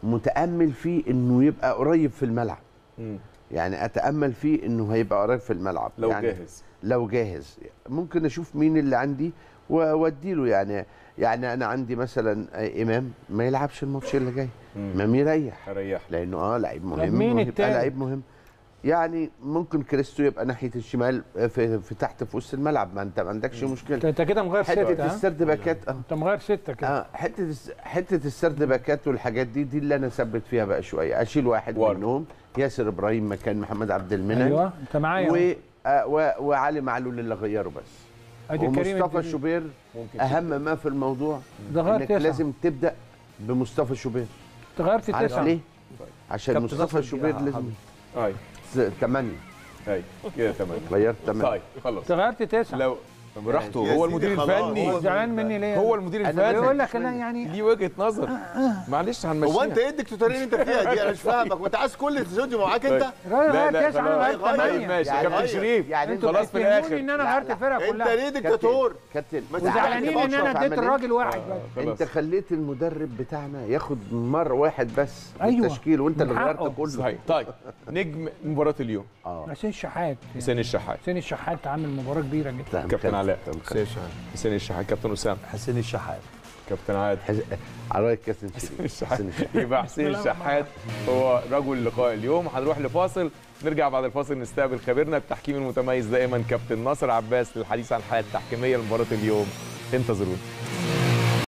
متامل فيه انه يبقى قريب في الملعب مم. يعني اتامل فيه انه هيبقى قريب في الملعب لو يعني جاهز لو جاهز ممكن اشوف مين اللي عندي و- واديله يعني يعني انا عندي مثلا امام ما يلعبش الماتش اللي جاي مم. امام يريح هريح لانه اه لعيب مهم مين ويبقى التاني؟ لعيب مهم يعني ممكن كريستو يبقى ناحيه الشمال في, في تحت في وسط الملعب ما انت ما عندكش انت مشكله انت كده مغير حته سته ها؟ السرد باكات اه انت مغير سته كده اه حته الس- حته السرد باكات والحاجات دي دي اللي انا اثبت فيها بقى شويه اشيل واحد ورد. منهم ياسر ابراهيم مكان محمد عبد المنعم ايوه انت معايا و... اهو. آه و... وعلي معلول اللي غيره بس ادي كريم ومصطفى الدين. شوبير ممكن اهم ما في الموضوع ده غير انك تسعه لازم تبدا بمصطفى شوبير انت غيرت عارف تسعه ليه؟ عشان كابتن مصطفى نصر شوبير الدين لازم ايوه ثمانية ايوه كده تمام غيرت ثمانية طيب خلاص انت غيرت تسعه لو براحته يا هو سيدي المدير خلاص. الفني هو زعلان مني ليه؟ هو المدير أنا الفني بيقول لك انا يعني ليه وجهه نظر معلش هنمشيها هو انت ايه الدكتاتوريه اللي انت فيها دي انا مش فاهمك وانت عايز كل الاستوديو معاك انت غير لا غير لا تسعه انا غيرت خلاص. طيب ثمانيه ماشي يعني كابتن غير. شريف يعني انتوا خلاص في بتتهموني الاخر ان انا لا، غيرت لا. الفرقه انت كلها ليه دكتاتور كابتن ما وزعلانين ان انا اديت الراجل واحد بس خلاص انت خليت المدرب بتاعنا ياخد مره واحد بس أيوة. التشكيل وانت اللي من غيرت حقه. كله صحيح طيب نجم مباراه اليوم اه حسين شحات حسين الشحات حسين الشحات عامل مباراه كبيره جدا تمام، كابتن خد- علاء. تمام، خد. حسين الشحات كابتن اسامه حسين الشحات كابتن عادل حز- على رايك كابتن شريف الشحات حسين الشحات. يبقى حسين الشحات هو رجل لقاء اليوم هنروح لفاصل نرجع بعد الفاصل نستقبل خبيرنا التحكيم المتميز دائما كابتن ناصر عباس للحديث عن الحياه التحكيميه لمباراه اليوم انتظرونا